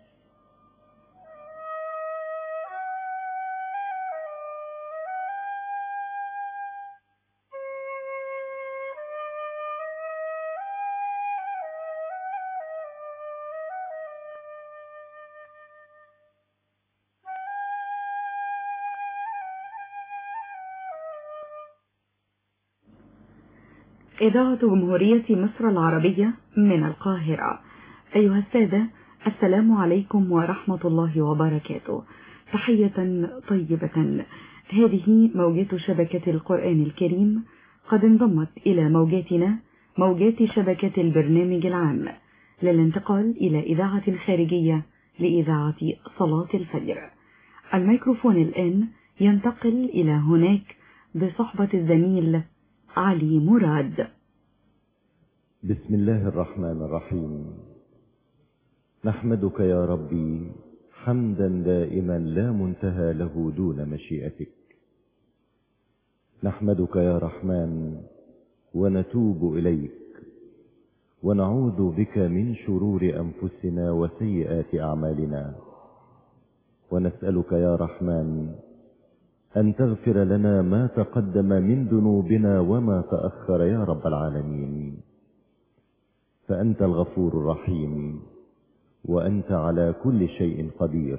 إذاعة جمهورية مصر العربية من القاهرة أيها السادة السلام عليكم ورحمة الله وبركاته تحية طيبة هذه موجات شبكة القرآن الكريم قد انضمت إلى موجاتنا موجات شبكة البرنامج العام للانتقال إلى إذاعة خارجية لإذاعة صلاة الفجر الميكروفون الآن ينتقل إلى هناك بصحبة الزميل علي مراد بسم الله الرحمن الرحيم نحمدك يا ربي حمدا دائما لا منتهى له دون مشيئتك نحمدك يا رحمن ونتوب إليك ونعوذ بك من شرور أنفسنا وسيئات أعمالنا ونسألك يا رحمن أن تغفر لنا ما تقدم من ذنوبنا وما تأخر يا رب العالمين فأنت الغفور الرحيم وأنت على كل شيء قدير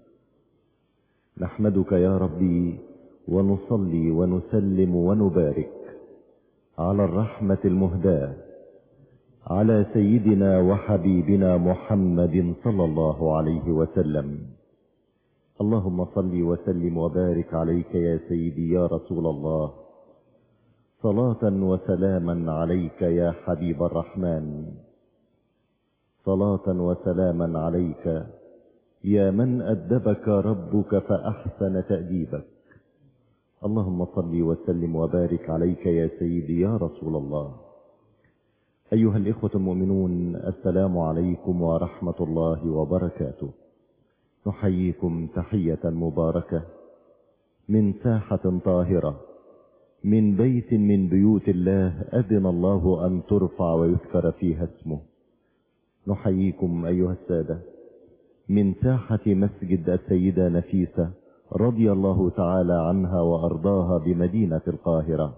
نحمدك يا ربي ونصلي ونسلم ونبارك على الرحمة المهداة على سيدنا وحبيبنا محمد صلى الله عليه وسلم اللهم صل وسلم وبارك عليك يا سيدي يا رسول الله صلاة وسلاما عليك يا حبيب الرحمن صلاة وسلاما عليك يا من أدبك ربك فأحسن تأديبك اللهم صل وسلم وبارك عليك يا سيدي يا رسول الله أيها الإخوة المؤمنون السلام عليكم ورحمة الله وبركاته نحييكم تحية مباركة من ساحة طاهرة من بيت من بيوت الله أذن الله أن ترفع ويذكر فيها اسمه نحييكم أيها السادة من ساحة مسجد السيدة نفيسة رضي الله تعالى عنها وأرضاها بمدينة القاهرة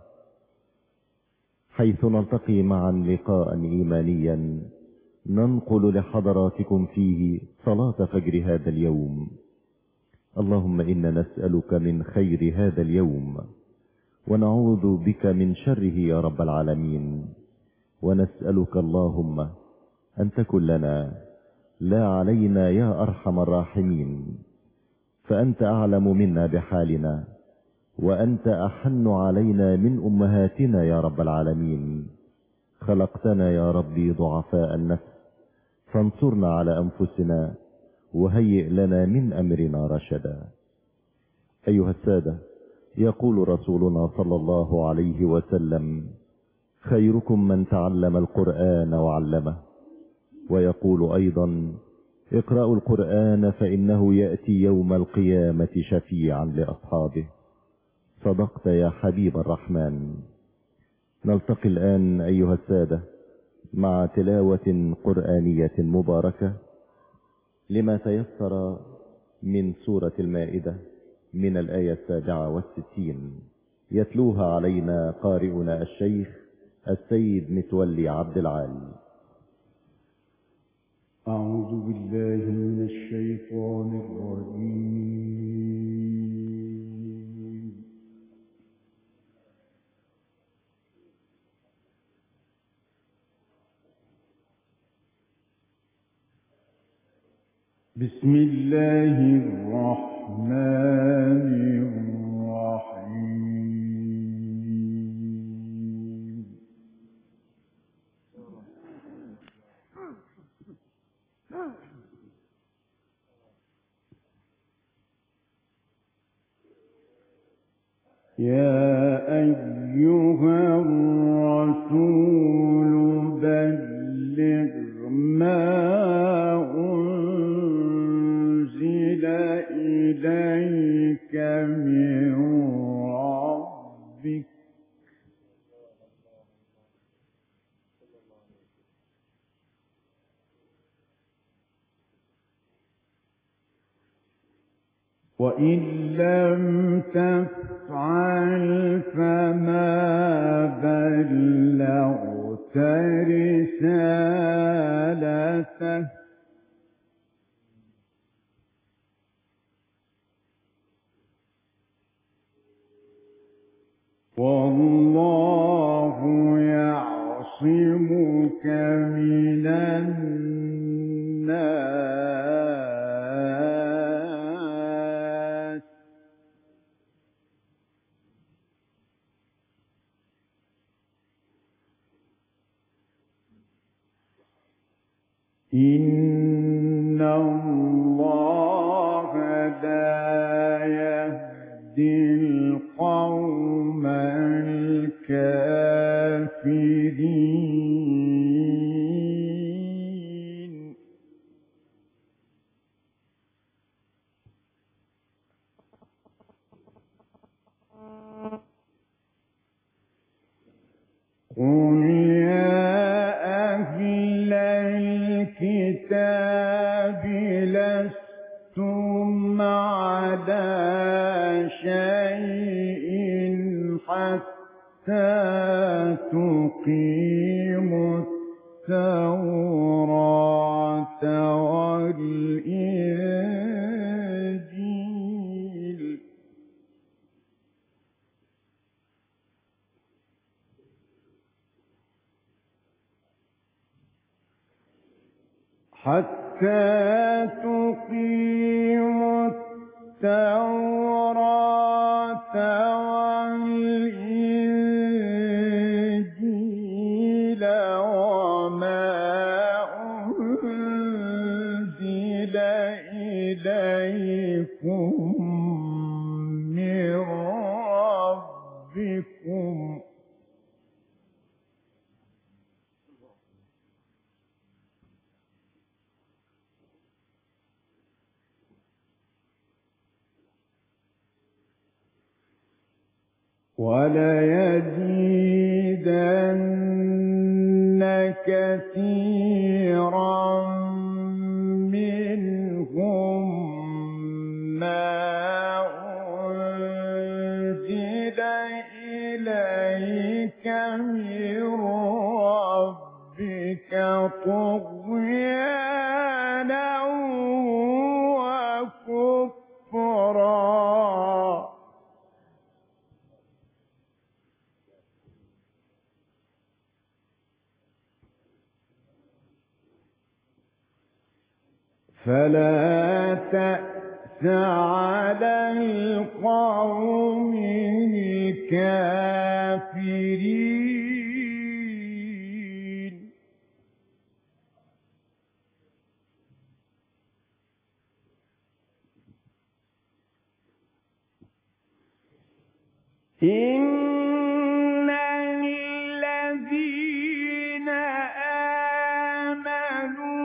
حيث نلتقي معا لقاء إيمانيا ننقل لحضراتكم فيه صلاة فجر هذا اليوم اللهم إنا نسألك من خير هذا اليوم ونعوذ بك من شره يا رب العالمين ونسألك اللهم أن تكن لنا لا علينا يا أرحم الراحمين فأنت أعلم منا بحالنا وأنت أحن علينا من أمهاتنا يا رب العالمين خلقتنا يا ربي ضعفاء النفس فانصرنا على أنفسنا وهيئ لنا من أمرنا رشدا أيها السادة يقول رسولنا صلى الله عليه وسلم خيركم من تعلم القرآن وعلمه ويقول أيضا اقرأوا القرآن فإنه يأتي يوم القيامة شفيعا لأصحابه صدقت يا حبيب الرحمن نلتقي الآن أيها السادة مع تلاوة قرآنية مباركة لما تيسر من سورة المائدة من الآية السابعة والستين يتلوها علينا قارئنا الشيخ السيد متولي عبد العال أعوذ بالله من الشيطان الرجيم بسم الله الرحمن الرحيم يا أيها الرسول بلغ ما أنزل إليك من ربك وإن لم تفعل فما بلغت رسالته والله يعصمك من الناس إن الله لا يهدي القوم الكافرين قل يا أهل الكتاب لستم على شيء حتى تقيموا التوراة والإنجيل حتى تقيموا التوراة والإنجيل وما أنزل إليكم من ربكم وليزيدن كثيرا منهم ما أنزل إليك من ربك طغيانا وكفرا فلا تأس على القوم الكافرين إن الذين آمنوا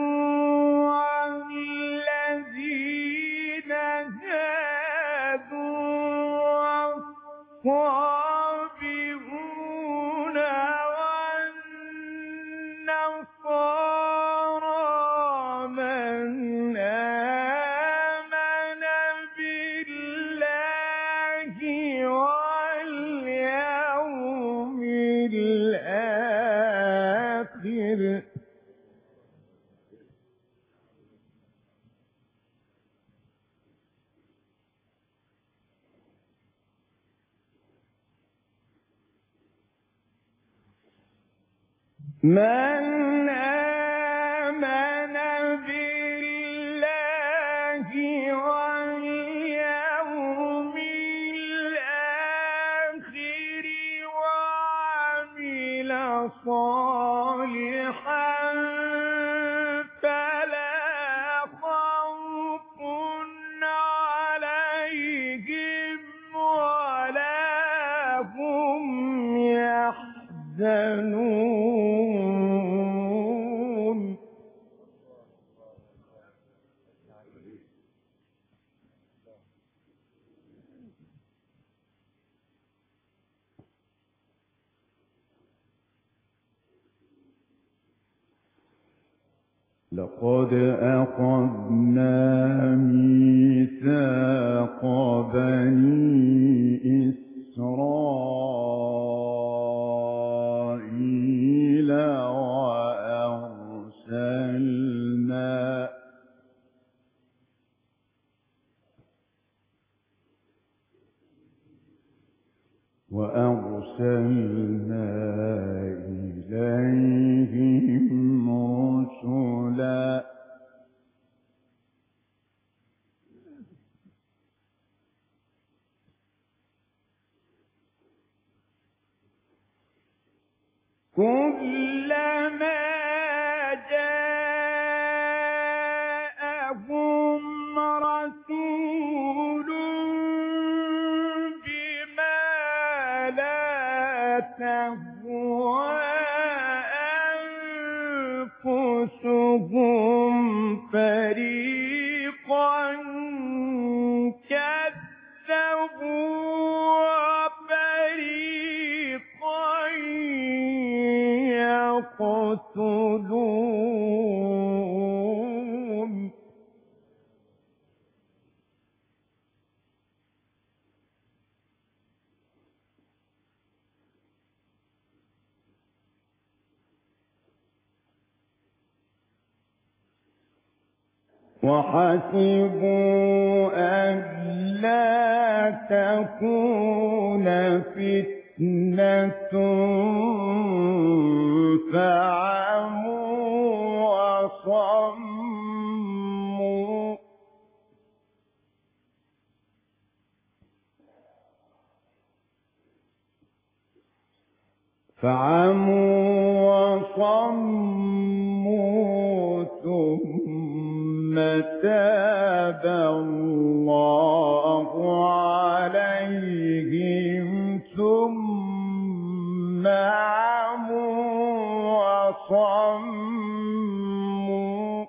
من آمن بالله واليوم الآخر وعمل صالحا فلا خوف عليهم ولا هم يحزنون لقد أخذنا ميثاق بني إسرائيل وأرسلنا وأرسلنا إليهم رسلا كلما جاءهم رسول بما لا تهوى أنفسهم فريقا كذبوا وفريقا يقتلون وحسبوا ألا تكون فتنة فعموا وصموا فعموا وصموا ثم تاب الله عليهم ثم عموا وصموا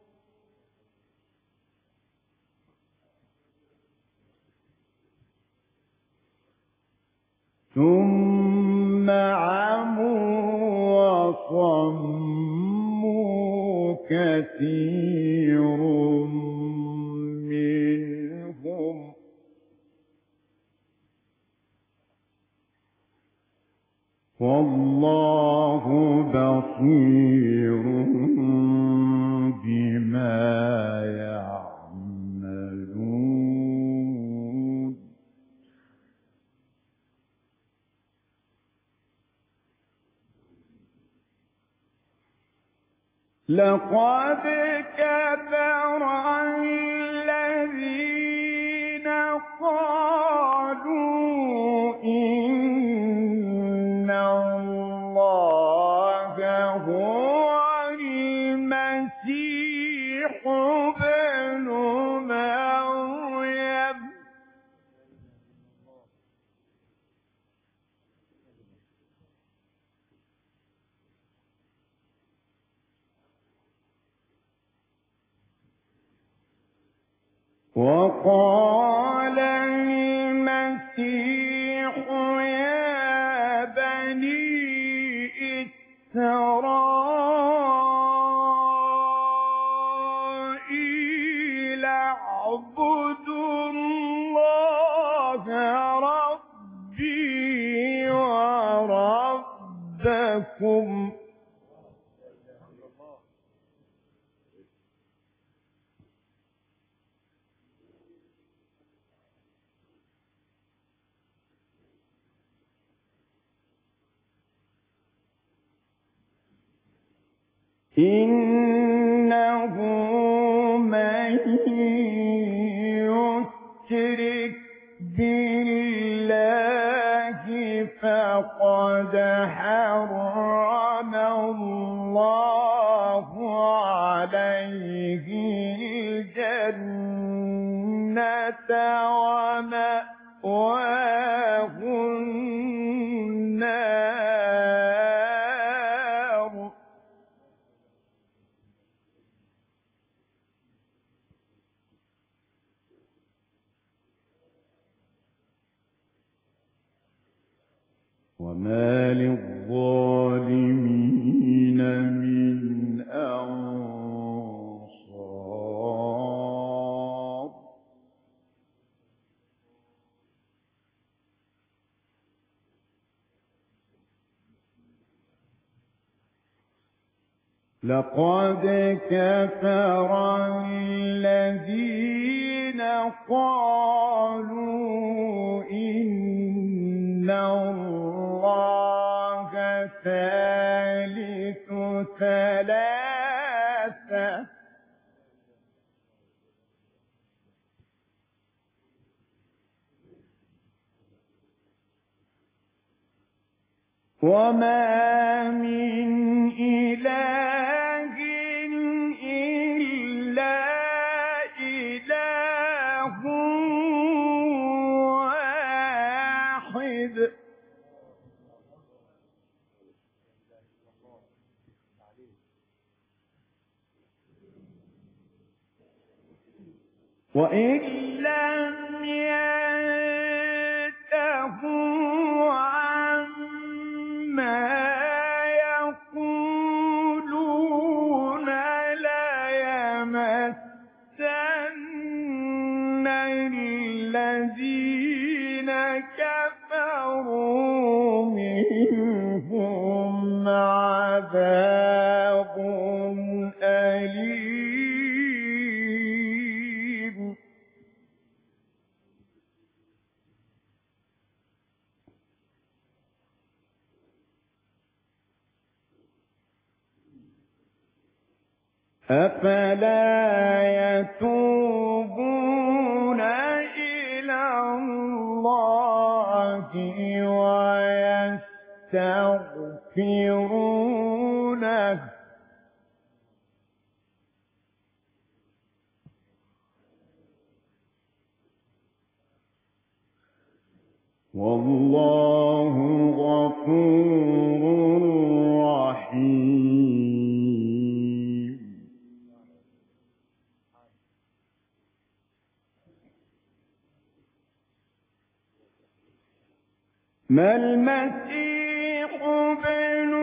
ثم عموا وصموا كثير منهم والله بصير بما يعملون لقد كفر الذين قالوا إن الله هو المسيح ابن مريم وقال المسيح يا بني إسرائيل اعبدوا الله ربي وربكم إنه من يشرك بالله فقد حرم الله عليه الجنة ومأواه النار وما للظالمين من أنصار لقد كفر الذين قالوا إن الله ثالث ثلاثة وما من إله إلا إله واحد وإن لم ينتهوا عما يقولون ليمسن الذين كفروا منهم عذاب أليم أفلا يتوبون إلى الله ويستغفرونه والله غفور رحيم ما المسيح ابن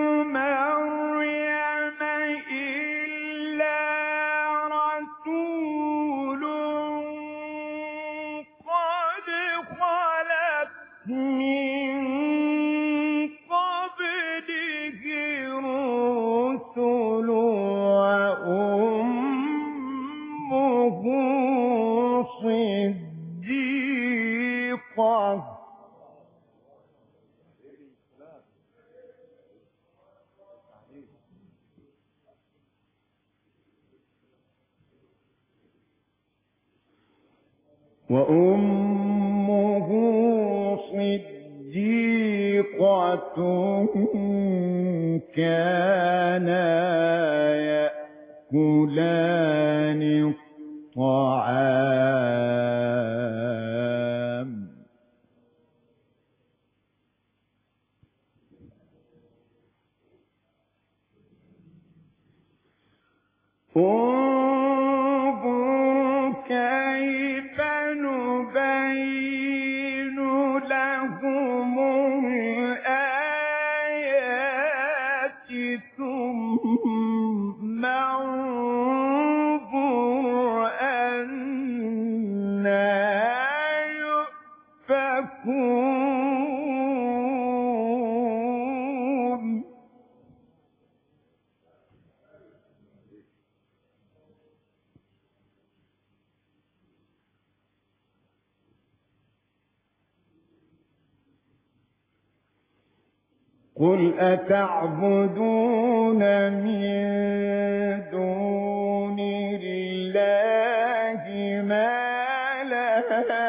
مريم إلا رسول قد خلت من قبله الرسل وأمه صديقة وأمه صديقة كانا يأكلان الطعام انظر كيف نبين لهم الآيات ثم انظر قل أتعبدون من دون الله ما لا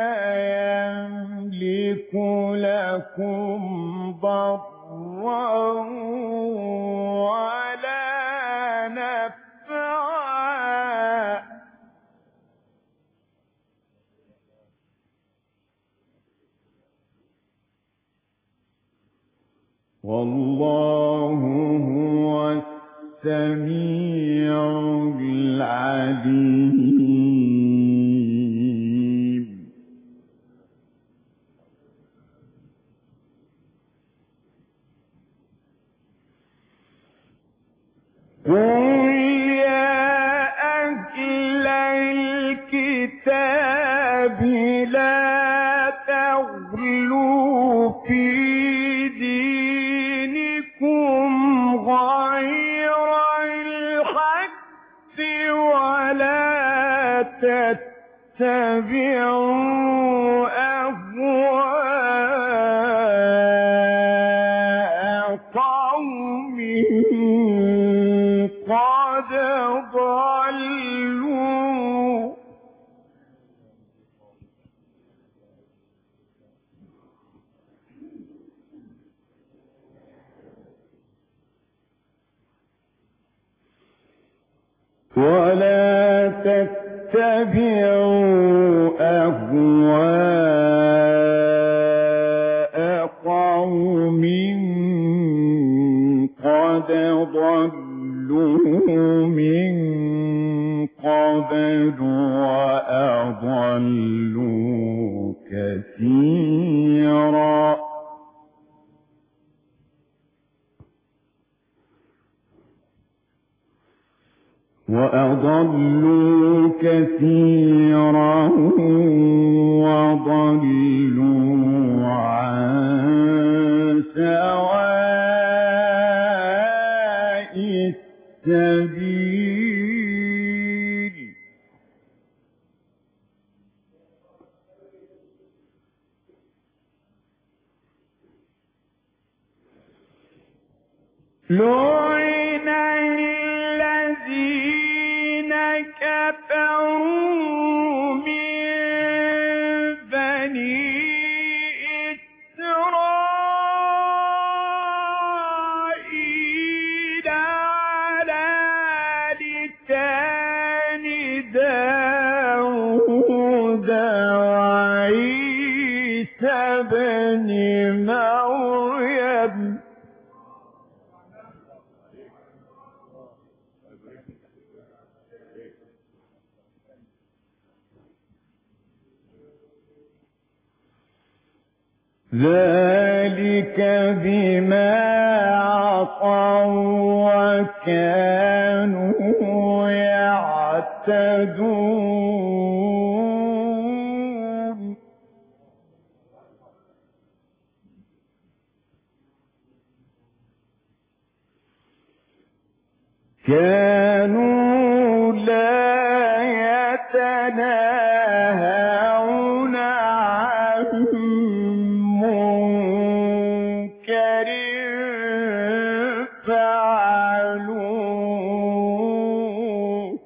يملك لكم ضرا ولا نفعا والله هو السميع العليم قل يا أهل الكتاب لا تغلوا في دينكم غير الحق ولا تتبعوا أهواء قوم قد ضلوا ولا تتبعوا أهواء قوم قد ضلوا من قبل وأضلوا كثيرا وأضلوا كثيرا وضلوا عن سواء السبيل لعن الذين كفروا من بني إسرائيل على لسان داود وعيسى بن مريم ذلك بما عصوا وكانوا يعتدون كانوا لا يتناهون عن منكر فعلوه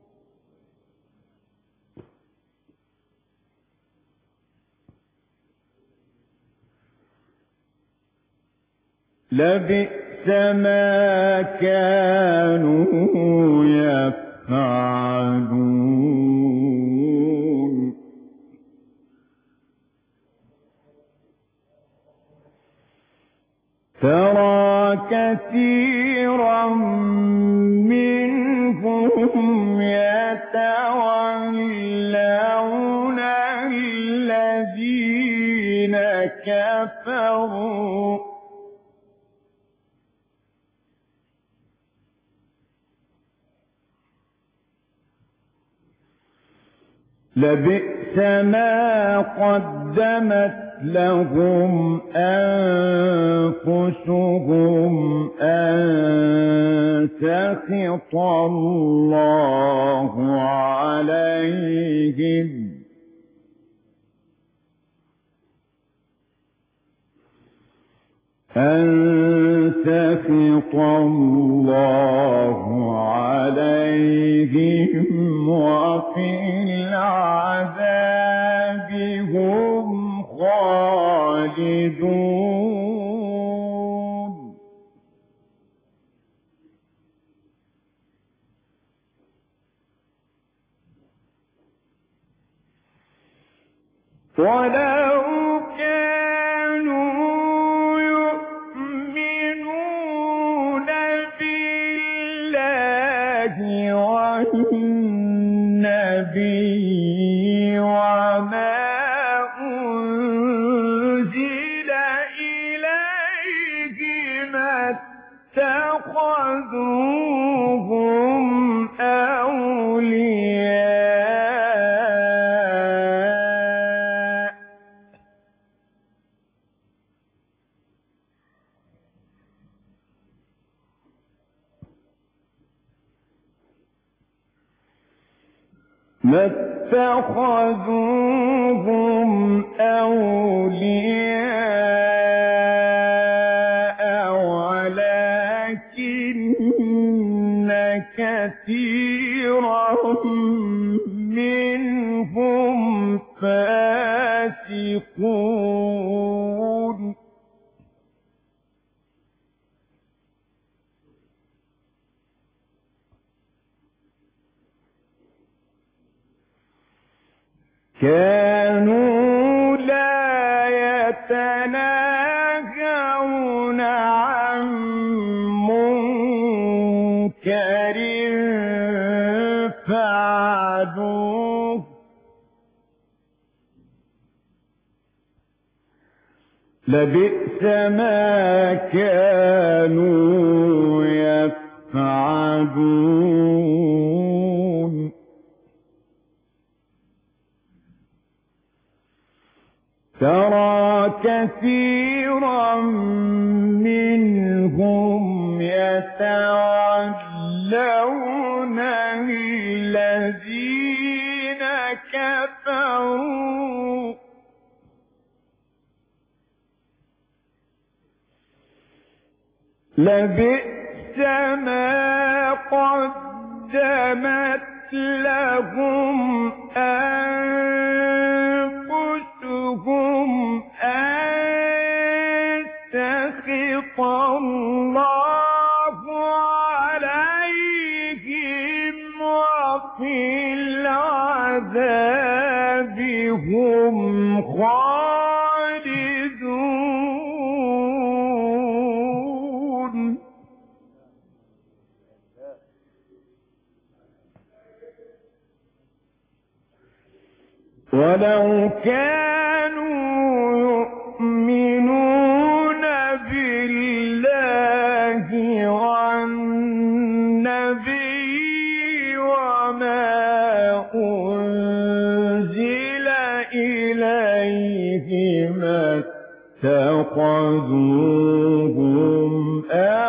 لبئس ما كانوا يفعلون ترى كثيرا منهم يتولون الذين كفروا لبئس ما قدمت لهم أنفسهم أن سخط الله عليهم أن سخط الله عليهم وفي العذاب هم خالدون ولو كانوا يؤمنون بالله والنبي وما أنزل إليه ما اتخذوهم أولياء ما اتخذوهم أولياء ولكن كثيرا منهم فاسقون كانوا لا يتناهون عن منكر فعلوه لبئس ما كانوا يفعلون ترى كثيرا منهم يتولون الذين كفروا لبئس ما قدمت لهم أنفسهم أن سخط الله عليهم وفي العذاب هم خالدون ولو كانوا يؤمنون بالله والنبي وما أنزل إليه ما اتخذوهم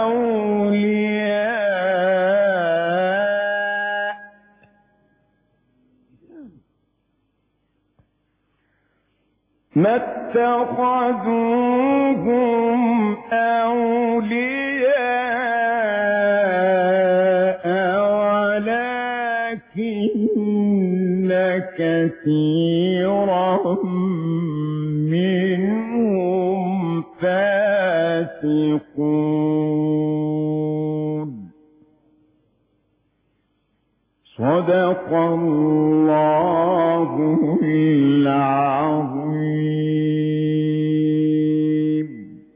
أولياء ما اتخذوهم أولياء ولكن كثيرا منهم فاسقون صدق الله العظيم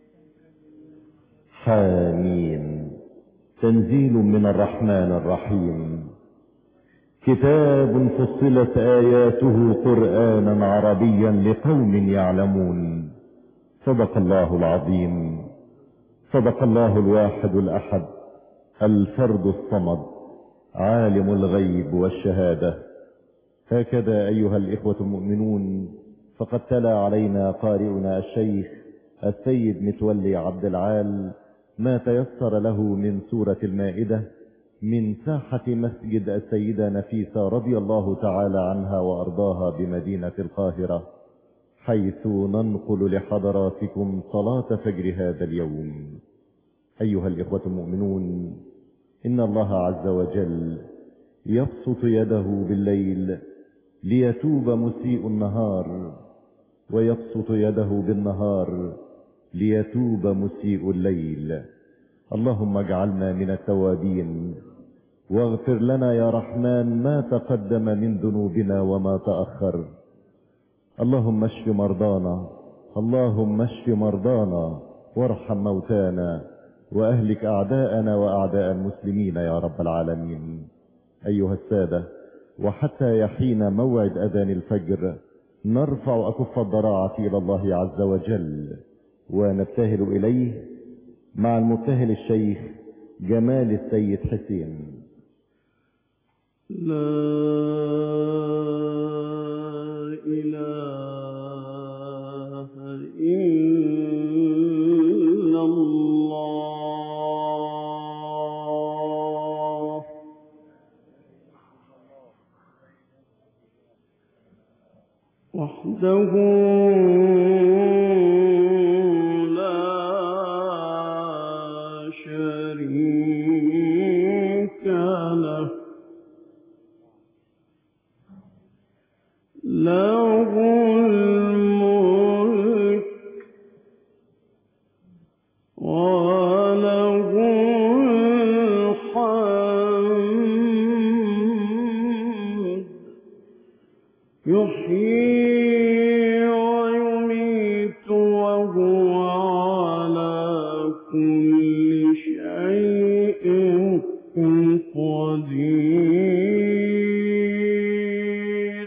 حامين تنزيل من الرحمن الرحيم كتاب فصلت آياته قرآنا عربيا لقوم يعلمون صدق الله العظيم صدق الله الواحد الأحد الفرد الصمد عالم الغيب والشهادة هكذا أيها الإخوة المؤمنون فقد تلا علينا قارئنا الشيخ السيد متولي عبد العال ما تيسر له من سورة المائدة من ساحة مسجد السيدة نفيسة رضي الله تعالى عنها وأرضاها بمدينة القاهرة حيث ننقل لحضراتكم صلاة فجر هذا اليوم أيها الإخوة المؤمنون إن الله عز وجل يبسط يده بالليل ليتوب مسيء النهار ويبسط يده بالنهار ليتوب مسيء الليل اللهم اجعلنا من التوابين واغفر لنا يا رحمن ما تقدم من ذنوبنا وما تأخر اللهم اشف مرضانا اللهم اشف مرضانا وارحم موتانا وأهلك أعداءنا وأعداء المسلمين يا رب العالمين أيها السادة وحتى يحين موعد أذان الفجر نرفع أكف الضراعة إلى الله عز وجل ونبتهل إليه مع المبتهل الشيخ جمال السيد حسين لا إله إلا الله وحده لا شريك له له الملك وله الحمد يحيي ويميت وهو على كل شيء قدير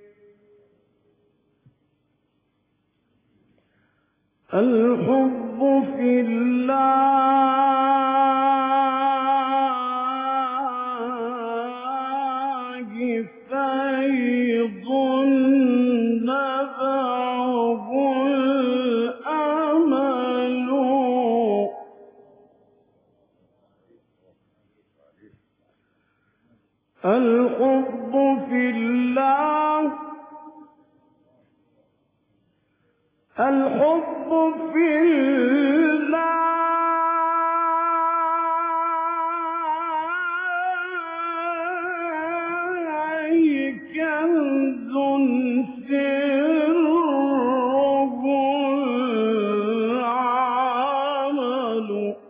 الحب في الله فيض نبعه الأمل الحب في الله الحب في الله كنز سره العمل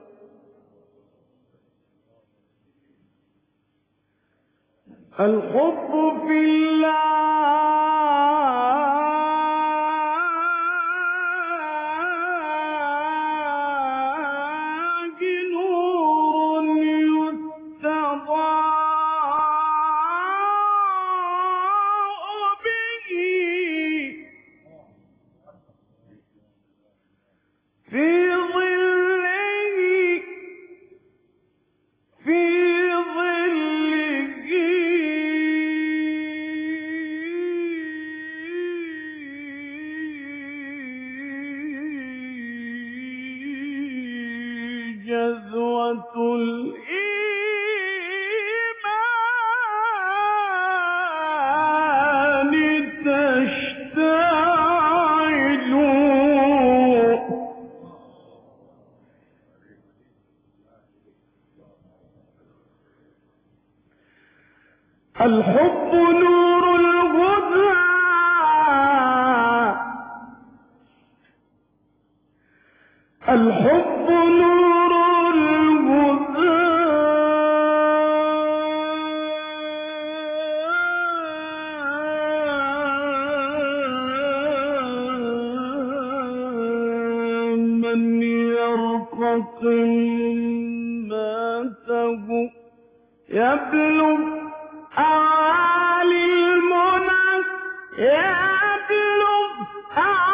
الحب في الله نور يستضاء به في ظله في ظله جذوة الإيمان تشتعل الحب نور الهدى الحب نور الهدى من يرقق ماته يبلغ أعالي المنى يبلغ أعالي